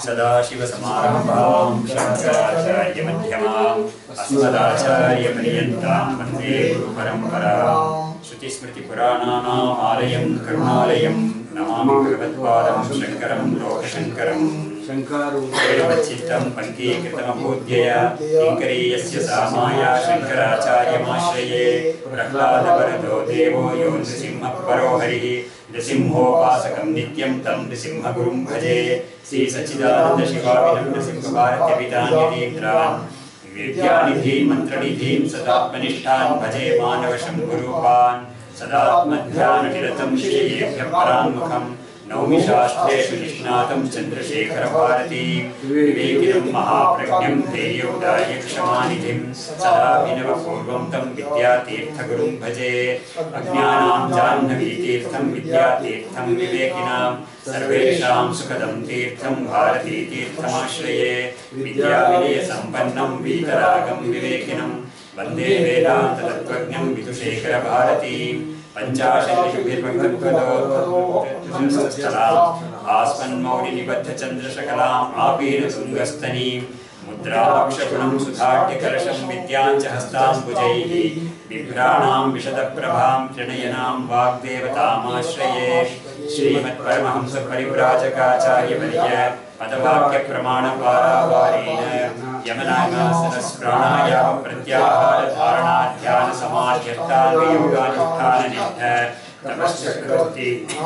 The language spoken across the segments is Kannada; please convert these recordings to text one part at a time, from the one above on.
सदाशिवसमारम्भां शङ्कराचार्यमध्यमाम् अस्मदाचार्यपर्यन्तां वन्दे गुरुपरम्पराम् श्रुतिस्मृतिपुराणानाम् आलयं करुणालयं नमामि भगवत्पादं शङ्करं लोकशङ्करम् ಶಂಕಾರು चित्तं पङ्कीकृतमभूद्यया किङ्करीयस्य सामाया शङ्कराचार्यमाश्रये प्रह्लादवरदो देवो यो नृसिंहः परो हरिः नृसिंहोपासकं नित्यं तं नृसिंहगुरुं भजे श्रीसच्चिदानन्दशिवाविनं नृसिंहभारत्यपितान्यतीन्द्रान् विद्यानिधिं मन्त्रनिधिं सदात्मनिष्ठान् भजे मानवशं गुरूपान् सदात्मध्याननिरतं श्रेयेभ्यः परान्मुखम् नौमि शास्त्रेषु निष्णातं चन्द्रशेखरभारती विवेकिनं महाप्रज्ञं धैर्योदाय क्षमानिधिं सदा विनवपूर्वं तं विद्यातीर्थगुरुं भजे अज्ञानां जाह्नवीतीर्थं विद्यातीर्थं विवेकिनां सर्वेषां सुखदं तीर्थं भारतीतीर्थमाश्रये विद्याविनयसम्पन्नं वीतरागं विवेकिनं वन्दे वेदान्ततत्त्वज्ञं विदुशेखरभारतीं पञ्चाशत्युभिर्भगवद्गदोत्तराम् आस्मन्मौलिनिबद्धचन्द्रशकलाम् आपीनतुङ्गस्तनीं मुद्राक्षगुणं सुधाट्यकलशं विद्यां च हस्ताम्बुजैः बिभ्राणां विशदप्रभां त्रिणयनां वाग्देवतामाश्रये श्रीमत्परमहंसपरिव्राजकाचार्यवर्य पदवाक्यप्रमाणपारावारेण यमनागासनस्प्राणायाम प्रत्याहारधारणाध्यानसमाध्यर्थान्वयोगानुष्ठाननिष्ठ तपश्चक्रवर्ती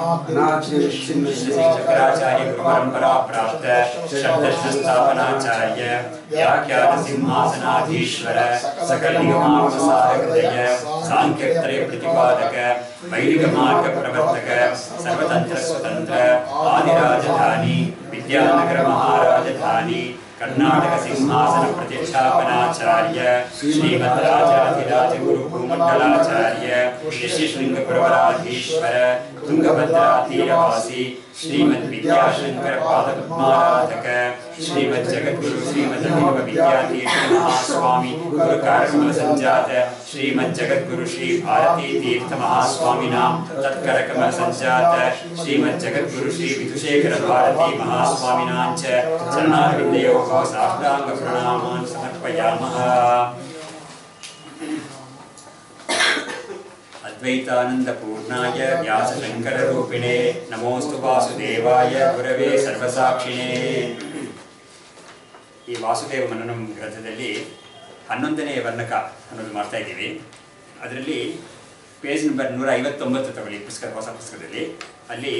शंकराचार्य गुरु परंपरा प्राप्त शब्दर्श स्थापनाचार्य व्याख्यान सिंहासनाधीश्वर सकल निगमावसारहृदय सांख्यत्रय प्रतिपादक वैदिक मार्ग प्रवर्तक सर्वतंत्र स्वतंत्र आदिराजधानी विद्यानगर महाराजधानी कर्नाटक सिंहासन प्रतिष्ठापनाचार्य श्रीमद राजाधिराज गुरु भूमंडलाचार्य ऋषिशृंग प्रवराधीश्वर तुंगभद्रा तीरवासी श्रीमद विद्याशंकर पाद पद्माराधक श्रीमद जगद्गुरु श्रीमद देव विद्यातीर्थ महास्वामी गुरु कार्यकमल संजात श्रीमद जगद्गुरु श्री भारती तीर्थ महास्वामिनां तत्कर कमल संजात श्रीमद जगद्गुरु श्री विधुशेखर भारती महास्वामिनां च चरणारविन्दयोः साष्टांग प्रणामान् समर्पयामः अद्वैतानन्दपूर्णाय व्यासशङ्कररूपिणे नमोऽस्तु वासुदेवाय गुरवे ಸರ್ವಸಾಕ್ಷಿಣೇ ಈ ವಾಸುದೇವ ಮನನಂ ಗ್ರಂಥದಲ್ಲಿ ಹನ್ನೊಂದನೇ ವರ್ಣಕ ಅನ್ನೋದು ಮಾಡ್ತಾ ಇದ್ದೀವಿ ಅದರಲ್ಲಿ ಪೇಜ್ ನಂಬರ್ ನೂರ ಐವತ್ತೊಂಬತ್ತು ತಗೊಳ್ಳಿ ಪುಸ್ತಕ ಹೊಸ ಪುಸ್ತಕದಲ್ಲಿ ಅಲ್ಲಿ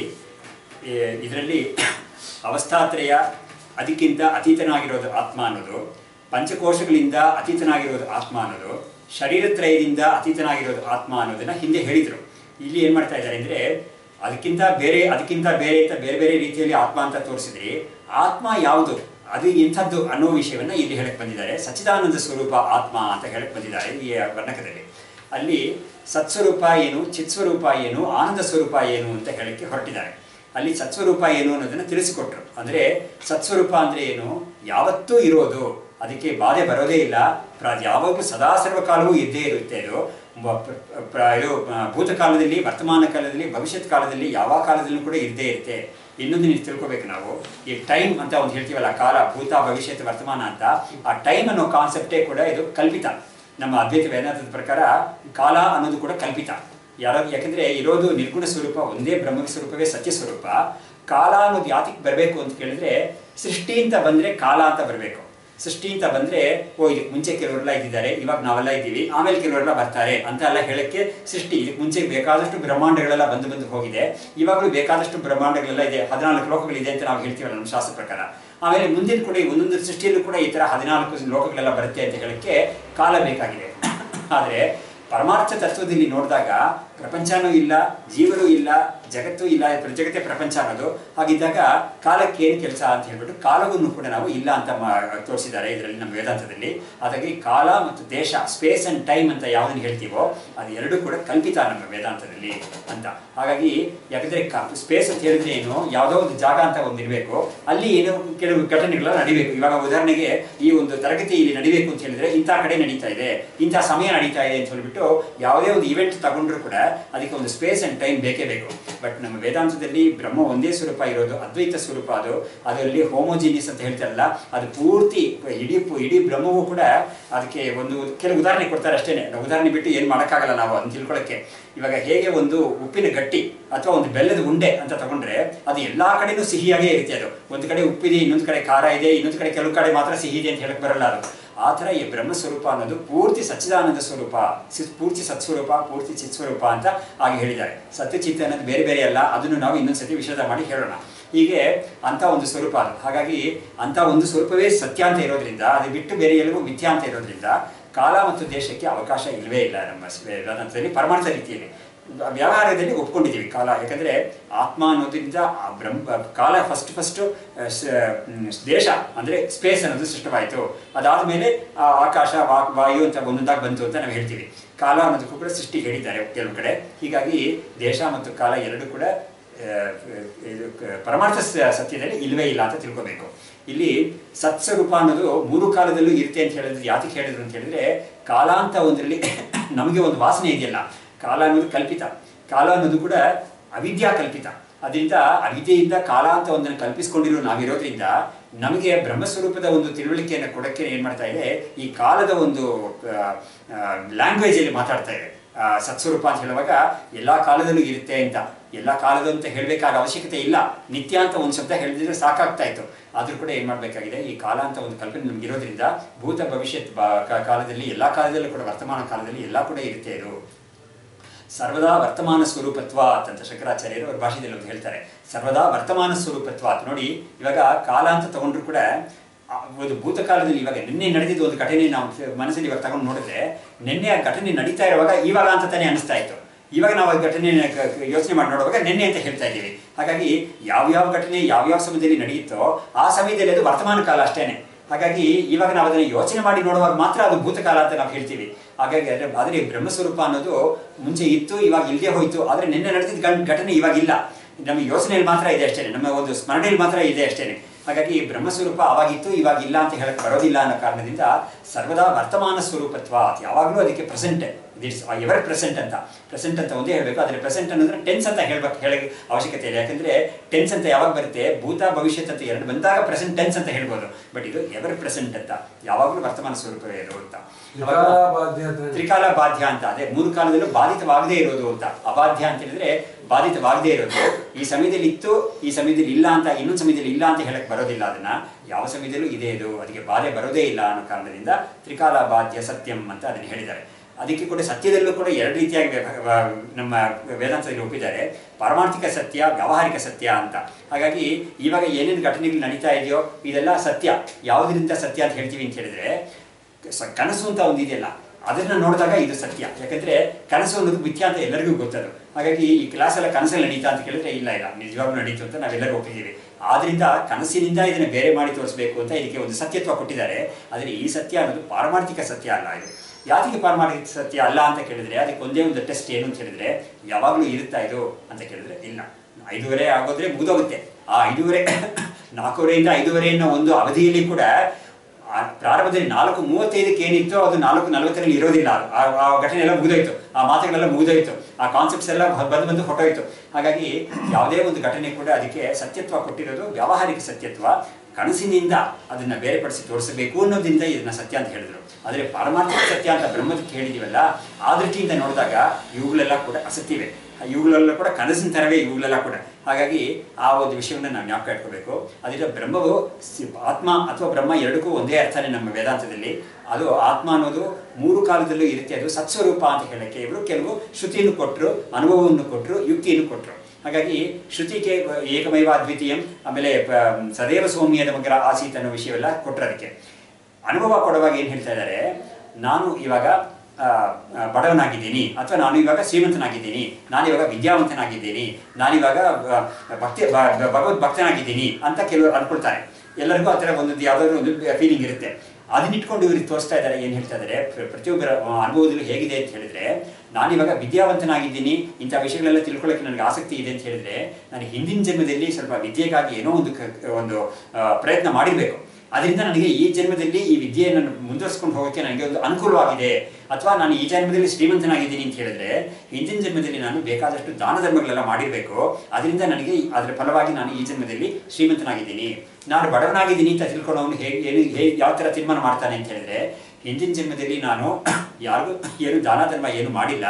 ಇದರಲ್ಲಿ ಅವಸ್ಥಾತ್ರಯ ಅದಕ್ಕಿಂತ ಅತೀತನಾಗಿರೋದು ಆತ್ಮ ಅನ್ನೋದು ಪಂಚಕೋಶಗಳಿಂದ ಅತೀತನಾಗಿರೋದು ಆತ್ಮ ಅನ್ನೋದು ಶರೀರತ್ರಯದಿಂದ ಅತೀತನಾಗಿರೋದು ಆತ್ಮ ಅನ್ನೋದನ್ನ ಹಿಂದೆ ಹೇಳಿದರು ಇಲ್ಲಿ ಏನು ಮಾಡ್ತಾ ಇದ್ದಾರೆ ಅಂದರೆ ಅದಕ್ಕಿಂತ ಬೇರೆ ಅದಕ್ಕಿಂತ ಬೇರೆ ಅಂತ ಬೇರೆ ಬೇರೆ ರೀತಿಯಲ್ಲಿ ಆತ್ಮ ಅಂತ ತೋರಿಸಿದ್ರಿ ಆತ್ಮ ಯಾವುದು ಅದು ಇಂಥದ್ದು ಅನ್ನೋ ವಿಷಯವನ್ನ ಇಲ್ಲಿ ಹೇಳಕ್ ಬಂದಿದ್ದಾರೆ ಸಚ್ಚಿದಾನಂದ ಸ್ವರೂಪ ಆತ್ಮ ಅಂತ ಹೇಳಕ್ ಬಂದಿದ್ದಾರೆ ಈ ವರ್ಣಕದಲ್ಲಿ ಅಲ್ಲಿ ಸತ್ಸ್ವರೂಪ ಏನು ಚಿತ್ಸ್ವರೂಪ ಏನು ಆನಂದ ಸ್ವರೂಪ ಏನು ಅಂತ ಹೇಳಕ್ಕೆ ಹೊರಟಿದ್ದಾರೆ ಅಲ್ಲಿ ಸತ್ಸ್ವರೂಪ ಏನು ಅನ್ನೋದನ್ನ ತಿಳಿಸಿಕೊಟ್ರು ಅಂದ್ರೆ ಸತ್ಸ್ವರೂಪ ಅಂದ್ರೆ ಏನು ಯಾವತ್ತೂ ಇರೋದು ಅದಕ್ಕೆ ಬಾಧೆ ಬರೋದೇ ಇಲ್ಲ ಪ್ರ- ಯಾವಾಗಲೂ ಸದಾ ಸರ್ವಕಾಲವೂ ಇದ್ದೇ ಇರುತ್ತೆ ಅದು ಮ- ಪ್ರ- ಪ್ರ- ಇದು ಆ, ಭೂತಕಾಲದಲ್ಲಿ ವರ್ತಮಾನ ಕಾಲದಲ್ಲಿ ಭವಿಷ್ಯತ್ ಕಾಲದಲ್ಲಿ ಯಾವ ಕಾಲದಲ್ಲೂ ಕೂಡ ಇದ್ದೇ ಇರುತ್ತೆ ಇನ್ನೊಂದು ನೀವು ತಿಳ್ಕೊಬೇಕು ನಾವು ಈ ಟೈಮ್ ಅಂತ ಒಂದು ಹೇಳ್ತೀವಲ್ಲ ಕಾಲ ಭೂತ ಭವಿಷ್ಯತ್ ವರ್ತಮಾನ ಅಂತ ಆ ಟೈಮ್ ಅನ್ನೋ ಕಾನ್ಸೆಪ್ಟೇ ಕೂಡ ಇದು ಕಲ್ಪಿತ ನಮ್ಮ ಅದ್ವೈತ ವೇದಾಂತದ ಪ್ರಕಾರ ಕಾಲ ಅನ್ನೋದು ಕೂಡ ಕಲ್ಪಿತ ಯಾರೋ ಯಾಕಂದ್ರೆ ಇರೋದು ನಿರ್ಗುಣ ಸ್ವರೂಪ ಒಂದೇ ಬ್ರಹ್ಮ ಸ್ವರೂಪವೇ ಸತ್ಯ ಸ್ವರೂಪ ಕಾಲ ಅನ್ನೋದು ಯಾತಕ್ಕೆ ಬರಬೇಕು ಅಂತ ಕೇಳಿದ್ರೆ ಸೃಷ್ಟಿ ಅಂತ ಬಂದ್ರೆ ಕಾಲ ಅಂತ ಬರಬೇಕು ಸೃಷ್ಟಿ ಅಂತ ಬಂದ್ರೆ ಓ ಇದಕ್ಕೆ ಮುಂಚೆ ಕೆಲವರೆಲ್ಲ ಇದ್ದಿದ್ದಾರೆ ಇವಾಗ ನಾವೆಲ್ಲ ಇದ್ದೀವಿ ಆಮೇಲೆ ಕೆಲವರೆಲ್ಲ ಬರ್ತಾರೆ ಅಂತ ಎಲ್ಲ ಹೇಳಕ್ಕೆ ಸೃಷ್ಟಿ ಇದಕ್ಕೆ ಮುಂಚೆ ಬೇಕಾದಷ್ಟು ಬ್ರಹ್ಮಾಂಡಗಳೆಲ್ಲ ಬಂದು ಬಂದು ಹೋಗಿದೆ ಇವಾಗಲೂ ಬೇಕಾದಷ್ಟು ಬ್ರಹ್ಮಾಂಡಗಳೆಲ್ಲ ಇದೆ ಹದಿನಾಲ್ಕು ಲೋಕಗಳಿದೆ ಅಂತ ನಾವು ಹೇಳ್ತೀವಲ್ಲ ನಮ್ಮ ಶಾಸ್ತ್ರ ಪ್ರಕಾರ ಆಮೇಲೆ ಮುಂದಿನ ಕೂಡ ಈ ಒಂದೊಂದು ಸೃಷ್ಟಿಯಲ್ಲೂ ಕೂಡ ಈ ತರ ಹದಿನಾಲ್ಕು ಲೋಕಗಳೆಲ್ಲ ಬರುತ್ತೆ ಅಂತ ಹೇಳಕ್ಕೆ ಕಾಲ ಬೇಕಾಗಿದೆ ಆದರೆ ಪರಮಾರ್ಥ ತತ್ವದಲ್ಲಿ ನೋಡಿದಾಗ ಪ್ರಪಂಚನೂ ಇಲ್ಲ ಜೀವನೂ ಇಲ್ಲ ಜಗತ್ತು ಇಲ್ಲ ಜಗತ್ತೇ ಪ್ರಪಂಚ ಅನ್ನೋದು ಹಾಗಿದ್ದಾಗ ಕಾಲಕ್ಕೆ ಏನು ಕೆಲಸ ಅಂತ ಹೇಳ್ಬಿಟ್ಟು ಕಾಲವನ್ನು ಕೂಡ ನಾವು ಇಲ್ಲ ಅಂತ ಮಾ- ತೋರಿಸಿದ್ದಾರೆ ಇದರಲ್ಲಿ ನಮ್ಮ ವೇದಾಂತದಲ್ಲಿ ಹಾಗಾಗಿ ಕಾಲ ಮತ್ತು ದೇಶ ಸ್ಪೇಸ್ ಅಂಡ್ ಟೈಮ್ ಅಂತ ಯಾವುದನ್ನು ಹೇಳ್ತೀವೋ ಅದು ಎರಡು ಕೂಡ ಕಲ್ಪಿತ ನಮ್ಮ ವೇದಾಂತದಲ್ಲಿ ಅಂತ ಹಾಗಾಗಿ ಯಾಕಂದ್ರೆ ಸ್ಪೇಸ್ ಅಂತ ಹೇಳಿದ್ರೆ ಏನು ಯಾವುದೋ ಒಂದು ಜಾಗ ಅಂತ ಒಂದು ಇರಬೇಕು ಅಲ್ಲಿ ಏನು ಕೆಲವು ಘಟನೆಗಳೆಲ್ಲ ನಡಿಬೇಕು ಇವಾಗ ಉದಾಹರಣೆಗೆ ಈ ಒಂದು ತರಗತಿ ಇಲ್ಲಿ ನಡಿಬೇಕು ಅಂತ ಹೇಳಿದ್ರೆ ಇಂಥ ಕಡೆ ನಡೀತಾ ಇದೆ ಇಂಥ ಸಮಯ ನಡೀತಾ ಇದೆ ಅಂತ ಹೇಳ್ಬಿಟ್ಟು ಯಾವುದೇ ಒಂದು ಇವೆಂಟ್ ತಗೊಂಡ್ರು ಕೂಡ ಅದಕ್ಕೆ ಒಂದು ಸ್ಪೇಸ್ ಆ್ಯಂಡ್ ಟೈಮ್ ಬೇಕೇ ಬೇಕು ಬಟ್ ನಮ್ಮ ವೇದಾಂತದಲ್ಲಿ ಬ್ರಹ್ಮ ಒಂದೇ ಸ್ವರೂಪ ಇರೋದು ಅದ್ವೈತ ಸ್ವರೂಪ ಅದು ಅದರಲ್ಲಿ ಹೋಮೋಜಿನಿಯಸ್ ಅಂತ ಹೇಳ್ತಾರಲ್ಲ ಅದು ಪೂರ್ತಿ ಇಡೀ ಪು- ಇಡೀ ಬ್ರಹ್ಮವು ಕೂಡ ಅದಕ್ಕೆ ಒಂದು ಕೆಲವು ಉದಾಹರಣೆ ಕೊಡ್ತಾರೆ ಅಷ್ಟೇನೆ ನಾವು ಉದಾಹರಣೆ ಬಿಟ್ಟು ಏನು ಮಾಡೋಕ್ಕಾಗಲ್ಲ ನಾವು ಅದನ್ನ ತಿಳ್ಕೊಳ್ಳೋಕ್ಕೆ ಇವಾಗ ಹೇಗೆ ಒಂದು ಉಪ್ಪಿನ ಗಟ್ಟಿ ಅಥವಾ ಒಂದು ಬೆಲ್ಲದ ಉಂಡೆ ಅಂತ ತಗೊಂಡ್ರೆ ಅದು ಎಲ್ಲಾ ಕಡೆನೂ ಸಿಹಿಯಾಗೇ ಇರುತ್ತೆ ಅದು ಒಂದು ಕಡೆ ಉಪ್ಪಿದೆ ಇನ್ನೊಂದು ಕಡೆ ಖಾರ ಇದೆ ಇನ್ನೊಂದು ಕಡೆ ಕೆಲವು ಕಡೆ ಮಾತ್ರ ಸಿಹಿ ಇದೆ ಅಂತ ಹೇಳಕ್ ಬರಲ್ಲ ಅದು ಆ ಥರ ಈ ಬ್ರಹ್ಮ ಸ್ವರೂಪ ಅನ್ನೋದು ಪೂರ್ತಿ ಸಚ್ಚಿದಾನಂದ ಸ್ವರೂಪ ಸಿ- ಪೂರ್ತಿ ಸತ್ಸ್ವರೂಪ ಪೂರ್ತಿ ಚಿತ್ ಸ್ವರೂಪ ಅಂತ ಹಾಗೆ ಹೇಳಿದ್ದಾರೆ ಸತ್ಯ ಚಿತ್ತ ಅನ್ನೋದು ಬೇರೆ ಬೇರೆ ಅಲ್ಲ ಅದನ್ನು ನಾವು ಇನ್ನೊಂದ್ಸತಿ ವಿಷದ ಮಾಡಿ ಹೇಳೋಣ ಹೀಗೆ ಅಂತ ಒಂದು ಸ್ವರೂಪ ಅದು ಹಾಗಾಗಿ ಅಂತ ಒಂದು ಸ್ವರೂಪವೇ ಸತ್ಯ ಅಂತ ಇರೋದ್ರಿಂದ ಅದು ಬಿಟ್ಟು ಬೇರೆ ಎಲ್ಲವೂ ಮಿಥ್ಯಾ ಅಂತ ಇರೋದ್ರಿಂದ ಕಾಲ ಮತ್ತು ದೇಶಕ್ಕೆ ಅವಕಾಶ ಇಲ್ಲವೇ ಇಲ್ಲ ನಮ್ಮ ಸ್- ವೇದಾಂತದಲ್ಲಿ ಪರಮಾರ್ಥ ರೀತಿಯಲ್ಲಿ ವ್ಯವಹಾರದಲ್ಲಿ ಒಪ್ಕೊಂಡಿದ್ದೀವಿ ಕಾಲ ಯಾಕಂದ್ರೆ ಆತ್ಮ ಅನ್ನೋದ್ರಿಂದ ಆ ಬ್ರಹ್ಮ ಕಾಲ ಫಸ್ಟ್ ಫಸ್ಟ್ ದೇಶ ಅಂದ್ರೆ ಸ್ಪೇಸ್ ಅನ್ನೋದು ಸೃಷ್ಟವಾಯಿತು ಅದಾದ್ಮೇಲೆ ಆ ಆಕಾಶ ವಾ- ವಾಯು ಅಂತ ಒಂದೊಂದಾಗಿ ಬಂತು ಅಂತ ನಾವು ಹೇಳ್ತೀವಿ ಕಾಲ ಅನ್ನೋದಕ್ಕೂ ಕೂಡ ಸೃಷ್ಟಿ ಹೇಳಿದ್ದಾರೆ ಕೆಲವು ಕಡೆ ಹೀಗಾಗಿ ದೇಶ ಮತ್ತು ಕಾಲ ಎರಡು ಕೂಡ ಆ, ಇದು ಕ- ಪರಮಾರ್ಥ ಸ- ಸತ್ಯದಲ್ಲಿ ಇಲ್ವೇ ಇಲ್ಲ ಅಂತ ತಿಳ್ಕೊಬೇಕು ಇಲ್ಲಿ ಸತ್ಸ್ವರೂಪ ಅನ್ನೋದು ಮೂರು ಕಾಲದಲ್ಲೂ ಇರುತ್ತೆ ಅಂತ ಹೇಳಿದ್ರೆ ಯಾತಕ್ಕೆ ಹೇಳಿದ್ರು ಅಂತ ಹೇಳಿದ್ರೆ ಕಾಲ ಅಂತ ಒಂದರಲ್ಲಿ ನಮಗೆ ಒಂದು ವಾಸನೆ ಇದೆಯಲ್ಲ ಕಾಲ ಅನ್ನೋದು ಕಲ್ಪಿತ ಕಾಲ ಅನ್ನೋದು ಕೂಡ ಅವಿದ್ಯಾ ಕಲ್ಪಿತ ಅದರಿಂದ ಅವಿದ್ಯೆಯಿಂದ ಕಾಲ ಅಂತ ಒಂದನ್ನು ಕಲ್ಪಿಸ್ಕೊಂಡಿರೋ ನಾವಿರೋದ್ರಿಂದ ನಮಗೆ ಬ್ರಹ್ಮಸ್ವರೂಪದ ಒಂದು ತಿಳುವಳಿಕೆಯನ್ನು ಕೊಡಕ್ಕೆ ಏನು ಮಾಡ್ತಾ ಇದೆ ಈ ಕಾಲದ ಒಂದು ಲ್ಯಾಂಗ್ವೇಜಲ್ಲಿ ಮಾತಾಡ್ತಾ ಇದೆ ಆ, ಸತ್ಸ್ವರೂಪ ಅಂತ ಹೇಳುವಾಗ ಎಲ್ಲ ಕಾಲದಲ್ಲೂ ಇರುತ್ತೆ ಅಂತ ಎಲ್ಲ ಕಾಲದ ಅಂತ ಹೇಳಬೇಕಾದ ಅವಶ್ಯಕತೆ ಇಲ್ಲ ನಿತ್ಯ ಅಂತ ಒಂದು ಶಬ್ದ ಹೇಳಿದ್ರೆ ಸಾಕಾಗ್ತಾ ಇತ್ತು ಆದ್ರೂ ಕೂಡ ಏನು ಮಾಡಬೇಕಾಗಿದೆ ಈ ಕಾಲ ಅಂತ ಒಂದು ಕಲ್ಪನೆ ನಮ್ಗೆ ಇರೋದ್ರಿಂದ ಭೂತ ಭವಿಷ್ಯತ್ ಬ- ಕ- ಕಾಲದಲ್ಲಿ ಎಲ್ಲ ಕಾಲದಲ್ಲೂ ಕೂಡ ವರ್ತಮಾನ ಕಾಲದಲ್ಲಿ ಎಲ್ಲ ಕೂಡ ಇರುತ್ತೆ ಇದು ಸರ್ವದಾ ವರ್ತಮಾನ ಸ್ವರೂಪತ್ವ ಅಂತ ಶಂಕರಾಚಾರ್ಯರು ಅವ್ರ ಭಾಷೆಯಲ್ಲಿ ಒಂದು ಹೇಳ್ತಾರೆ ಸರ್ವದಾ ವರ್ತಮಾನ ಸ್ವರೂಪತ್ವ ಅಂತ ನೋಡಿ ಇವಾಗ ಕಾಲ ಅಂತ ತಗೊಂಡ್ರು ಕೂಡ ಆ ಒಂದು ಭೂತಕಾಲದಲ್ಲಿ ಇವಾಗ ನಿನ್ನೆ ನಡೆದಿದ್ದ ಒಂದು ಘಟನೆ ನಾವು ಮನಸ್ಸಲ್ಲಿ ಇವಾಗ ತಗೊಂಡು ನೋಡಿದ್ರೆ ನಿನ್ನೆ ಆ ಘಟನೆ ನಡೀತಾ ಇರುವಾಗ ಇವಾಗ ಅಂತ ತಾನೇ ಅನಿಸ್ತಾ ಇತ್ತು ಇವಾಗ ನಾವು ಆ ಘಟನೆ ಯೋಚನೆ ಮಾಡಿ ನೋಡುವಾಗ ನಿನ್ನೆ ಅಂತ ಹೇಳ್ತಾ ಇದ್ದೀವಿ ಹಾಗಾಗಿ ಯಾವ್ಯಾವ ಘಟನೆ ಯಾವ್ಯಾವ ಸಮಯದಲ್ಲಿ ನಡೆಯುತ್ತೋ ಆ ಸಮಯದಲ್ಲಿ ಅದು ವರ್ತಮಾನ ಕಾಲ ಅಷ್ಟೇನೆ ಹಾಗಾಗಿ ಇವಾಗ ನಾವು ಅದನ್ನು ಯೋಚನೆ ಮಾಡಿ ನೋಡುವಾಗ ಮಾತ್ರ ಅದು ಭೂತಕಾಲ ಅಂತ ನಾವು ಹೇಳ್ತೀವಿ ಹಾಗಾಗಿ ಅದ್ರ ಆದರೆ ಬ್ರಹ್ಮಸ್ವರೂಪ ಅನ್ನೋದು ಮುಂಚೆ ಇತ್ತು ಇವಾಗ ಇಲ್ಲದೆ ಹೋಯ್ತು ಆದರೆ ನಿನ್ನೆ ನಡೆದಿದ್ದ ಗಂ- ಘಟನೆ ಇವಾಗ ಇಲ್ಲ ನಮ್ಮ ಯೋಚನೆಯಲ್ಲಿ ಮಾತ್ರ ಇದೆ ಅಷ್ಟೇ ನಮ್ಮ ಒಂದು ಸ್ಮರಣೆಯಲ್ಲಿ ಮಾತ್ರ ಇದೆ ಅಷ್ಟೇ ಹಾಗಾಗಿ ಬ್ರಹ್ಮಸ್ವರೂಪ ಅವಾಗಿತ್ತು ಇವಾಗ ಇಲ್ಲ ಅಂತ ಹೇಳಕ್ ಬರೋದಿಲ್ಲ ಅನ್ನೋ ಕಾರಣದಿಂದ ಸರ್ವದಾ ವರ್ತಮಾನ ಸ್ವರೂಪತ್ವ ಯಾವಾಗಲೂ ಅದಕ್ಕೆ ಪ್ರೆಸೆಂಟ್ ಇಟ್ಸ್ ಎವರ್ ಪ್ರೆಸೆಂಟ್ ಅಂತ ಪ್ರೆಸೆಂಟ್ ಅಂತ ಒಂದೇ ಹೇಳಬೇಕು ಆದರೆ ಪ್ರೆಸೆಂಟ್ ಅನ್ನೋದ್ರೆ ಟೆನ್ಸ್ ಅಂತ ಹೇಳ್ಬೇಕು ಹೇಳ ಅವಶ್ಯಕತೆ ಇಲ್ಲ ಯಾಕಂದ್ರೆ ಟೆನ್ಸ್ ಅಂತ ಯಾವಾಗ ಬರುತ್ತೆ ಭೂತ ಭವಿಷ್ಯತ್ ಅಂತ ಎರಡು ಬಂದಾಗ ಪ್ರೆಸೆಂಟ್ ಟೆನ್ಸ್ ಅಂತ ಹೇಳ್ಬೋದು ಬಟ್ ಇದು ಎವರ್ ಪ್ರೆಸೆಂಟ್ ಅಂತ ಯಾವಾಗಲೂ ವರ್ತಮಾನ ಸ್ವರೂಪವೇ ಇದು ಅಂತ ಅವಾಗ ಬಾಧ್ಯ ಅಂತ ತ್ರಿಕಾಲ ಬಾಧ್ಯ ಅಂತ ಅದೇ ಮೂರು ಕಾಲದಲ್ಲೂ ಬಾಧಿತವಾಗದೇ ಇರೋದು ಅಂತ ಅಬಾಧ್ಯ ಅಂತ ಹೇಳಿದ್ರೆ ಬಾಧಿತವಾಗದೇ ಇರೋದು ಈ ಸಮಯದಲ್ಲಿ ಇತ್ತು ಈ ಸಮಯದಲ್ಲಿ ಇಲ್ಲ ಅಂತ ಇನ್ನೊಂದು ಸಮಯದಲ್ಲಿ ಇಲ್ಲ ಅಂತ ಹೇಳಕ್ ಬರೋದಿಲ್ಲ ಅದನ್ನ ಯಾವ ಸಮಯದಲ್ಲೂ ಇದೆ ಇದು ಅದಕ್ಕೆ ಬಾಧೆ ಬರೋದೇ ಇಲ್ಲ ಅನ್ನೋ ಕಾರಣದಿಂದ ತ್ರಿಕಾಲ ಬಾಧ್ಯ ಸತ್ಯಂ ಅಂತ ಅದನ್ನು ಹೇಳಿದ್ದಾರೆ ಅದಕ್ಕೆ ಕೂಡ ಸತ್ಯದಲ್ಲೂ ಕೂಡ ಎರಡು ರೀತಿಯಾಗಿ ವ್ಯ- ವ- ನಮ್ಮ ವೇದಾಂತದಲ್ಲಿ ಒಪ್ಪಿದ್ದಾರೆ ಪಾರಮಾರ್ಥಿಕ ಸತ್ಯ ವ್ಯಾವಹಾರಿಕ ಸತ್ಯ ಅಂತ ಹಾಗಾಗಿ ಇವಾಗ ಏನೇನು ಘಟನೆಗಳು ನಡೀತಾ ಇದೆಯೋ ಇದೆಲ್ಲ ಸತ್ಯ ಯಾವುದರಿಂದ ಸತ್ಯ ಅಂತ ಹೇಳ್ತೀವಿ ಅಂತ ಹೇಳಿದ್ರೆ ಸ- ಕನಸು ಅಂತ ಒಂದು ಇದೆಯಲ್ಲ ಅದನ್ನ ನೋಡಿದಾಗ ಇದು ಸತ್ಯ ಯಾಕಂದ್ರೆ ಕನಸು ಅನ್ನೋದು ಮಿಥ್ಯ ಅಂತ ಎಲ್ಲರಿಗೂ ಗೊತ್ತದು ಹಾಗಾಗಿ ಈ ಕ್ಲಾಸ್ ಎಲ್ಲ ಕನಸಲ್ಲಿ ನಡೀತಾ ಅಂತ ಕೇಳಿದ್ರೆ ಇಲ್ಲ ಇಲ್ಲ ನಿಜವಾಗ್ಲೂ ನಡೀತು ಅಂತ ನಾವೆಲ್ಲರೂ ಒಪ್ಪಿದ್ದೀವಿ ಆದ್ರಿಂದ ಕನಸಿನಿಂದ ಇದನ್ನ ಬೇರೆ ಮಾಡಿ ತೋರಿಸ್ಬೇಕು ಅಂತ ಇದಕ್ಕೆ ಒಂದು ಸತ್ಯತ್ವ ಕೊಟ್ಟಿದ್ದಾರೆ ಆದರೆ ಈ ಸತ್ಯ ಅನ್ನೋದು ಪಾರಮಾರ್ಥಿಕ ಸತ್ಯ ಅಲ್ಲ ಇದು ಯಾತಿಗೆ ಪಾರಮಾರ್ಥಿಕ ಸತ್ಯ ಅಲ್ಲ ಅಂತ ಕೇಳಿದ್ರೆ ಅದಕ್ಕೆ ಒಂದೇ ಒಂದು ಟೆಸ್ಟ್ ಏನು ಅಂತ ಹೇಳಿದ್ರೆ ಯಾವಾಗಲೂ ಇರುತ್ತಾ ಇದು ಅಂತ ಕೇಳಿದ್ರೆ ಇಲ್ಲ ಐದೂವರೆ ಆಗೋದ್ರೆ ಮುಗಿದೋಗುತ್ತೆ ಆ ಐದೂವರೆ ನಾಲ್ಕೂವರೆಯಿಂದ ಐದೂವರೆ ಅನ್ನೋ ಒಂದು ಅವಧಿಯಲ್ಲಿ ಕೂಡ ಆ ಪ್ರಾರಂಭದಲ್ಲಿ ನಾಲ್ಕು ಮೂವತ್ತೈದಕ್ಕೆ ಏನಿತ್ತು ಅದು ನಾಲ್ಕು ನಲವತ್ತರಲ್ಲಿ ಇರೋದಿಲ್ಲ ಆ ಆ ಘಟನೆ ಎಲ್ಲ ಮುಗಿದೋಯ್ತು ಆ ಮಾತುಗಳೆಲ್ಲ ಮುಗಿದೋಯ್ತು ಆ ಕಾನ್ಸೆಪ್ಟ್ಸ್ ಎಲ್ಲ ಬ- ಬಂದು ಬಂದು ಹೊಟ್ಟೋಯ್ತು ಹಾಗಾಗಿ ಯಾವುದೇ ಒಂದು ಘಟನೆ ಕೂಡ ಅದಕ್ಕೆ ಸತ್ಯತ್ವ ಕೊಟ್ಟಿರೋದು ವ್ಯಾವಹಾರಿಕ ಸತ್ಯತ್ವ ಕನಸಿನಿಂದ ಅದನ್ನ ಬೇರೆಪಡಿಸಿ ತೋರಿಸಬೇಕು ಅನ್ನೋದ್ರಿಂದ ಇದನ್ನ ಸತ್ಯ ಅಂತ ಹೇಳಿದ್ರು ಆದರೆ ಪಾರಮಾರ್ಥಿಕ ಸತ್ಯ ಅಂತ ಬ್ರಹ್ಮದಕ್ಕೆ ಹೇಳಿದೀವಲ್ಲ ಆ ದೃಷ್ಟಿಯಿಂದ ನೋಡಿದಾಗ ಇವುಗಳೆಲ್ಲ ಕೂಡ ಅಸತ್ಯವೆ ಇವುಗಳೆಲ್ಲ ಕೂಡ ಕನಸಿನ ಥರವೇ ಇವುಗಳೆಲ್ಲ ಕೂಡ ಹಾಗಾಗಿ ಆ ಒಂದು ವಿಷಯವನ್ನು ನಾವು ಜ್ಞಾಪಕ ಇಟ್ಕೋಬೇಕು ಅದರಿಂದ ಬ್ರಹ್ಮವು ಸಿ- ಆತ್ಮ ಅಥವಾ ಬ್ರಹ್ಮ ಎರಡಕ್ಕೂ ಒಂದೇ ಅರ್ಥನೇ ನಮ್ಮ ವೇದಾಂತದಲ್ಲಿ ಅದು ಆತ್ಮ ಅನ್ನೋದು ಮೂರು ಕಾಲದಲ್ಲೂ ಇರುತ್ತೆ ಅದು ಸತ್ಸ್ವರೂಪ ಅಂತ ಹೇಳಕ್ಕೆ ಇವರು ಕೆಲವು ಶ್ರುತಿಯನ್ನು ಕೊಟ್ಟರು ಅನುಭವವನ್ನು ಕೊಟ್ಟರು ಯುಕ್ತಿಯನ್ನು ಕೊಟ್ಟರು ಹಾಗಾಗಿ ಶ್ರುತಿಗೆ ಏಕಮೈವ ಅದ್ವಿತೀಯಂ ಆಮೇಲೆ ಪ- ಸದೇವ ಸೌಮ್ಯದ ಮಗರ ಆಸೀತ್ ಅನ್ನೋ ವಿಷಯವೆಲ್ಲ ಕೊಟ್ಟರು ಅದಕ್ಕೆ ಅನುಭವ ಕೊಡುವಾಗ ಏನು ಹೇಳ್ತಾ ಇದ್ದಾರೆ ನಾನು ಇವಾಗ ಆ, ಆ, ಬಡವನಾಗಿದ್ದೀನಿ ಅಥವಾ ನಾನು ಇವಾಗ ಶ್ರೀಮಂತನಾಗಿದ್ದೀನಿ ನಾನು ಇವಾಗ ವಿದ್ಯಾವಂತನಾಗಿದ್ದೀನಿ ನಾನಿವಾಗ ಆ, ಭಕ್ತಿ ಬ- ಬ- ಭಗವದ್ ಭಕ್ತನಾಗಿದ್ದೀನಿ ಅಂತ ಕೆಲವರು ಅನ್ಕೊಳ್ತಾರೆ ಎಲ್ಲರಿಗೂ ಆ ಥರ ಒಂದು ಯಾವುದಾದ್ರು ಒಂದು ಫೀಲಿಂಗ್ ಇರುತ್ತೆ ಅದನ್ನಿಟ್ಕೊಂಡು ಇವ್ರಿಗೆ ತೋರಿಸ್ತಾ ಇದ್ದಾರೆ ಏನು ಹೇಳ್ತಾ ಇದ್ದಾರೆ ಪ್ರ- ಪ್ರತಿಯೊಬ್ಬರ ಅನುಭವದಲ್ಲಿ ಹೇಗಿದೆ ಅಂತ ಹೇಳಿದ್ರೆ ನಾನಿವಾಗ ವಿದ್ಯಾವಂತನಾಗಿದ್ದೀನಿ ಇಂಥ ವಿಷಯಗಳೆಲ್ಲ ತಿಳ್ಕೊಳ್ಳೋಕೆ ನನಗೆ ಆಸಕ್ತಿ ಇದೆ ಅಂತ ಹೇಳಿದ್ರೆ ನಾನು ಹಿಂದಿನ ಜನ್ಮದಲ್ಲಿ ಸ್ವಲ್ಪ ವಿದ್ಯೆಗಾಗಿ ಏನೋ ಒಂದು ಕ- ಒಂದು ಆ, ಪ್ರಯತ್ನ ಮಾಡಿರಬೇಕು ಅದರಿಂದ ನನಗೆ ಈ ಜನ್ಮದಲ್ಲಿ ಈ ವಿದ್ಯೆಯನ್ನು ಮುಂದುವರಿಸ್ಕೊಂಡು ಹೋಗೋಕ್ಕೆ ನನಗೆ ಒಂದು ಅನುಕೂಲವಾಗಿದೆ ಅಥವಾ ನಾನು ಈ ಜನ್ಮದಲ್ಲಿ ಶ್ರೀಮಂತನಾಗಿದ್ದೀನಿ ಅಂತ ಹೇಳಿದ್ರೆ ಹಿಂದಿನ ಜನ್ಮದಲ್ಲಿ ನಾನು ಬೇಕಾದಷ್ಟು ದಾನ ಧರ್ಮಗಳೆಲ್ಲ ಮಾಡಿರಬೇಕು ಅದರಿಂದ ನನಗೆ ಈ- ಅದರ ಫಲವಾಗಿ ನಾನು ಈ ಜನ್ಮದಲ್ಲಿ ಶ್ರೀಮಂತನಾಗಿದ್ದೀನಿ ನಾನು ಬಡವನಾಗಿದ್ದೀನಿ ಅಂತ ತಿಳ್ಕೊಳ್ಳೋನು ಹೇಗೆ ಏನು ಹೇಗೆ ಯಾವ ಥರ ತೀರ್ಮಾನ ಮಾಡ್ತಾನೆ ಅಂತ ಹೇಳಿದ್ರೆ ಹಿಂದಿನ ಜನ್ಮದಲ್ಲಿ ನಾನು ಯಾರಿಗೂ ಏನು ದಾನ ಧರ್ಮ ಏನು ಮಾಡಿಲ್ಲ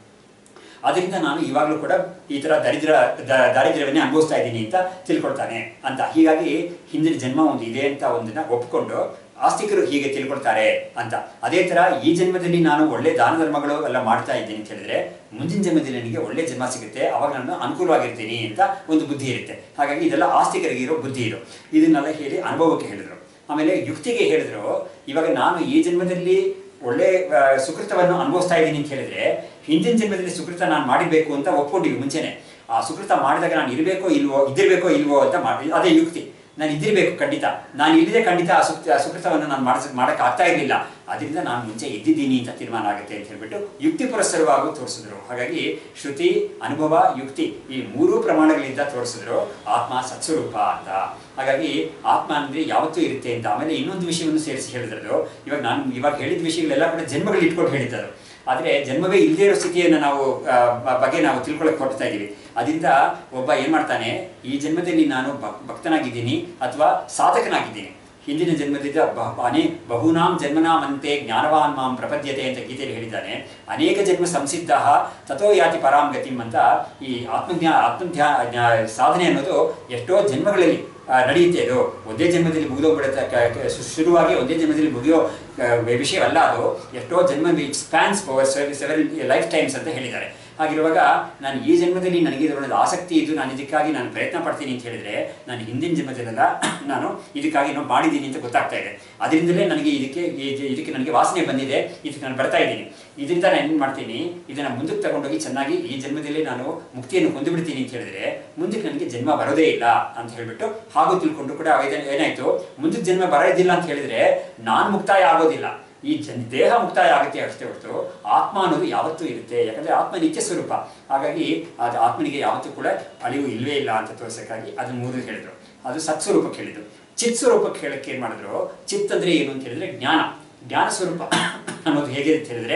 ಅದರಿಂದ ನಾನು ಇವಾಗಲೂ ಕೂಡ ಈ ಥರ ದರಿದ್ರ ದ- ದಾರಿದ್ರ್ಯವನ್ನೇ ಅನುಭವಿಸ್ತಾ ಇದ್ದೀನಿ ಅಂತ ತಿಳ್ಕೊಳ್ತಾನೆ ಅಂತ ಹೀಗಾಗಿ ಹಿಂದಿನ ಜನ್ಮ ಒಂದು ಇದೆ ಅಂತ ಒಂದನ್ನ ಒಪ್ಕೊಂಡು ಆಸ್ತಿಕರು ಹೀಗೆ ತಿಳ್ಕೊಳ್ತಾರೆ ಅಂತ ಅದೇ ಥರ ಈ ಜನ್ಮದಲ್ಲಿ ನಾನು ಒಳ್ಳೆ ದಾನ ಧರ್ಮಗಳು ಎಲ್ಲ ಮಾಡ್ತಾ ಇದ್ದೀನಿ ಅಂತ ಹೇಳಿದ್ರೆ ಮುಂದಿನ ಜನ್ಮದಲ್ಲಿ ನನಗೆ ಒಳ್ಳೆ ಜನ್ಮ ಸಿಗುತ್ತೆ ಅವಾಗ ನಾನು ಅನುಕೂಲವಾಗಿರ್ತೀನಿ ಅಂತ ಒಂದು ಬುದ್ಧಿ ಇರುತ್ತೆ ಹಾಗಾಗಿ ಇದೆಲ್ಲ ಆಸ್ತಿಕರಿಗೆ ಇರೋ ಬುದ್ಧಿ ಇದು ಇದನ್ನೆಲ್ಲ ಹೇಳಿ ಅನುಭವಕ್ಕೆ ಹೇಳಿದರು ಆಮೇಲೆ ಯುಕ್ತಿಗೆ ಹೇಳಿದ್ರು ಇವಾಗ ನಾನು ಈ ಜನ್ಮದಲ್ಲಿ ಒಳ್ಳೆ ಆ, ಸುಕೃತವನ್ನು ಅನುಭವಿಸ್ತಾ ಇದ್ದೀನಿ ಅಂತ ಹೇಳಿದ್ರೆ ಹಿಂದಿನ ಜನ್ಮದಲ್ಲಿ ಸುಕೃತ ನಾನು ಮಾಡಿರ್ಬೇಕು ಅಂತ ಒಪ್ಕೊಂಡಿವಿ ಮುಂಚೆನೆ ಆ ಸುಕೃತ ಮಾಡಿದಾಗ ನಾನು ಇರಬೇಕೋ ಇಲ್ವೋ ಇದ್ದಿರ್ಬೇಕೋ ಇಲ್ವೋ ಅಂತ ಮಾಡಿ ಅದೇ ಯುಕ್ತಿ ನಾನು ಇದ್ದಿರ್ಬೇಕು ಖಂಡಿತ ನಾನು ಇಲ್ಲದೆ ಖಂಡಿತ ಆ ಸುಕ್ ಆ ಸುಕೃತವನ್ನು ನಾನು ಮಾಡಿಸ್ ಮಾಡಕ್ಕೆ ಆಗ್ತಾ ಇರಲಿಲ್ಲ ಅದರಿಂದ ನಾನು ಮುಂಚೆ ಇದ್ದಿದ್ದೀನಿ ಅಂತ ತೀರ್ಮಾನ ಆಗುತ್ತೆ ಅಂತ ಹೇಳ್ಬಿಟ್ಟು ಯುಕ್ತಿ ಪುರಸ್ಸರವಾಗೂ ತೋರಿಸಿದ್ರು ಹಾಗಾಗಿ ಶ್ರುತಿ ಅನುಭವ ಯುಕ್ತಿ ಈ ಮೂರೂ ಪ್ರಮಾಣಗಳಿಂದ ತೋರಿಸಿದ್ರು ಆತ್ಮ ಸತ್ಸ್ವರೂಪ ಅಂತ ಹಾಗಾಗಿ ಆತ್ಮ ಅಂದ್ರೆ ಯಾವತ್ತೂ ಇರುತ್ತೆ ಅಂತ ಆಮೇಲೆ ಇನ್ನೊಂದು ವಿಷಯವನ್ನು ಸೇರಿಸಿ ಹೇಳಿದ್ರು ಇವಾಗ ನಾನು ಇವಾಗ ಹೇಳಿದ ವಿಷಯಗಳೆಲ್ಲ ಕೂಡ ಜನ್ಮಗಳು ಇಟ್ಕೊಂಡು ಹೇಳಿದ್ದಾರೆ ಆದರೆ ಜನ್ಮವೇ ಇಲ್ಲದೇ ಇರೋ ಸ್ಥಿತಿಯನ್ನು ನಾವು ಆ, ಬ- ಬಗ್ಗೆ ನಾವು ತಿಳ್ಕೊಳಕ್ ಹೊರಡ್ತಾ ಇದ್ದೀವಿ ಅದರಿಂದ ಒಬ್ಬ ಏನ್ ಮಾಡ್ತಾನೆ ಈ ಜನ್ಮದಲ್ಲಿ ನಾನು ಭಕ್- ಭಕ್ತನಾಗಿದ್ದೀನಿ ಅಥವಾ ಸಾಧಕನಾಗಿದ್ದೀನಿ ಹಿಂದಿನ ಜನ್ಮದಿಂದ ಬ- ಅನೇ ಬಹುನಾಂ ಜನ್ಮನಾಮಂತೆ ಜ್ಞಾನವಾನ್ ಮಾಂ ಪ್ರಪದ್ಯತೆ ಅಂತ ಗೀತೆಯಲ್ಲಿ ಹೇಳಿದ್ದಾನೆ ಅನೇಕ ಜನ್ಮ ಸಂಸಿದ್ಧ ತಥೋ ಯಾತಿ ಪರಾಂ ಗತಿಂ ಅಂತ ಈ ಆತ್ಮಜ್ಞಾ ಆತ್ಮಧ್ಯ ಜ್ಞಾ- ಸಾಧನೆ ಅನ್ನೋದು ಎಷ್ಟೋ ಜನ್ಮಗಳಲ್ಲಿ ಆ, ನಡೆಯುತ್ತೆ ಅದು ಒಂದೇ ಜನ್ಮದಲ್ಲಿ ಮುಗಿದೋಗ್ಬಿಡುತ್ತೆ ಕ- ಕ- ಶು- ಶುರುವಾಗಿ ಒಂದೇ ಜನ್ಮದಲ್ಲಿ ಮುಗಿಯೋ ಆ, ವಿಷಯವಲ್ಲ ಅದು ಎಷ್ಟೋ ಜನ್ಮ it spans over several life times ಅಂತ ಹೇಳಿದ್ದಾರೆ ಹಾಗಿರುವಾಗ ನಾನು ಈ ಜನ್ಮದಲ್ಲಿ ನನಗೆ ಇದರೊಳಗೆ ಆಸಕ್ತಿ ಇದ್ದು ನಾನು ಇದಕ್ಕಾಗಿ ನಾನು ಪ್ರಯತ್ನ ಪಡ್ತೀನಿ ಅಂತ ಹೇಳಿದ್ರೆ ನಾನು ಹಿಂದಿನ ಜನ್ಮದಲ್ಲೆಲ್ಲ ನಾನು ಇದಕ್ಕಾಗಿ ನಾನು ಮಾಡಿದ್ದೀನಿ ಅಂತ ಗೊತ್ತಾಗ್ತಾ ಇದೆ ಅದರಿಂದಲೇ ನನಗೆ ಇದಕ್ಕೆ ಈ- ಇದಕ್ಕೆ ನನಗೆ ವಾಸನೆ ಬಂದಿದೆ ಇದಕ್ಕೆ ನಾನು ಬರ್ತಾ ಇದ್ದೀನಿ ಇದರಿಂದ ನಾನು ಏನು ಮಾಡ್ತೀನಿ ಇದನ್ನು ಮುಂದಕ್ಕೆ ತಗೊಂಡೋಗಿ ಚೆನ್ನಾಗಿ ಈ ಜನ್ಮದಲ್ಲಿ ನಾನು ಮುಕ್ತಿಯನ್ನು ಹೊಂದಿಬಿಡ್ತೀನಿ ಅಂತ ಹೇಳಿದ್ರೆ ಮುಂದಕ್ಕೆ ನನಗೆ ಜನ್ಮ ಬರೋದೇ ಇಲ್ಲ ಅಂತ ಹೇಳ್ಬಿಟ್ಟು ಹಾಗೂ ತಿಳ್ಕೊಂಡು ಕೂಡ ಏನ- ಏನಾಯ್ತು ಮುಂದಕ್ಕೆ ಜನ್ಮ ಬರೋದಿಲ್ಲ ಅಂತ ಹೇಳಿದ್ರೆ ನಾನು ಮುಕ್ತಾಯ ಆಗೋದಿಲ್ಲ ಈ ಜನ್ ದೇಹ ಮುಕ್ತಾಯ ಆಗುತ್ತೆ ಅಷ್ಟೇ ಹೊರತು ಆತ್ಮ ಅನ್ನೋದು ಯಾವತ್ತೂ ಇರುತ್ತೆ ಯಾಕಂದ್ರೆ ಆತ್ಮ ನಿತ್ಯ ಸ್ವರೂಪ ಹಾಗಾಗಿ ಅದು ಆತ್ಮನಿಗೆ ಯಾವತ್ತೂ ಕೂಡ ಅಳಿವು ಇಲ್ವೇ ಇಲ್ಲ ಅಂತ ತೋರಿಸೋಕ್ಕಾಗಿ ಅದನ್ನ ಮೂರು ಹೇಳಿದ್ರು ಅದು ಸತ್ಸ್ವರೂಪಕ್ಕೆ ಹೇಳಿದ್ರು ಚಿತ್ ಸ್ವರೂಪಕ್ಕೆ ಹೇಳಕ್ಕೆ ಏನ್ ಮಾಡಿದ್ರು ಚಿತ್ ಅಂದ್ರೆ ಏನು ಅಂತ ಹೇಳಿದ್ರೆ ಜ್ಞಾನ ಜ್ಞಾನ ಸ್ವರೂಪ ಅನ್ನೋದು ಹೇಗೆ ಅಂತ ಹೇಳಿದ್ರೆ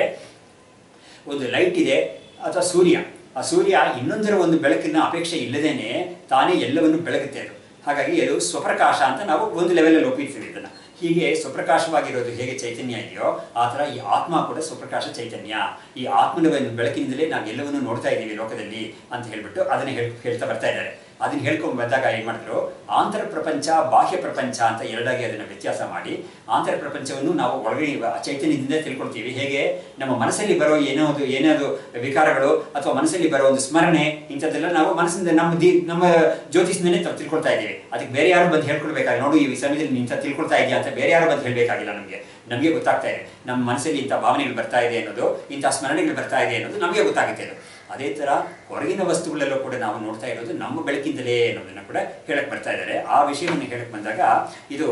ಒಂದು ಲೈಟ್ ಇದೆ ಅಥವಾ ಸೂರ್ಯ ಆ ಸೂರ್ಯ ಇನ್ನೊಂದರ ಒಂದು ಬೆಳಕಿನ ಅಪೇಕ್ಷೆ ಇಲ್ಲದೇನೆ ತಾನೇ ಎಲ್ಲವನ್ನು ಬೆಳಗುತ್ತೆ ಅದು ಹಾಗಾಗಿ ಅದು ಸ್ವಪ್ರಕಾಶ ಅಂತ ನಾವು ಒಂದು ಲೆವೆಲಲ್ಲಿ ಒಪ್ಪಿರ್ತೀವಿ ಇದನ್ನ ಹೀಗೆ ಸ್ವಪ್ರಕಾಶವಾಗಿರೋದು ಹೇಗೆ ಚೈತನ್ಯ ಇದೆಯೋ ಆ ಥರ ಈ ಆತ್ಮ ಕೂಡ ಸ್ವಪ್ರಕಾಶ ಚೈತನ್ಯ ಈ ಆತ್ಮನ ಒಂದು ಬೆಳಕಿನಿಂದಲೇ ನಾವು ಎಲ್ಲವನ್ನೂ ನೋಡ್ತಾ ಇದ್ದೀವಿ ಲೋಕದಲ್ಲಿ ಅಂತ ಹೇಳ್ಬಿಟ್ಟು ಅದನ್ನ ಹೇಳ್ ಹೇಳ್ತಾ ಬರ್ತಾ ಇದ್ದಾರೆ ಅದನ್ನ ಹೇಳ್ಕೊಂಡು ಬಂದಾಗ ಏನ್ ಮಾಡಿದ್ರು ಆಂತರ ಪ್ರಪಂಚ ಬಾಹ್ಯ ಪ್ರಪಂಚ ಅಂತ ಎರಡಾಗಿ ಅದನ್ನ ವ್ಯತ್ಯಾಸ ಮಾಡಿ ಆಂತರ ಪ್ರಪಂಚವನ್ನು ನಾವು ಒಳಗಡೆ ಇವ- ಚೈತನ್ಯದಿಂದ ತಿಳ್ಕೊಳ್ತೀವಿ ಹೇಗೆ ನಮ್ಮ ಮನಸ್ಸಲ್ಲಿ ಬರೋ ಏನೋ ಒಂದು ಏನಾದ್ರು ವಿಕಾರಗಳು ಅಥವಾ ಮನಸ್ಸಲ್ಲಿ ಬರೋ ಒಂದು ಸ್ಮರಣೆ ಇಂಥದ್ದೆಲ್ಲ ನಾವು ಮನಸ್ಸಿಂದ ನಮ್ಮ ದಿ ನಮ್ಮ ಜ್ಯೋತಿಷದಿಂದನೇ ತಾವು ತಿಳ್ಕೊಳ್ತಾ ಇದ್ದೀವಿ ಅದಕ್ಕೆ ಬೇರೆ ಯಾರು ಬಂದು ಹೇಳ್ಕೊಳ್ಬೇಕಾಗಿ ನೋಡು ಈ ಸಮಯದಲ್ಲಿ ನೀನ್ ಇಂಥ ತಿಳ್ಕೊಳ್ತಾ ಇದೆಯಾ ಅಂತ ಬೇರೆ ಯಾರು ಬಂದು ಹೇಳ್ಬೇಕಾಗಿಲ್ಲ ನಮಗೆ ನಮಗೆ ಗೊತ್ತಾಗ್ತಾ ಇದೆ ನಮ್ಮ ಮನಸ್ಸಲ್ಲಿ ಇಂಥ ಭಾವನೆಗಳು ಬರ್ತಾ ಇದೆ ಅನ್ನೋದು ಇಂಥ ಸ್ಮರಣೆಗಳು ಬರ್ತಾ ಇದೆ ಅನ್ನೋದು ನಮಗೆ ಗೊತ್ತಾಗುತ್ತೆ ಅದು ಅದೇ ತರ ಹೊರಗಿನ ವಸ್ತುಗಳೆಲ್ಲೂ ಕೂಡ ನಾವು ನೋಡ್ತಾ ಇರೋದು ನಮ್ಮ ಬೆಳಕಿಂದಲೇ ಅನ್ನೋದನ್ನ ಕೂಡ ಹೇಳಕ್ ಬರ್ತಾ ಇದ್ದಾರೆ ಆ ವಿಷಯವನ್ನು ಹೇಳಕ್ ಬಂದಾಗ ಇದು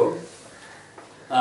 ಆ,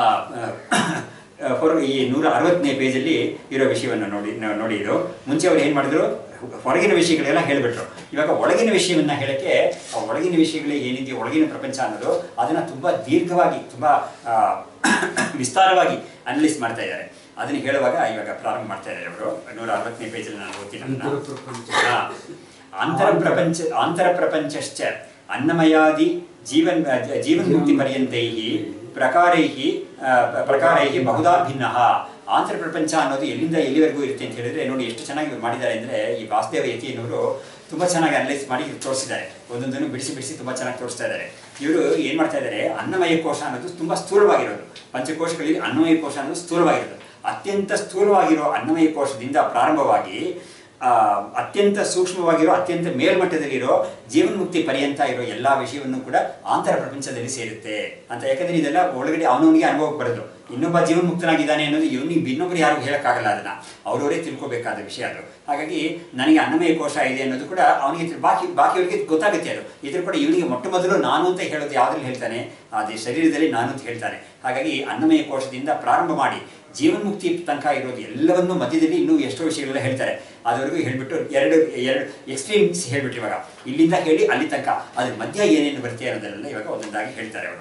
ಆ, ಹೊರ ಈ ನೂರ ಅರವತ್ತನೇ ಪೇಜಲ್ಲಿ ಇರೋ ವಿಷಯವನ್ನು ನೋಡಿ ನ- ನೋಡಿ ಇದು ಮುಂಚೆ ಅವ್ರು ಏನು ಮಾಡಿದ್ರು ಹೊರಗಿನ ವಿಷಯಗಳೆಲ್ಲ ಹೇಳಿಬಿಟ್ರು ಇವಾಗ ಒಳಗಿನ ವಿಷಯವನ್ನ ಹೇಳಕ್ಕೆ ಆ ಒಳಗಿನ ವಿಷಯಗಳೇ ಏನಿದೆಯೋ ಒಳಗಿನ ಪ್ರಪಂಚ ಅನ್ನೋದು ಅದನ್ನ ತುಂಬಾ ದೀರ್ಘವಾಗಿ ತುಂಬಾ ಆ, ವಿಸ್ತಾರವಾಗಿ ಅನಲೈಸ್ ಮಾಡ್ತಾ ಇದ್ದಾರೆ ಅದನ್ನ ಹೇಳುವಾಗ ಇವಾಗ ಪ್ರಾರಂಭ ಮಾಡ್ತಾ ಇದ್ದಾರೆ ಅವರು ನೂರ ಅರವತ್ತನೇ ಪೇಜಲ್ಲಿ ನಾನು ಓದ್ತೀನಿ ಅದನ್ನ. ಅಂತರಪ್ರಪಂಚ. ಹಾ. ಆಂತರ ಪ್ರಪಂಚ ಆಂತರ ಪ್ರಪಂಚಶ್ಚ ಅನ್ನಮಯಾದಿ ಜೀವನ್ ಜೀವನ್ ಮುಕ್ತಿ ಪರ್ಯಂತೈ ಪ್ರಕಾರೈ ಪ್ರಕಾರೈ ಬಹುಧಾ ಭಿನ್ನ ಆಂತರ ಪ್ರಪಂಚ ಅನ್ನೋದು ಎಲ್ಲಿಂದ ಎಲ್ಲಿವರೆಗೂ ಇರುತ್ತೆ ಅಂತ ಹೇಳಿದ್ರೆ ನೋಡಿ ಎಷ್ಟು ಚೆನ್ನಾಗಿ ಮಾಡಿದ್ದಾರೆ ಅಂದ್ರೆ ಈ ವಾಸುದೇವ ಯತಿಯನವರು ತುಂಬಾ ಚೆನ್ನಾಗಿ ಅನಲೈಸ್ ಮಾಡಿ ತೋರಿಸಿದ್ದಾರೆ ಒಂದೊಂದನ್ನು ಬಿಡಿಸಿ ಬಿಡಿಸಿ ತುಂಬಾ ಚೆನ್ನಾಗಿ ತೋರಿಸ್ತಾ ಇದ್ದಾರೆ ಇವರು ಏನ್ ಮಾಡ್ತಾ ಇದ್ದಾರೆ ಅನ್ನಮಯ ಕೋಶ ಅನ್ನೋದು ತುಂಬಾ ಸ್ಥೂಲವಾಗಿರೋದು ಪಂಚಕೋಶಗಳಲ್ಲಿ ಅನ್ನಮಯ ಕೋಶ ಅನ್ನೋದು ಸ್ಥೂಲವಾಗಿರೋದು ಅತ್ಯಂತ ಸ್ಥೂಲವಾಗಿರೋ ಅನ್ನಮಯ ಕೋಶದಿಂದ ಪ್ರಾರಂಭವಾಗಿ ಆ, ಅತ್ಯಂತ ಸೂಕ್ಷ್ಮವಾಗಿರೋ ಅತ್ಯಂತ ಮೇಲ್ಮಟ್ಟದಲ್ಲಿರೋ ಜೀವನ್ಮುಕ್ತಿ ಪರ್ಯಂತ ಇರೋ ಎಲ್ಲಾ ವಿಷಯವನ್ನು ಕೂಡ ಆಂತರ ಪ್ರಪಂಚದಲ್ಲಿ ಸೇರುತ್ತೆ ಅಂತ ಯಾಕಂದ್ರೆ ಇದೆಲ್ಲ ಒಳಗಡೆ ಅವನವನಿಗೆ ಅನುಭವಕ್ಕೆ ಬರೋದು ಇನ್ನೊಬ್ಬ ಜೀವನ್ಮುಕ್ತನಾಗಿದ್ದಾನೆ ಅನ್ನೋದು ಇವನಿಗೆ ಇನ್ನೊಬ್ರು ಯಾರು ಹೇಳಕ್ಕಾಗಲ್ಲ ಅದನ್ನ ಅವ್ರವರೇ ತಿಳ್ಕೊಬೇಕಾದ ವಿಷಯ ಅದು ಹಾಗಾಗಿ ನನಗೆ ಅನ್ನಮಯ ಕೋಶ ಇದೆ ಅನ್ನೋದು ಕೂಡ ಅವನಿಗೆ ತಿಳ್- ಬಾಕಿ ಬಾಕಿಯವರಿಗೆ ಗೊತ್ತಾಗುತ್ತೆ ಅದು ಇದ್ರ ಕೂಡ ಇವನಿಗೆ ಮೊಟ್ಟ ಮೊದಲು ನಾನು ಅಂತ ಹೇಳೋದು ಯಾವ್ದ್ರಲ್ಲಿ ಹೇಳ್ತಾನೆ ಅದೇ ಶರೀರದಲ್ಲಿ ನಾನು ಅಂತ ಹೇಳ್ತಾನೆ ಹಾಗಾಗಿ ಅನ್ನಮಯ ಕೋಶದಿಂದ ಪ್ರಾರಂಭ ಮಾಡಿ ಜೀವನ್ಮುಕ್ತಿ ತನಕ ಇರೋದು ಎಲ್ಲವನ್ನೂ ಮಧ್ಯದಲ್ಲಿ ಇನ್ನೂ ಎಷ್ಟೋ ವಿಷಯಗಳೆಲ್ಲ ಹೇಳ್ತಾರೆ ಅದುವರೆಗೂ ಹೇಳ್ಬಿಟ್ಟು ಎರಡು ಎರಡು ಎಕ್ಸ್ಟ್ರೀಮ್ಸ್ ಹೇಳ್ಬಿಟ್ಟು ಇವಾಗ ಇಲ್ಲಿಂದ ಹೇಳಿ ಅಲ್ಲಿ ತನಕ ಅದ್ರ ಮಧ್ಯ ಏನೇನು ಬರುತ್ತೆ ಅನ್ನೋದನ್ನೆಲ್ಲ ಇವಾಗ ಒಂದೊಂದಾಗಿ ಹೇಳ್ತಾರೆ ಅವರು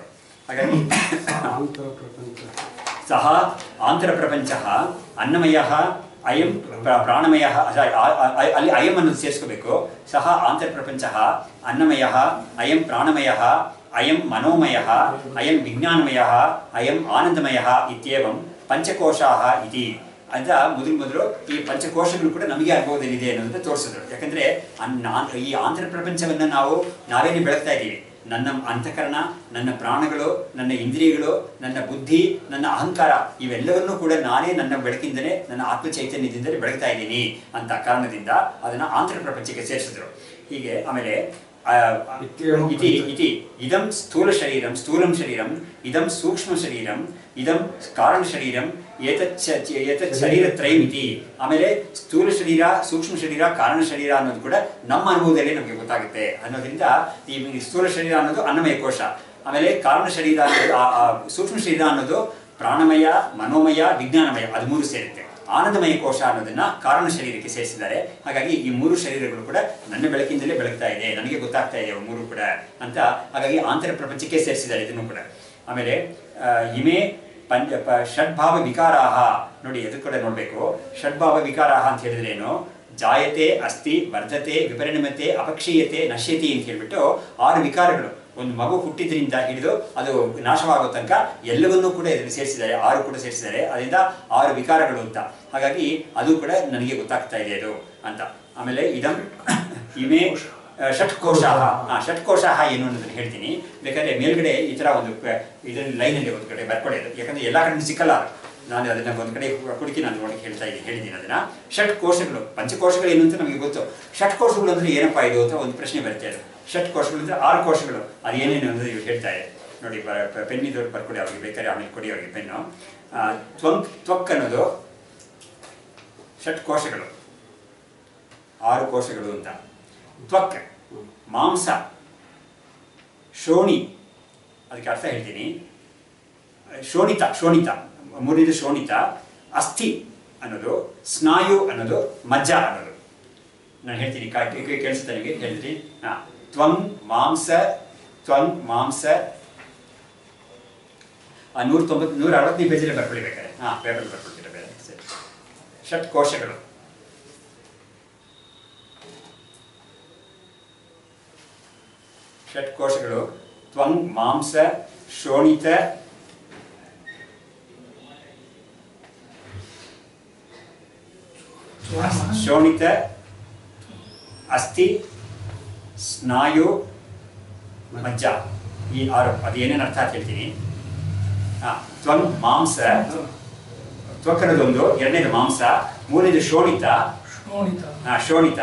ಹಾಗಾಗಿ ಆಂತರ ಪ್ರಪಂಚ ಸಹ ಆಂತರಪ್ರಪಂಚ ಅನ್ನಮಯ ಅಯಂ ಪ್ರ- ಪ್ರಾಣಮಯ ಅದ- ಆ- ಆ- ಆ- ಅಲ್ಲಿ ಅಯಂ ಅನ್ನೋದು ಸೇರಿಸ್ಕೋಬೇಕು ಸಹ ಆಂತರಪ್ರಪಂಚ ಅನ್ನಮಯ ಅಯಂ ಪ್ರಾಣಮಯ ಅಯಂ ಮನೋಮಯ ಅಯಂ ವಿಜ್ಞಾನಮಯ ಅಯಂ ಆನಂದಮಯ ಇತ್ಯೇವಂ ಪಂಚಕೋಶಾ ಇತಿ ಅಂತ ಮೊದಲು ಮೊದಲು ಈ ಪಂಚಕೋಶಗಳು ಕೂಡ ನಮಗೆ ಅನುಭವದಲ್ಲಿದೆ ಅನ್ನೋದನ್ನ ತೋರಿಸಿದ್ರು ಯಾಕಂದ್ರೆ ಅನ್- ನಾನ್- ಈ ಆಂತರ ಪ್ರಪಂಚವನ್ನ ನಾವು ನಾವೇನೆ ಬೆಳಗ್ತಾ ಇದ್ದೀವಿ ನನ್ನ ಅಂತಃಕರಣ ನನ್ನ ಪ್ರಾಣಗಳು ನನ್ನ ಇಂದ್ರಿಯಗಳು ನನ್ನ ಬುದ್ಧಿ ನನ್ನ ಅಹಂಕಾರ ಇವೆಲ್ಲವನ್ನೂ ಕೂಡ ನಾನೇ ನನ್ನ ಬೆಳಕಿಂದಲೇ ನನ್ನ ಆತ್ಮ ಚೈತನ್ಯದಿಂದಲೇ ಬೆಳಗ್ತಾ ಇದ್ದೀನಿ ಅಂತ ಕಾರಣದಿಂದ ಅದನ್ನ ಆಂತರ ಪ್ರಪಂಚಕ್ಕೆ ಸೇರಿಸಿದ್ರು ಹೀಗೆ ಆಮೇಲೆ ಆ, ಇತ್ಯೇವಂ ಇತಿ ಇತಿ ಇದಂ ಸ್ಥೂಲ ಶರೀರಂ ಸ್ಥೂಲಂ ಶರೀರಂ ಇದಂ ಸೂಕ್ಷ್ಮ ಶರೀರಂ ಇದಂ ಕಾರಣ ಶರೀರಂ ಏತತ್ ಚ- ಚ- ಏತತ್ ಶರೀರತ್ರಯಂ ಇತಿ ಆಮೇಲೆ ಸ್ಥೂಲ ಶರೀರ ಸೂಕ್ಷ್ಮ ಶರೀರ ಕಾರಣ ಶರೀರ ಅನ್ನೋದು ಕೂಡ ನಮ್ಮ ಅನುಭವದಲ್ಲಿ ನಮಗೆ ಗೊತ್ತಾಗುತ್ತೆ ಅನ್ನೋದ್ರಿಂದ ಈ ಸ್ಥೂಲ ಶರೀರ ಅನ್ನೋದು ಅನ್ನಮಯ ಕೋಶ ಆಮೇಲೆ ಕಾರಣ ಶರೀರ ಅನ್ನೋದು ಆ- ಆ ಸೂಕ್ಷ್ಮ ಶರೀರ ಅನ್ನೋದು ಪ್ರಾಣಮಯ ಮನೋಮಯ ವಿಜ್ಞಾನಮಯ ಅದು ಮೂರು ಸೇರುತ್ತೆ ಆನಂದಮಯ ಕೋಶ ಅನ್ನೋದನ್ನ ಕಾರಣ ಶರೀರಕ್ಕೆ ಸೇರಿಸಿದ್ದಾರೆ ಹಾಗಾಗಿ ಈ ಮೂರು ಶರೀರಗಳು ಕೂಡ ನನ್ನ ಬೆಳಕಿಂದಲೇ ಬೆಳಗ್ತಾ ಇದೆ ನನಗೆ ಗೊತ್ತಾಗ್ತಾ ಇದೆ ಅವು ಮೂರು ಕೂಡ ಅಂತ ಹಾಗಾಗಿ ಆಂತರ ಪ್ರಪಂಚಕ್ಕೆ ಸೇರಿಸಿದ್ದಾರೆ ಇದನ್ನು ಕೂಡ ಆಮೇಲೆ ಆ, ಇಮೆ ಪಂಚ ಪ ಷಡ್ಭಾವ ವಿಕಾರಾಹ ನೋಡಿ ಅದು ಕೂಡ ನೋಡಬೇಕು ಷಡ್ಭಾವ ವಿಕಾರಾಹ ಅಂತ ಹೇಳಿದ್ರೆ ಏನು ಜಾಯತೆ ಅಸ್ತಿ ವರ್ಧತೆ ವಿಪರಿಣಮತೆ ಅಪಕ್ಷೀಯತೆ ನಶ್ಯತಿ ಅಂತ ಹೇಳ್ಬಿಟ್ಟು ಆರು ವಿಕಾರಗಳು ಒಂದು ಮಗು ಹುಟ್ಟಿದ್ರಿಂದ ಹಿಡಿದು ಅದು ನಾಶವಾಗೋ ತನಕ ಎಲ್ಲವನ್ನೂ ಕೂಡ ಇದರಲ್ಲಿ ಸೇರಿಸಿದ್ದಾರೆ ಆರು ಕೂಡ ಸೇರಿಸಿದ್ದಾರೆ ಅದರಿಂದ ಆರು ವಿಕಾರಗಳು ಅಂತ ಹಾಗಾಗಿ ಅದು ಕೂಡ ನನಗೆ ಗೊತ್ತಾಗ್ತಾ ಇದೆ ಅದು ಅಂತ ಆಮೇಲೆ ಇದಂ ಇಮೆ ಆ, ಷಟ್ಕೋಶಾಹ ಆ ಷಟ್ಕೋಶಾಹ ಏನು ಅನ್ನೋದನ್ನ ಹೇಳ್ತೀನಿ ಬೇಕಾದ್ರೆ ಮೇಲ್ಗಡೆ ಈ ತರ ಒಂದು ಪ- ಇದರಲ್ಲಿ ಲೈನಲ್ಲಿ ಒಂದು ಕಡೆ ಬರ್ಕೊಳ್ಳೋದು ಯಾಕಂದ್ರೆ ಎಲ್ಲಾ ಕಡೆ ಸಿಕ್ಕಲ್ಲ ಅದು. ನಾನು ಅದನ್ನ ಒಂದು ಕಡೆ ಹುಡುಕಿ ನಾನು ನೋಡಿ ಹೇಳ್ತಾ ಇದ್ದೀನಿ ಹೇಳಿದ್ದೀನಿ ಅದನ್ನ ಷಟ್ ಕೋಶಗಳು ಪಂಚಕೋಶಗಳು ಏನು ಅಂತ ನಮಗೆ ಗೊತ್ತು ಷಟ್ ಕೋಶಗಳು ಅಂದ್ರೆ ಏನಪ್ಪಾ ಇದು ಅಂತ ಒಂದು ಪ್ರಶ್ನೆ ಬರುತ್ತೆ ಅದು ಷಟ್ ಕೋಶಗಳು ಅಂದ್ರೆ ಆರು ಕೋಶಗಳು ಅದು ಏನೇನು ಅನ್ನೋದು ಇವ್ರು ಹೇಳ್ತಾ ಇದೆ ನೋಡಿ ಪೆನ್ ಇದ್ದವ್ರು ಬರ್ಕೊಡಿ ಅವ್ರಿಗೆ ಬೇಕಾದ್ರೆ ಆಮೇಲೆ ಕೊಡಿ ಅವ್ರಿಗೆ ಪೆನ್ನು ತ್ವಂಕ್ ತ್ವಕ್ ಅನ್ನೋದು ಷಟ್ ಕೋಶಗಳು ಆರು ಕೋಶಗಳು ಅಂತ ತ್ವಕ್ ಮಾಂಸ ಶೋಣಿ ಅದಕ್ಕೆ ಅರ್ಥ ಹೇಳ್ತೀನಿ ಶೋಣಿತ ಶೋಣಿತ ಮೂರನೇದು ಶೋಣಿತ ಅಸ್ಥಿ ಅನ್ನೋದು ಸ್ನಾಯು ಅನ್ನೋದು ಮಜ್ಜ ಅನ್ನೋದು ನಾನು ಹೇಳ್ತೀನಿ ಕಾ- ಕೇ- ಕೇ- ಕೇಳಿಸುತ್ತಾ ನಿಮಗೆ ಹೇಳಿದ್ರಿ ಹಾ ತ್ವಂ ಮಾಂಸ ತ್ವಂ ಮಾಂಸ ಆ ನೂರ ತೊಂಬತ್ತು ನೂರ ಅರವತ್ತನೇ ಪೇಜಲ್ಲಿ ಬರ್ಕೊಳ್ಳಿ ಬೇಕಾದ್ರೆ ಹಾಂ ಪೇಪರ್ ಬರ್ಕೊಳ್ತೀರ ಬೇರೆ ಸರಿ ಷಟ್ ಕೋಶಗಳು ಷಟ್ ಕೋಶಗಳು ತ್ವಂ ಮಾಂಸ ಶೋಣಿತ ಶೋಣಿತ ಅಸ್ಥಿ ಸ್ನಾಯು ಮಜ್ಜ ಈ ಆರು ಅದು ಏನೇನು ಅರ್ಥ ಅಂತ ಹೇಳ್ತೀನಿ ಹಾ ತ್ವಂ ಮಾಂಸ ತ್ವಕ್ ಅನ್ನೋದೊಂದು ಎರಡನೇದು ಮಾಂಸ ಮೂರನೇದು ಶೋಣಿತ ಶೋಣಿತ ಆ, ಶೋಣಿತ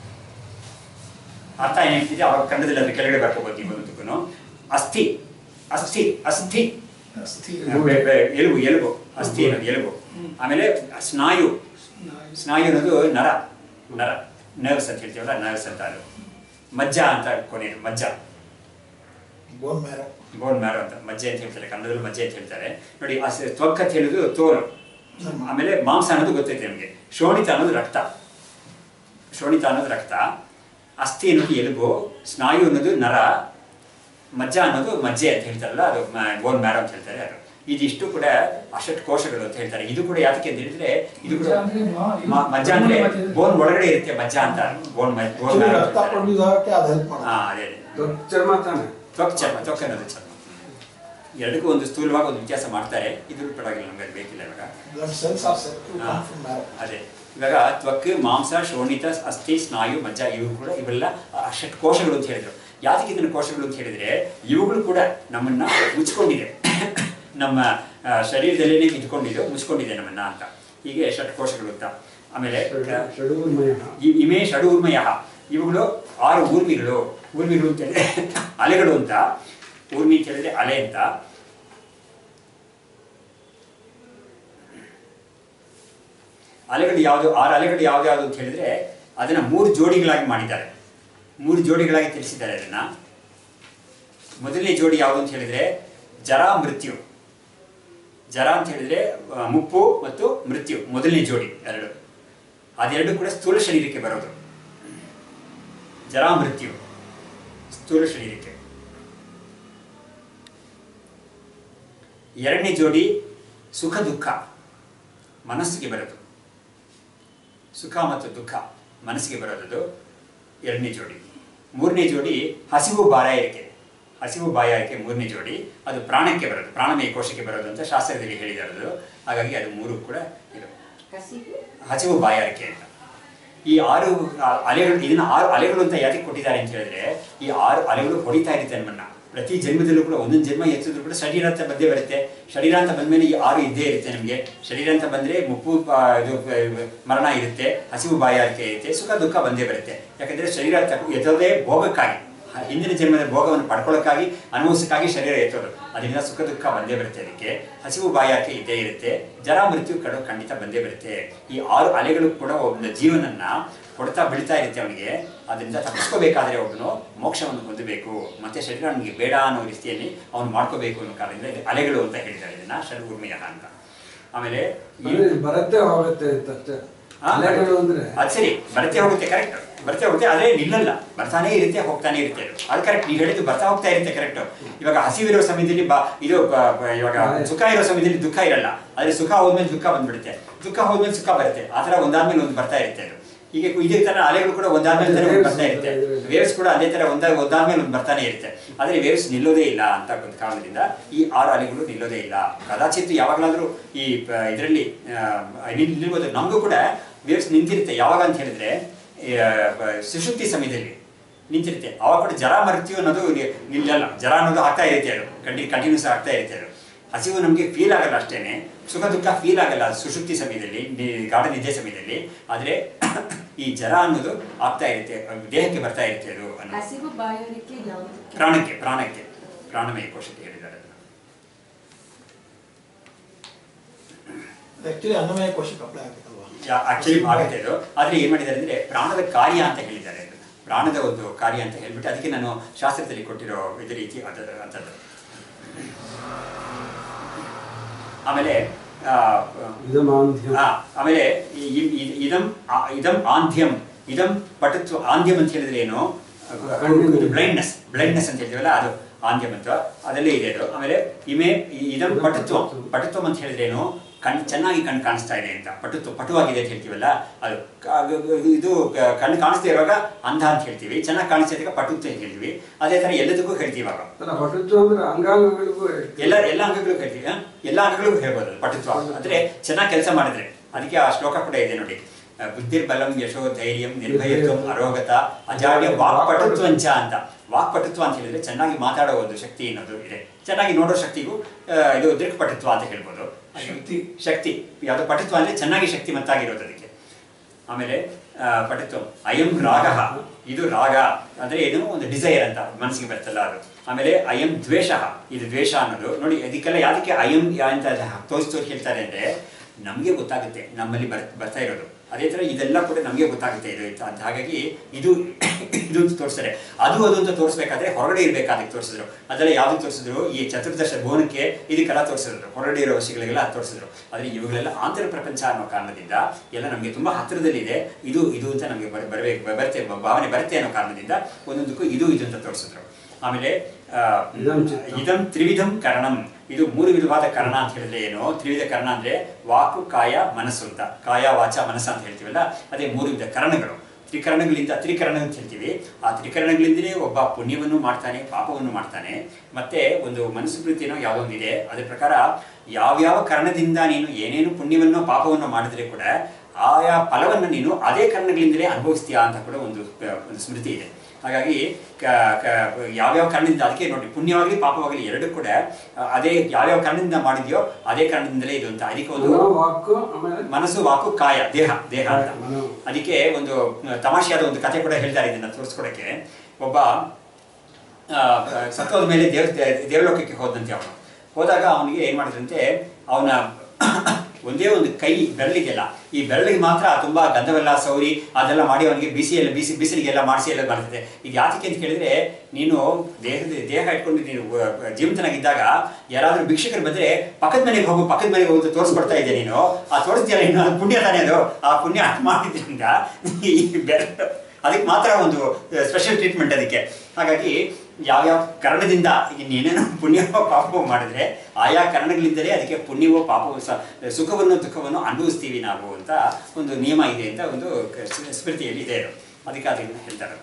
ಅರ್ಥ ಏನ್ ಹೇಳ್ತಿದೆ ಅವಾಗ ಕನ್ನಡದಲ್ಲಿ ಅದ್ರ ಕೆಳಗಡೆ ಬರ್ಕೋಬೋದು ನೀವು ಒಂದಕ್ಕೂ ಅಸ್ಥಿ ಅಸ್ಥಿ ಅಸ್ಥಿ ಅಸ್ಥಿ ಆ, ಬೆ- ಬೆ- ಎಲುಬು ಎಲುಬು ಅಸ್ಥಿ ಅನ್ನೋದು ಎಲುಬು ಆಮೇಲೆ ಸ್ನಾಯು ಸ್ನಾಯು. ಸ್ನಾಯು ಅನ್ನೋದು ನರ ನರ ನರ್ವ್ಸ್ ಅಂತ ಹೇಳ್ತೀವಲ್ಲ ನರ್ವ್ಸ್ ಅಂತ ಅದು ಮಜ್ಜ ಅಂತ ಕೊನೆಯದು ಮಜ್ಜ ಬೋನ್ ಮ್ಯಾರೋ ಬೋನ್ ಮ್ಯಾರೋ ಅಂತ ಮಜ್ಜೆ ಅಂತ ಹೇಳ್ತಾರೆ ಕನ್ನಡದಲ್ಲಿ ಮಜ್ಜೆ ಅಂತ ಹೇಳ್ತಾರೆ ನೋಡಿ ಆ ಸ- ತ್ವಕ್ ಅಂತ ಹೇಳುದು ತೋಲು ಆಮೇಲೆ ಮಾಂಸ ಅನ್ನೋದು ಗೊತ್ತೈತೆ ನಮಗೆ ಶೋಣಿತ ಅನ್ನೋದು ರಕ್ತ ಶೋಣಿತ ಅನ್ನೋದು ರಕ್ತ ಅಸ್ಥಿ ಅನ್ನೋದು ಎಲುಬು ಸ್ನಾಯು ಅನ್ನೋದು ನರ ಮಜ್ಜ ಅನ್ನೋದು ಮಜ್ಜೆ ಅಂತ ಹೇಳ್ತಾರಲ್ಲ ಅದು ಬೋನ್ ಮ್ಯಾರೋ ಅಂತ ಹೇಳ್ತಾರೆ ಅದು ಇದಿಷ್ಟು ಕೂಡ ಅಷ್ಟಟ್ ಕೋಶಗಳು ಅಂತ ಹೇಳ್ತಾರೆ ಇದು ಕೂಡ ಯಾತಕ್ಕೆ ಅಂತ ಹೇಳಿದ್ರೆ ಇದು ಕೂಡ ಮಜ್ಜ ಅಂದ್ರೆ ಮಾ- ಇದು ಮ- ಮಜ್ಜ ಅಂದ್ರೆ ಮಜ್ಜೆ. ಬೋನ್ ಒಳಗಡೆ ಇರುತ್ತೆ ಮಜ್ಜ ಅಂತ ಬೋನ್ ಬೋನ್ ಆಕ್ಚುಲಿ ಮ್ಯಾರೋ ರಕ್ತ ಪ್ರೊಡ್ಯೂಸ್ ಆಗಕ್ಕೆ ಅದು ಹೆಲ್ಪ್ ಹಾ ಮಾಡುತ್ತೆ ಅದೇ ಅದೇ ದೊಡ್ಡ ಚರ್ಮ ತಾನೆ ತ್ವಕ್ ಚರ್ಮ ತ್ವಕ್ ಅನ್ನೋದು ಚರ್ಮ ಎರಡಕ್ಕೂ ಒಂದು ಸ್ಥೂಲವಾಗಿ ಒಂದು ವ್ಯತ್ಯಾಸ ಮಾಡ್ತಾರೆ ಇದ್ರ ಪರವಾಗಿಲ್ಲ ನಮ್ಗೆ ಅದು ಬೇಕಿಲ್ಲ ಇವಾಗ blood cells are said to ah, come from marrow ಅದೇ ಇವಾಗ ತ್ವಕ್ ಮಾಂಸ ಶೋಣಿತ ಅಸ್ಥಿ ಸ್ನಾಯು ಮಜ್ಜ ಇವು ಕೂಡ ಇವೆಲ್ಲ ಷಟ್ ಕೋಶಗಳು ಅಂತ ಹೇಳಿದ್ರು ಯಾತಕ್ಕೆ ಇದನ್ನ ಕೋಶಗಳು ಅಂತ ಹೇಳಿದ್ರೆ ಇವುಗಳು ಕೂಡ ನಮ್ಮನ್ನ ಮುಚ್ಕೊಂಡಿದೆ ನಮ್ಮ ಆ, ಶರೀರದಲ್ಲೇನೆ ಇಟ್ಕೊಂಡಿದ್ದು ಮುಚ್ಕೊಂಡಿದೆ ನಮ್ಮನ್ನ ಅಂತ ಹೀಗೆ ಷಟ್ ಕೋಶಗಳು ಅಂತ ಆಮೇಲೆ ಆ, ಷಡೂರ್ಮಯ ಇ- ಇಮೇ ಷಡೂರ್ಮಯ ಇವುಗಳು ಆರು ಊರ್ಮಿಗಳು ಊರ್ಮಿಗಳು ಅಂತ ಹೇಳಿದ್ರೆ ಅಲೆಗಳು ಅಂತ ಊರ್ಮಿ ಅಂತ ಹೇಳಿದ್ರೆ ಅಲೆ ಅಂತ ಅಲೆಗಳು ಯಾವುದು ಆರು ಅಲೆಗಳು ಯಾವ್ದು ಯಾವುದು ಅಂತ ಹೇಳಿದ್ರೆ ಅದನ್ನ ಮೂರು ಜೋಡಿಗಳಾಗಿ ಮಾಡಿದ್ದಾರೆ ಮೂರು ಜೋಡಿಗಳಾಗಿ ತಿಳಿಸಿದ್ದಾರೆ ಅದನ್ನ ಮೊದಲನೇ ಜೋಡಿ ಯಾವುದು ಅಂತ ಹೇಳಿದ್ರೆ ಜರ ಮೃತ್ಯು ಜರ ಅಂತ ಹೇಳಿದ್ರೆ ಆ, ಮುಪ್ಪು ಮತ್ತು ಮೃತ್ಯು ಮೊದಲನೇ ಜೋಡಿ ಎರಡು ಅದೆರಡು ಕೂಡ ಸ್ಥೂಲ ಶರೀರಕ್ಕೆ ಬರೋದು ಜರಾ ಮೃತ್ಯು ಸ್ಥೂಲ ಶರೀರಕ್ಕೆ ಎರಡನೇ ಜೋಡಿ ಸುಖ ದುಃಖ ಮನಸ್ಸಿಗೆ ಬರೋದು ಸುಖ ಮತ್ತು ದುಃಖ ಮನಸ್ಸಿಗೆ ಬರೋದು ಎರಡನೇ ಜೋಡಿ ಮೂರನೇ ಜೋಡಿ ಹಸಿವು ಬಾಯಾರಿಕೆ ಹಸಿವು ಬಾಯಾರಿಕೆ ಮೂರನೇ ಜೋಡಿ ಅದು ಪ್ರಾಣಕ್ಕೆ ಬರೋದು ಪ್ರಾಣಮಯ ಕೋಶಕ್ಕೆ ಬರೋದು ಅಂತ ಶಾಸ್ತ್ರದಲ್ಲಿ ಹೇಳಿದಾರದು ಹಾಗಾಗಿ ಅದು ಮೂರು ಕೂಡ ಇದು ಹಸಿವು ಹಸಿವು ಬಾಯಾರಿಕೆ ಅಂತ ಈ ಆರು ಆ, ಅಲೆಗಳು ಇದನ್ನ ಆರು ಅಲೆಗಳು ಅಂತ ಯಾಕೆ ಕೊಟ್ಟಿದ್ದಾರೆ ಅಂತ ಹೇಳಿದ್ರೆ ಈ ಆರು ಅಲೆಗಳು ಹೊಡಿತಾ ಇರುತ್ತೆ ನಮ್ಮನ್ನ ಪ್ರತಿ ಜನ್ಮದಲ್ಲೂ ಕೂಡ ಒಂದೊಂದು ಜನ್ಮ ಎತ್ತಿದ್ರು ಕೂಡ ಶರೀರ ಅಂತ ಬಂದೇ ಬರುತ್ತೆ ಶರೀರ ಅಂತ ಬಂದ್ಮೇಲೆ ಈ ಆರು ಇದ್ದೇ ಇರುತ್ತೆ ನಮಗೆ ಶರೀರ ಅಂತ ಬಂದ್ರೆ ಮುಪ್ಪು ಆ, ಇದು ಆ, ಮರಣ ಇರುತ್ತೆ ಹಸಿವು ಬಾಯಾರಿಕೆ ಇರುತ್ತೆ ಸುಖ ದುಃಖ ಬಂದೇ ಬರುತ್ತೆ ಯಾಕಂದ್ರೆ ಶರೀರ ತಕ್ಕ ಎತ್ತೋದೇ ಭೋಗಕ್ಕಾಗಿ ಹ- ಹಿಂದಿನ ಜನ್ಮದ ಭೋಗವನ್ನು ಪಡ್ಕೊಳ್ಳೋಕ್ಕಾಗಿ ಅನುಭವಿಸಕ್ಕಾಗಿ ಶರೀರ ಎತ್ತೋದು ಅದರಿಂದ ಸುಖ ದುಃಖ ಬಂದೇ ಬರುತ್ತೆ ಅದಕ್ಕೆ ಹಸಿವು ಬಾಯಾರಿಕೆ ಇದ್ದೇ ಇರುತ್ತೆ ಜರ ಮೃತ್ಯು ಕಡು ಖಂಡಿತ ಬಂದೇ ಬರುತ್ತೆ ಈ ಆರು ಅಲೆಗಳು ಕೂಡ ಒಂದು ಜೀವನನ್ನ ಕೊಡ್ತಾ ಬೆಳಿತಾ ಇರುತ್ತೆ ಅವನಿಗೆ ಅದರಿಂದ ತಪ್ಪಿಸ್ಕೋಬೇಕಾದ್ರೆ ಒಬ್ಬನು ಮೋಕ್ಷವನ್ನು ಹೊಂದಬೇಕು ಮತ್ತೆ ಶರೀರ ಅವನಿಗೆ ಬೇಡ ಅನ್ನೋ ರೀತಿಯಲ್ಲಿ ಅವನು ಮಾಡ್ಕೋಬೇಕು ಅನ್ನೋ ಕಾರಣದಿಂದ ಇದು ಅಲೆಗಳು ಅಂತ ಹೇಳಿದ್ದಾರೆ ಇದನ್ನ ಶರ್ಗುರ್ಮಿಯ ಅಂತ ಆಮೇಲೆ ಈ- ಅಂದ್ರೆ ಇದು ಬರತ್ತೆ ಹೋಗುತ್ತೆ ಅಂತ ಅಷ್ಟೇ ಆ, ಅಲೆಗಳು ಅಂದ್ರೆ ಅದು ಸರಿ ಬರ್ತೆ ಹೋಗುತ್ತೆ ಕರೆಕ್ಟ್ ಬರ್ತೆ ಹೋಗುತ್ತೆ ಅದೇ ನಿಲ್ಲಲ್ಲ ಬರ್ತಾನೆ ಇರುತ್ತೆ ಹೋಗ್ತಾನೆ ಇರುತ್ತೆ ಅದು. ಅದು ಕರೆಕ್ಟ್ ನೀವು ಹೇಳಿದ್ದು ಬರ್ತಾ ಹೋಗ್ತಾ ಇರುತ್ತೆ ಕರೆಕ್ಟ್ ಇವಾಗ ಹಸಿವಿರೋ ಸಮಯದಲ್ಲಿ ಬಾ ಇದು ಬ- ಬ- ಇವಾಗ ಸುಖ ಇರೋ ಸಮಯದಲ್ಲಿ ದುಃಖ ಇರಲ್ಲ ಆದ್ರೆ ಸುಖ ಹೋದ್ಮೇಲೆ ದುಃಖ ಬಂದ್ಬಿಡುತ್ತೆ ದುಃಖ ಹೋದ್ಮೇಲೆ ಸುಖ ಬರುತ್ತೆ ಆ ಥರ ಒಂದಾದ್ಮೇಲೆ ಒಂದು ಬರ್ತಾ ಇರುತ್ತೆ ಅದು ಹೀಗೆ ಇದೇ ತರ ಅಲೆಗಳು ಕೂಡ ಒಂದಾದ್ಮೇಲೆ ತರ ಒಂದು ಬರ್ತಾ ಇರುತ್ತೆ ವೇವ್ಸ್ ಕೂಡ ಅದೇ ತರ ಒಂದಾಗ ಒಂದಾದ್ಮೇಲೆ ಒಂದು ಬರ್ತಾನೆ ಇರುತ್ತೆ ಆದ್ರೆ ವೇವ್ಸ್ ನಿಲ್ಲೋದೇ ಇಲ್ಲ ಅಂತ ಒಂದು ಕಾರಣದಿಂದ ಈ ಆರು ಅಲೆಗಳು ನಿಲ್ಲೋದೇ ಇಲ್ಲ ಕದಾಚಿತ್ ಯಾವಾಗಲಾದ್ರೂ ಈ ಇದರಲ್ಲಿ ನಿಲ್ಬೋದು ನಮಗೂ ಕೂಡ ವೇವ್ಸ್ ನಿಂತಿರುತ್ತೆ ಯಾವಾಗ ಅಂತ ಹೇಳಿದ್ರೆ ಈ, ಆ, ಬ- ಸುಷುಪ್ತಿ ಸಮಯದಲ್ಲಿ ನಿಂತಿರುತ್ತೆ ಅವಾಗ ಕೂಡ ಜರ ಮೃತ್ಯು ಅನ್ನೋದು ನಿ- ನಿಲ್ಲಲ್ಲ ಜರ ಅನ್ನೋದು ಆಗ್ತಾ ಇರುತ್ತೆ ಅದು ಕಂಟಿ ಕಂಟಿನ್ಯೂಸ್ ಆಗ್ತಾ ಇರುತ್ತೆ ಅದು ಹಸಿವು ನಮಗೆ ಫೀಲ್ ಆಗಲ್ಲ ಅಷ್ಟೇನೆ ಸುಖ ದುಃಖ ಫೀಲ್ ಆಗಲ್ಲ ಸುಷುಪ್ತಿ ಸಮಯದಲ್ಲಿ ನಿ- ಗಾಢ ನಿದ್ದೆ ಸಮಯದಲ್ಲಿ ಆದರೆ ಈ ಜರ ಅನ್ನೋದು ಆಗ್ತಾ ಇರುತ್ತೆ ಅದು ದೇಹಕ್ಕೆ ಬರ್ತಾ ಇರುತ್ತೆ ಅದು ಅನ್ನೋದು ಹಸಿವು ಬಾಯಾರಿಕೆ ಯಾವುದು ಪ್ರಾಣಕ್ಕೆ ಪ್ರಾಣಕ್ಕೆ ಪ್ರಾಣಮಯ ಕೋಶಕ್ಕೆ ಹೇಳಿದ್ದಾರೆ ಅದನ್ನ. ಆಕ್ಚುಲಿ ಅನ್ನಮಯ ಕೋಶಕ್ಕೆ ಅಪ್ಲೈ ಆಗಬೇಕಲ್ವಾ ಆಕ್ಚುಲಿ ಆಗುತ್ತೆ ಇದು ಆದ್ರೆ ಏನ್ ಮಾಡಿದ್ದಾರೆ ಅಂದ್ರೆ ಪ್ರಾಣದ ಕಾರ್ಯ ಅಂತ ಹೇಳಿದ್ದಾರೆ ಅದನ್ನ. ಪ್ರಾಣದ ಒಂದು ಕಾರ್ಯ ಅಂತ ಹೇಳ್ಬಿಟ್ಟು ಅದಕ್ಕೆ ನಾನು ಶಾಸ್ತ್ರದಲ್ಲಿ ಕೊಟ್ಟಿರೋ ಇದೇ ರೀತಿ ಅದ ಅಂತದ್ದು ಆಮೇಲೆ ಆ, ಇದು ಮಾಂದ್ಯ ಆ, ಆಮೇಲೆ ಈ- ಈ- ಈ- ಇದಂ ಆ- ಇದಂ ಆಂಧ್ಯಂ ಇದಂ ಪಟುತ್ವ ಆಂಧ್ಯಂ ಅಂತ ಹೇಳಿದ್ರೆ ಏನು ಕಣ್ಣಿನ- ಬ್ಲೈಂಡ್ನೆಸ್ ಬ್ಲೈಂಡ್ನೆಸ್ ಅಂತ ಹೇಳ್ತೀವಲ್ಲ ಅದು ಆಂಧ್ಯಂ ಅಂತ ಅದಲ್ಲೇ ಇದೆ ಅದು ಆಮೇಲೆ ಇಮೆ ಈ- ಇದಂ ಪಟುತ್ವ ಪಟುತ್ವಂ ಅಂತ ಹೇಳಿದ್ರೆ ಏನು ಕಣ್ ಚೆನ್ನಾಗಿ ಕಣ್ಣು ಕಾಣಿಸ್ತಾ ಇದೆ ಅಂತ ಪಟುತ್ವ ಪಟುವಾಗಿದೆ ಅಂತ ಹೇಳ್ತೀವಲ್ಲ ಅದು ಕ- ಅದು- ಇದು ಕ- ಕಣ್ಣು ಕಾಣಿಸ್ತಾ ಇರುವಾಗ ಅಂಧ ಅಂತ ಹೇಳ್ತೀವಿ ಚೆನ್ನಾಗಿ ಕಾಣಿಸ್ತಾ ಇದ್ದಾಗ ಪಟುತ್ವ ಅಂತ ಹೇಳ್ತೀವಿ ಅದೇ ತರ ಎಲ್ಲದಕ್ಕೂ ಹೇಳ್ತೀವಿ ಇವಾಗ ಅಲ್ಲ ಪಟುತ್ವ ಅಂದ್ರೆ ಅಂಗಾಂಗಗಳಿಗೂ ಎಲ್ಲ ಎಲ್ಲ ಅಂಗಗಳಿಗೂ ಹೇಳ್ತೀವಿ ಆ? ಎಲ್ಲ ಅಂಗಗಳಿಗೂ ಹೇಳ್ಬೋದು ಅದು ಪಟುತ್ವ ಅಂದ್ರೆ ಚೆನ್ನಾಗಿ ಕೆಲಸ ಮಾಡಿದ್ರೆ ಅದಕ್ಕೆ ಆ ಶ್ಲೋಕ ಕೂಡ ಇದೆ ನೋಡಿ ಆ, ಬುದ್ಧಿರ್ಬಲಂ ಯಶೋ ಧೈರ್ಯಂ ನಿರ್ಭಯತ್ವಂ ಅರೋಗತ ಅಜಾಡ್ಯ ವಾಕ್ಪಟುತ್ವಂಚ ಅಂತ ವಾಕ್ಪಟುತ್ವ ಅಂತ ಹೇಳಿದ್ರೆ ಚೆನ್ನಾಗಿ ಮಾತಾಡೋ ಒಂದು ಶಕ್ತಿ ಅನ್ನೋದು ಇದೆ ಚೆನ್ನಾಗಿ ನೋಡೋ ಶಕ್ತಿಗೂ ಆ, ಇದು ದೃಕ್ಪಟುತ್ವ ಅಂತ ಹೇಳ್ಬೋದು ಶಕ್ತಿ. ಶಕ್ತಿ ಯಾವುದು ಪಟುತ್ವ ಅಂದ್ರೆ ಚೆನ್ನಾಗಿ ಶಕ್ತಿಮತ್ತಾಗಿರೋದು ಅದಕ್ಕೆ ಆಮೇಲೆ ಆ, ಪಟುತ್ವ ಅಯಂ ರಾಗ ಇದು ರಾಗ ಅಂದ್ರೆ ಏನು ಒಂದು ಡಿಸೈರ್ ಅಂತ ಮನಸ್ಸಿಗೆ ಬರ್ತಲ್ಲ ಅದು ಆಮೇಲೆ ಅಯಂ ದ್ವೇಷ ಇದು ದ್ವೇಷ ಅನ್ನೋದು ನೋಡಿ ಇದಕ್ಕೆಲ್ಲ ಯಾವ್ದಕ್ಕೆ ಅಯಂ ಯಾ- ಅಂತ ತೋರಿಸಿ ತೋರಿಸಿ ಹೇಳ್ತಾರೆ ಅಂದ್ರೆ ನಮಗೆ ಗೊತ್ತಾಗುತ್ತೆ ನಮ್ಮಲ್ಲಿ ಬರ್ ಬರ್ತಾ ಇರೋದು ಅದೇ ತರ ಇದೆಲ್ಲ ಕೂಡ ನಮಗೆ ಗೊತ್ತಾಗುತ್ತೆ ಇದು ಅಂತ ಅಂತ ಹಾಗಾಗಿ ಇದು ಇದು ಅಂತ ತೋರಿಸ್ತಾರೆ ಅದು ಅದು ಅಂತ ತೋರಿಸ್ಬೇಕಾದ್ರೆ ಹೊರಗಡೆ ಇರ್ಬೇಕು ಅದಕ್ಕೆ ತೋರಿಸಿದ್ರು ಅದೆಲ್ಲ ಯಾವ್ದು ತೋರಿಸಿದ್ರು ಈ ಚತುರ್ದಶ ಭುವನಕ್ಕೆ ಇದಕ್ಕೆಲ್ಲ ತೋರಿಸಿದ್ರು ಹೊರಗಡೆ ಇರೋ ವಶಿಗಳಿಗೆಲ್ಲ ಅದು ತೋರಿಸಿದ್ರು ಆದ್ರೆ ಇವುಗಳೆಲ್ಲ ಆಂತರ ಪ್ರಪಂಚ ಅನ್ನೋ ಕಾರಣದಿಂದ ಎಲ್ಲ ನಮಗೆ ತುಂಬಾ ಹತ್ತಿರದಲ್ಲಿದೆ ಇದು ಇದು ಅಂತ ನಮಗೆ ಬರ- ಬರಬೇಕು ಬರುತ್ತೆ ಭಾವನೆ ಬರುತ್ತೆ ಅನ್ನೋ ಕಾರಣದಿಂದ ಒಂದೊಂದಕ್ಕೂ ಇದು ಇದು ಅಂತ ತೋರಿಸಿದ್ರು ಆಮೇಲೆ ಆ, ಇದಂ ಚಿತ್ತಂ. ಇದಂ ತ್ರಿವಿಧಂ ಕರಣಂ ಇದು ಮೂರು ವಿಧವಾದ ಕರ್ಣ ಅಂತ ಹೇಳಿದ್ರೆ ಏನು ತ್ರಿವಿಧ ಕರ್ಣ ಅಂದ್ರೆ ವಾಕು ಕಾಯ ಮನಸ್ಸು ಅಂತ ಕಾಯ ವಾಚ ಮನಸ್ಸು ಅಂತ ಹೇಳ್ತೀವಲ್ಲ ಅದೇ ಮೂರು ವಿಧ ಕರಣಗಳು ತ್ರಿಕರಣಗಳಿಂದ ತ್ರಿಕರಣ ಅಂತ ಹೇಳ್ತೀವಿ ಆ ತ್ರಿಕರಣಗಳಿಂದಲೇ ಒಬ್ಬ ಪುಣ್ಯವನ್ನು ಮಾಡ್ತಾನೆ ಪಾಪವನ್ನು ಮಾಡ್ತಾನೆ ಮತ್ತೆ ಒಂದು ಮನಸ್ಸು ಪ್ರೀತಿನೋ ಯಾವುದೊಂದಿದೆ ಅದ್ರ ಪ್ರಕಾರ ಯಾವ್ಯಾವ ಕರ್ಣದಿಂದ ನೀನು ಏನೇನು ಪುಣ್ಯವನ್ನು ಪಾಪವನ್ನು ಮಾಡಿದ್ರೆ ಕೂಡ ಆಯಾ ಫಲವನ್ನು ನೀನು ಅದೇ ಕರ್ಣಗಳಿಂದಲೇ ಅನುಭವಿಸ್ತೀಯಾ ಅಂತ ಕೂಡ ಒಂದು ಒಂದು ಸ್ಮೃತಿ ಇದೆ ಹಾಗಾಗಿ ಕ- ಕ- ಯಾವ್ಯಾವ ಕಾರಣದಿಂದ ಅದಕ್ಕೆ ನೋಡಿ ಪುಣ್ಯವಾಗಲಿ ಪಾಪವಾಗಲಿ ಎರಡು ಕೂಡ ಆ, ಅದೇ ಯಾವ್ಯಾವ ಕಾರಣದಿಂದ ಮಾಡಿದ್ಯೋ ಅದೇ ಕಾರಣದಿಂದಲೇ ಇದು ಅಂತ ಅದಕ್ಕೆ ಒಂದು ಮನೋ ವಾಕು ಆಮೇಲೆ ಮನಸ್ಸು ವಾಕು ಕಾಯ ದೇಹ ದೇಹ ಅಂತ ಮನೋ. ಅದಕ್ಕೆ ಒಂದು ತಮಾಷೆಯಾದ ಒಂದು ಕಥೆ ಕೂಡ ಹೇಳ್ತಾರೆ ಇದನ್ನ ತೋರಿಸ್ಕೊಡಕ್ಕೆ ಒಬ್ಬ ಆ, ಸತ್ತೋದ ಮೇಲೆ ದೇವ ದೇವಲೋಕಕ್ಕೆ ಹೋದಂತೆ ಅವನು ಹೋದಾಗ ಅವನಿಗೆ ಏನ್ ಮಾಡಿದ್ರಂತೆ ಅವನ ಒಂದೇ ಒಂದು ಕೈ ಬೆರಳಿಗೆಲ್ಲ ಈ ಬೆರಳಿಗೆ ಮಾತ್ರ ತುಂಬಾ ಗಂಧವೆಲ್ಲ ಸೌರಿ ಅದೆಲ್ಲ ಮಾಡಿ ಅವನಿಗೆ ಬಿಸಿ ಎಲ್ಲ ಬಿಸಿ ಬಿಸಿಲಿಗೆಲ್ಲ ಮಾಡಿಸಿ ಎಲ್ಲ ಬರ್ತದೆ ಇದು ಯಾತಕ್ಕೆ ಅಂತ ಕೇಳಿದ್ರೆ ನೀನು ದೇಹದ ದೇಹ ಇಟ್ಕೊಂಡು ನೀನು ಆ, ಜೀವಂತನಾಗಿದ್ದಾಗ ಯಾರಾದ್ರೂ ಭಿಕ್ಷಕರು ಬಂದ್ರೆ ಪಕ್ಕದ ಮನೆಗೆ ಹೋಗು ಪಕ್ಕದ ಮನೆಗೆ ಹೋಗಿ ಅಂತ ತೋರಿಸ್ಕೊಡ್ತಾ ಇದ್ದೆ ನೀನು ಆ ತೋರಿಸ್ತೀಯಲ್ಲ ಇನ್ನು ಅದು ಪುಣ್ಯ ತಾನೇ ಅದು ಆ ಪುಣ್ಯ ಮಾಡಿದ್ರಿಂದ ಈ ಬೆರಳು ಅದಕ್ಕೆ ಮಾತ್ರ ಒಂದು ಸ್ಪೆಷಲ್ ಟ್ರೀಟ್ಮೆಂಟ್ ಅದಕ್ಕೆ ಹಾಗಾಗಿ ಯಾವ್ಯಾವ ಕಾರಣದಿಂದ ಈಗ ನೀನೇನೋ ಪುಣ್ಯವೋ ಪಾಪವೋ ಮಾಡಿದ್ರೆ ಆಯಾ ಕಾರಣಗಳಿಂದಲೇ ಅದಕ್ಕೆ ಪುಣ್ಯವೋ ಪಾಪವೋ ಸ ಸುಖವನ್ನು ದುಃಖವನ್ನು ಅನುಭವಿಸ್ತೀವಿ ನಾವು ಅಂತ ಒಂದು ನಿಯಮ ಇದೆ ಅಂತ ಒಂದು ಕ- ಸ್- ಸ್ಮೃತಿಯಲ್ಲಿ ಇದೆ ಅದು. ಅದಕ್ಕೆ ಅದನ್ನು ಹೇಳ್ತಾರೆ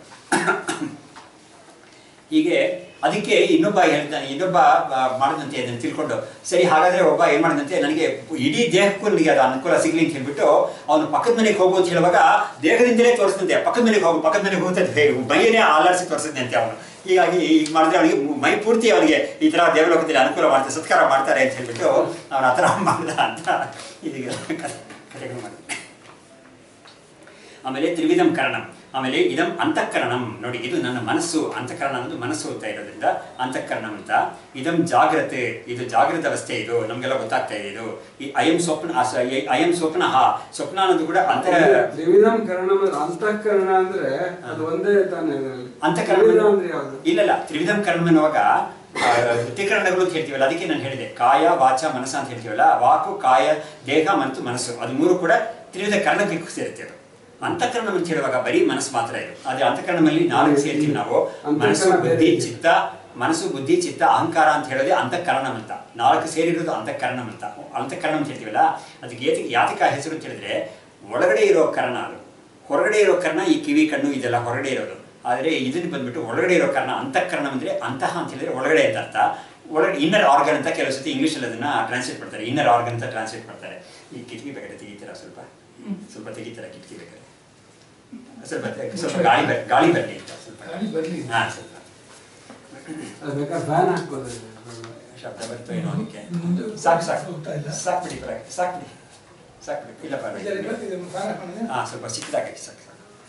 ಹೀಗೆ ಅದಕ್ಕೆ ಇನ್ನೊಬ್ಬ ಹೇಳ್ತಾನೆ ಇನ್ನೊಬ್ಬ ಆ, ಮಾಡಿದಂತೆ ಅದನ್ನು ತಿಳ್ಕೊಂಡು ಸರಿ ಹಾಗಾದ್ರೆ ಒಬ್ಬ ಏನ್ ಮಾಡಿದಂತೆ ನನಗೆ ಇಡೀ ದೇಹಕ್ಕೂ ನನಗೆ ಅದು ಅನುಕೂಲ ಸಿಗ್ಲಿ ಅಂತ ಹೇಳ್ಬಿಟ್ಟು ಅವನು ಪಕ್ಕದ ಮನೆಗೆ ಹೋಗು ಅಂತ ಹೇಳುವಾಗ ದೇಹದಿಂದಲೇ ತೋರಿಸ್ತಂತೆ ಪಕ್ಕದ ಮನೆಗೆ ಹೋಗು ಪಕ್ಕದ ಮನೆಗೆ ಹೋಗುತ್ತೆ ಮೈಯನ್ನೇ ಆಲಾಡಿಸಿ ತೋರಿಸಿದಂತೆ ಅವನು ಹೀಗಾಗಿ ಈಗ ಮಾಡಿದ್ರೆ ಅವನಿಗೆ ಮೈ ಪೂರ್ತಿ ಅವನಿಗೆ ಈ ತರ ದೇವಲೋಕದಲ್ಲಿ ಅನುಕೂಲ ಮಾಡ್ತಾರೆ ಸತ್ಕಾರ ಮಾಡ್ತಾರೆ ಅಂತ ಹೇಳ್ಬಿಟ್ಟು ಅವನು ಆ ಥರ ಮಾಡ್ದ ಅಂತ ಇದೀಗ ಕಥೆಗಳು ಮಾಡ್ತಾರೆ ಆಮೇಲೆ ತ್ರಿವಿಧಂ ಕರಣಂ ಆಮೇಲೆ ಇದಂ ಅಂತಃಕರಣಂ ನೋಡಿ ಇದು ನನ್ನ ಮನಸ್ಸು ಅಂತಃಕರಣ ಅನ್ನೋದು ಮನಸ್ಸು ಅಂತ ಇರೋದ್ರಿಂದ ಅಂತಃಕರಣಂ ಅಂತ ಇದಂ ಜಾಗ್ರತೆ ಇದು ಜಾಗೃತ ಅವಸ್ಥೆ ಇದು ನಮಗೆಲ್ಲ ಗೊತ್ತಾಗ್ತಾ ಇದೆ ಇದು ಈ ಅಯಂ ಸ್ವಪ್ನ ಆ ಸ- ಈ ಅಯಂ ಸ್ವಪ್ನ ಸ್ವಪ್ನ ಅನ್ನೋದು ಕೂಡ ಅಂತರ ತ್ರಿವಿಧಂ ಕರಣ ಅಂದ್ರೆ ಅಂತಃಕರಣ ಅಂದ್ರೆ ಅದು ಒಂದೇ ತಾನೇ ಇದರಲ್ಲಿ ಅಂತಃಕರಣ ತ್ರಿವಿಧ ಅಂದ್ರೆ ಯಾವುದು ಇಲ್ಲಲ್ಲ ತ್ರಿವಿಧಂ ಕರ್ಮ ಎನ್ನುವಾಗ ಆ, ತ್ರಿಕರಣಗಳು ಅಂತ ಹೇಳ್ತೀವಲ್ಲ ಅದಕ್ಕೆ ನಾನು ಹೇಳಿದೆ ಕಾಯ ವಾಚ ಮನಸ್ಸು ಅಂತ ಹೇಳ್ತೀವಲ್ಲ ವಾಕು ಕಾಯ ದೇಹ ಮತ್ತು ಮನಸ್ಸು ಅದು ಮೂರು ಕೂಡ ತ್ರಿವಿಧ ಕರ್ಣಕ್ಕೆ ಸೇರುತ್ತೆ ಅದು ಅಂತಃಕರಣ ಅಂತ ಹೇಳುವಾಗ ಬರೀ ಮನಸ್ಸು ಮಾತ್ರ ಇದು ಅದೇ ಅಂತಃಕರಣದಲ್ಲಿ ನಾಲ್ಕು ಸೇರ್ತೀವಿ ನಾವು ಮನಸ್ಸು ಅಂತಃಕರಣ ಬೇರೆ ಬುದ್ಧಿ ಇದೆ. ಚಿತ್ತ ಮನಸ್ಸು ಬುದ್ಧಿ ಚಿತ್ತ ಅಹಂಕಾರ ಅಂತ ಹೇಳೋದೇ ಅಂತಃಕರಣ ಅಂತ ನಾಲ್ಕು ಸೇರಿರೋದು ಅಂತಃಕರಣ ಅಂತ ಅಂತಃಕರಣ ಅಂತ ಹೇಳ್ತೀವಲ್ಲ ಅದಕ್ಕೆ ಏತಿ ಯಾತಕ ಹೆಸರು ಅಂತ ಹೇಳಿದ್ರೆ ಒಳಗಡೆ ಇರೋ ಕರ್ಣ ಅದು ಹೊರಗಡೆ ಇರೋ ಕರ್ಣ ಈ ಕಿವಿ ಕಣ್ಣು ಇದೆಲ್ಲ ಹೊರಗಡೆ ಇರೋದು ಆದರೆ ಇದನ್ನ ಬಂದ್ಬಿಟ್ಟು ಒಳಗಡೆ ಇರೋ ಕರ್ಣ ಅಂತಃಕರಣ ಅಂದ್ರೆ ಅಂತಹ ಅಂತ ಹೇಳಿದ್ರೆ ಒಳಗಡೆ ಅಂತ ಅರ್ಥ ಒಳಗಡೆ ಇನ್ನರ್ ಆರ್ಗನ್ ಅಂತ ಕೆಲವು ಸತಿ ಇಂಗ್ಲೀಷಲ್ಲಿ ಅದನ್ನ ಟ್ರಾನ್ಸ್ಲೇಟ್ ಮಾಡ್ತಾರೆ ಇನ್ನರ್ ಆರ್ಗನ್ ಅಂತ ಟ್ರಾನ್ಸ್ಲೇಟ್ ಮಾಡ್ತಾರೆ ಈ ಕಿಟಕಿ ಬೇಕಾದ್ರೆ ತೆಗಿತೀರಾ ಸ್ವಲ್ಪ ಸ್ವಲ್ಪ ತೆಗಿತೀರಾ ಕಿಟಕಿ ಬೇಕಾದ್ರೆ ಸ್ವಲ್ಪ ತೆ- ಸ್ವಲ್ಪ ಗಾಳಿ ಬರ್ ಗಾಳಿ ಬರಲಿ ಅಂತ ಸ್ವಲ್ಪ ಗಾಳಿ ಬರ್ಲಿ ಹಾ ಸ್ವಲ್ಪ ಅದು ಬೇಕಾದ್ರೆ ಫ್ಯಾನ್ ಹಾಕ್ಬೋದು ಶಬ್ದ ಬರ್ತಾ ಏನೋ ಅದಕ್ಕೆ ಮುಂದೆ ಸಾಕು ಸಾಕು ಹೋಗ್ತಾ ಇಲ್ಲ. ಸಾಕು ಬಿಡಿ ಪರವಾಗಿಲ್ಲ ಸಾಕು ಬಿಡಿ ಸಾಕು ಬಿಡಿ ಇಲ್ಲ ಇದರಲ್ಲಿ ಪರವಾಗಿಲ್ಲ ಬರ್ತಿದೆ, ಫ್ಯಾನ್ ಹಾಕೊಂಡಿದೆ? ಹಾ ಸ್ವಲ್ಪ ಚಿಕ್ಕದಾಗಿ ಸಾಕು ಸಾಕು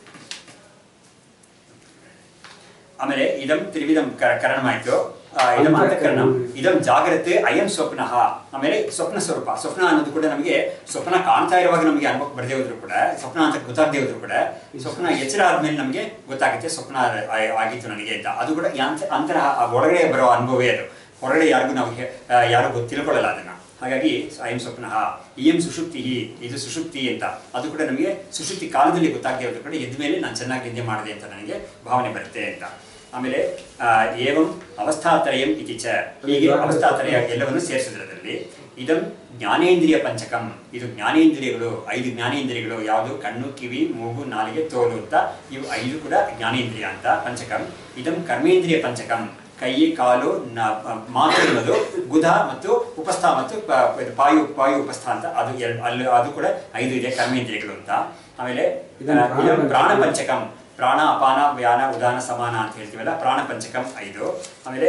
ಆಮೇಲೆ ಇದಂ ತ್ರಿವಿಧಂ ಕ- ಕರಣಮಾಯ್ತು ಆ, ಇದಂ ಅಂತಃಕರಣ ಇದಂ ಜಾಗ್ರತೆ ಅಯಂ ಸ್ವಪ್ನ ಆಮೇಲೆ ಸ್ವಪ್ನ ಸ್ವರೂಪ ಸ್ವಪ್ನ ಅನ್ನೋದು ಕೂಡ ನಮಗೆ ಸ್ವಪ್ನ ಕಾಣ್ತಾ ಇರುವಾಗ ನಮಗೆ ಅನುಭವ ಬರದೇ ಹೋದ್ರು ಕೂಡ ಸ್ವಪ್ನ ಅಂತ ಗೊತ್ತಾಗದೇ ಹೋದ್ರು ಕೂಡ ಸ್ವಪ್ನ ಎಚ್ಚರ ಆದ್ಮೇಲೆ ನಮಗೆ ಗೊತ್ತಾಗುತ್ತೆ ಸ್ವಪ್ನ ಆ- ಆಗಿತ್ತು ನನಗೆ ಅಂತ ಅದು ಕೂಡ ಯಾಂತ- ಅಂತರ ಆ ಒಳಗಡೆ ಬರೋ ಅನುಭವವೇ ಅದು ಹೊರಗಡೆ ಯಾರಿಗೂ ನಾವು ಹೇ- ಆ, ಯಾರು ಗೊತ್ತು ತಿಳ್ಕೊಳ್ಳಲ್ಲ ಅದನ್ನ ಹಾಗಾಗಿ ಅಯಂ ಸ್ವಪ್ನ ಇಯಂ ಸುಷುಪ್ತಿ ಇದು ಸುಷುಪ್ತಿ ಅಂತ ಅದು ಕೂಡ ನಮಗೆ ಸುಷುಪ್ತಿ ಕಾಲದಲ್ಲಿ ಗೊತ್ತಾಗದೇ ಹೋದ್ರು ಕೂಡ ಎದ್ದ ಮೇಲೆ ನಾನು ಚೆನ್ನಾಗಿ ನಿದ್ದೆ ಮಾಡಿದೆ ಅಂತ ನನಗೆ ಭಾವನೆ ಬರುತ್ತೆ ಅಂತ ಆಮೇಲೆ ಆ, ಏವಂ ಅವಸ್ಥಾತ್ರಯಂ ಇತಿ ಚ ಹೀಗೆ ಅವಸ್ಥಾತ್ರಯ ಎಲ್ಲವನ್ನು ಸೇರಿಸಿದ್ರದಲ್ಲಿ ಇದಂ ಜ್ಞಾನೇಂದ್ರಿಯ ಪಂಚಕಂ ಇದು ಜ್ಞಾನೇಂದ್ರಿಯಗಳು ಐದು ಜ್ಞಾನೇಂದ್ರಿಯಗಳು ಯಾವುದು ಕಣ್ಣು ಕಿವಿ ಮೂಗು ನಾಲಿಗೆ ತೋಲು ಅಂತ ಇವು ಐದು ಕೂಡ ಜ್ಞಾನೇಂದ್ರಿಯ ಅಂತ ಪಂಚಕಂ ಇದಂ ಕರ್ಮೇಂದ್ರಿಯ ಪಂಚಕಂ ಕೈ ಕಾಲು ನ- ಮಾತು ಅನ್ನೋದು ಗುಧ ಮತ್ತು ಉಪಸ್ಥ ಮತ್ತು ಪ- ಇದು ಪಾಯು ಪಾಯು ಉಪಸ್ಥ ಅಂತ ಅದು ಎರಡು ಅಲ್ಲಿ ಅದು ಕೂಡ ಐದು ಇದೆ ಕರ್ಮೇಂದ್ರಿಯಗಳು ಅಂತ ಆಮೇಲೆ ಇದನ್ನು ಆ, ಇದಂ ಪ್ರಾಣ ಪ್ರಾಣ ಪಂಚಕಂ ಪ್ರಾಣ ಅಪಾನ ವ್ಯಾನ ಉದಾನ ಸಮಾನ ಅಂತ ಹೇಳ್ತೀವಲ್ಲ ಪ್ರಾಣ ಪಂಚಕಂ ಐದು ಆಮೇಲೆ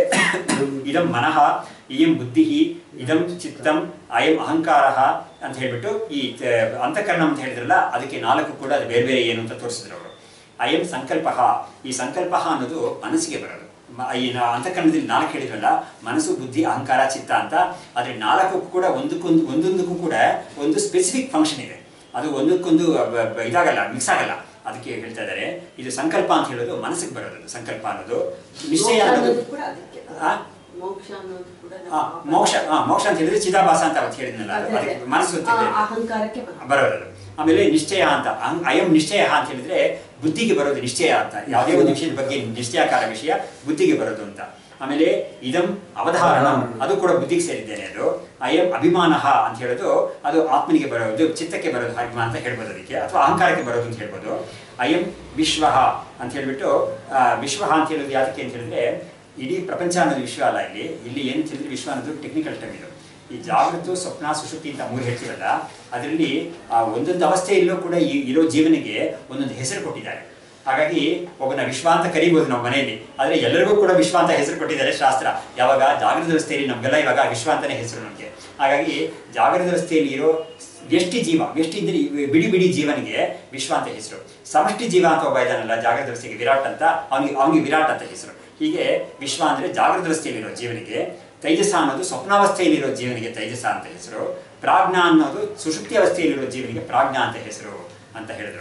ಇದಂ ಮನಃ ಇಯಂ ಬುದ್ಧಿ ಇದಂ ಚಿತ್ತಂ ಅಯಂ ಅಹಂಕಾರ ಅಂತ ಹೇಳ್ಬಿಟ್ಟು ಈ ತ- ಅಂತಃಕರಣ ಅಂತ ಹೇಳಿದ್ರಲ್ಲ ಅದಕ್ಕೆ ನಾಲ್ಕು ಕೂಡ ಅದು ಬೇರೆ ಬೇರೆ ಏನು ಅಂತ ತೋರಿಸಿದ್ರು ಅವರು ಅಯಂ ಸಂಕಲ್ಪ ಈ ಸಂಕಲ್ಪ ಅನ್ನೋದು ಮನಸ್ಸಿಗೆ ಬರೋದು ಮ- ಈ ನಾ- ಅಂತಃಕರಣದಲ್ಲಿ ನಾಲ್ಕು ಹೇಳಿದ್ವಲ್ಲ ಮನಸ್ಸು ಬುದ್ಧಿ ಅಹಂಕಾರ ಚಿತ್ತ ಅಂತ ಆದ್ರೆ ನಾಲ್ಕಕ್ಕೂ ಕೂಡ ಒಂದಕ್ಕೊಂದು ಒಂದೊಂದಕ್ಕೂ ಕೂಡ ಒಂದು ಸ್ಪೆಸಿಫಿಕ್ ಫಂಕ್ಷನ್ ಇದೆ ಅದು ಒಂದಕ್ಕೊಂದು ಬ- ಬ- ಇದಾಗಲ್ಲ ಮಿಕ್ಸ್ ಆಗಲ್ಲ ಅದಕ್ಕೆ ಹೇಳ್ತಾ ಇದ್ದಾರೆ ಇದು ಸಂಕಲ್ಪ ಅಂತ ಹೇಳೋದು ಮನಸ್ಸಿಗೆ ಬರೋದು ಅದು ಸಂಕಲ್ಪ ಅನ್ನೋದು ನಿಶ್ಚಯ ಮೋಕ್ಷ ಅನ್ನೋದು ಅನ್ನೋದು ಕೂಡ ಅದಕ್ಕೆ ಆ? ಮೋಕ್ಷ ಅನ್ನೋದು ಕೂಡ ಆ, ಮೋಕ್ಷ ಆ, ಮೋಕ್ಷ ಅಂತ ಹೇಳಿದ್ರೆ ಚಿದಾಭಾಸ ಅಂತ ಅವತ್ತು ಹೇಳಿದ್ನಲ್ಲ ಅದು ಅದೇ, ಅದೇ. ಅದಕ್ಕೆ ಮನಸ್ಸು ಅಂತ ಆ, ಹೇಳಿದ್ರೆ ಅಹಂಕಾರಕ್ಕೆ ಬರೋದು. ಬರೋದು ಆಮೇಲೆ ನಿಶ್ಚಯ ಅಂತ ಅಹಂ- ಅಯಂ ನಿಶ್ಚಯ ಅಂತ ಹೇಳಿದ್ರೆ ಬುದ್ಧಿಗೆ ಬರೋದು ನಿಶ್ಚಯ ಅಂತ ಯಾವುದೇ ಒಂದು ವಿಷಯದ ಬಗ್ಗೆ ನಿಶ್ಚಯಾಕಾರ ವಿಷಯ ಬುದ್ಧಿಗೆ ಬರೋದು ಅಂತ ಆಮೇಲೆ ಇದಂ ಅವಧಾರಣ ಅದು ಕೂಡ ಬುದ್ಧಿಗೆ ಸೇರಿದ್ದೇನೆ ಅದು ಅಯಂ ಅಭಿಮಾನ ಅಂತ ಹೇಳೋದು ಅದು ಆತ್ಮನಿಗೆ ಬರೋದು ಚಿತ್ತಕ್ಕೆ ಬರೋದು ಅಭಿಮಾನ ಅಂತ ಹೇಳ್ಬೋದು ಅದಕ್ಕೆ ಅಥವಾ ಅಹಂಕಾರಕ್ಕೆ ಬರೋದು ಅಂತ ಹೇಳ್ಬೋದು ಅಯಂ ವಿಶ್ವ ಅಂತ ಹೇಳ್ಬಿಟ್ಟು ಆ, ವಿಶ್ವ ಅಂತ ಹೇಳೋದು ಯಾತಕ್ಕೆ ಅಂತ ಹೇಳಿದ್ರೆ ಇಡೀ ಪ್ರಪಂಚ ಅನ್ನೋದು ವಿಶ್ವ ಅಲ್ಲ ಇಲ್ಲಿ ಇಲ್ಲಿ ಏನು ತಿಳಿದ್ರೆ ವಿಶ್ವ ಅನ್ನೋದು ಟೆಕ್ನಿಕಲ್ ಟರ್ಮ್ ಇದು ಈ ಜಾಗೃತ ಸ್ವಪ್ನ ಸುಷುಪ್ತಿ ಅಂತ ಮೂರು ಹೇಳ್ತೀವಲ್ಲ ಅದರಲ್ಲಿ ಆ ಒಂದೊಂದು ಅವಸ್ಥೆಯಲ್ಲೂ ಕೂಡ ಈ ಇರೋ ಜೀವನಿಗೆ ಒಂದೊಂದು ಹೆಸರು ಕೊಟ್ಟಿದ್ದಾರೆ ಹಾಗಾಗಿ ಒಬ್ಬನ ವಿಶ್ವ ಅಂತ ಕರಿಬೋದು ನಮ್ಮ ಮನೆಯಲ್ಲಿ ಆದರೆ ಎಲ್ಲರಿಗೂ ಕೂಡ ವಿಶ್ವ ಅಂತ ಹೆಸರು ಕೊಟ್ಟಿದ್ದಾರೆ ಶಾಸ್ತ್ರ ಯಾವಾಗ ಜಾಗೃತ ವ್ಯವಸ್ಥೆಯಲ್ಲಿ ನಮಗೆಲ್ಲ ಇವಾಗ ವಿಶ್ವ ಅಂತಾನೆ ಹೆಸರು ನಮಗೆ ಹಾಗಾಗಿ ಜಾಗೃತ ವ್ಯವಸ್ಥೆಯಲ್ಲಿ ಇರೋ ವ್ಯಷ್ಟಿ ಜೀವ ವ್ಯಷ್ಟಿ ಇದ್ರೆ ಈ ಬಿಡಿ ಬಿಡಿ ಜೀವನಿಗೆ ವಿಶ್ವ ಅಂತ ಹೆಸರು ಸಮಷ್ಟಿ ಜೀವ ಅಂತ ಒಬ್ಬ ಇದ್ದಾನಲ್ಲ ಜಾಗೃತ ವ್ಯವಸ್ಥೆಗೆ ವಿರಾಟ್ ಅಂತ ಅವನಿಗೆ ಅವನಿಗೆ ವಿರಾಟ್ ಅಂತ ಹೆಸರು ಹೀಗೆ ವಿಶ್ವ ಅಂದ್ರೆ ಜಾಗೃತ ವ್ಯವಸ್ಥೆಯಲ್ಲಿರೋ ಜೀವನಿಗೆ ತೈಜಸ ಅನ್ನೋದು ಸ್ವಪ್ನಾವಸ್ಥೆಯಲ್ಲಿರೋ ಜೀವನಿಗೆ ತೈಜಸ ಅಂತ ಹೆಸರು ಪ್ರಾಜ್ಞಾ ಅನ್ನೋದು ಸುಷುಪ್ತಿ ಅವಸ್ಥೆಯಲ್ಲಿರೋ ಜೀವನಿಗೆ ಪ್ರಾಜ್ಞಾ ಅಂತ ಹೆಸರು ಅಂತ ಹೇಳಿದ್ರು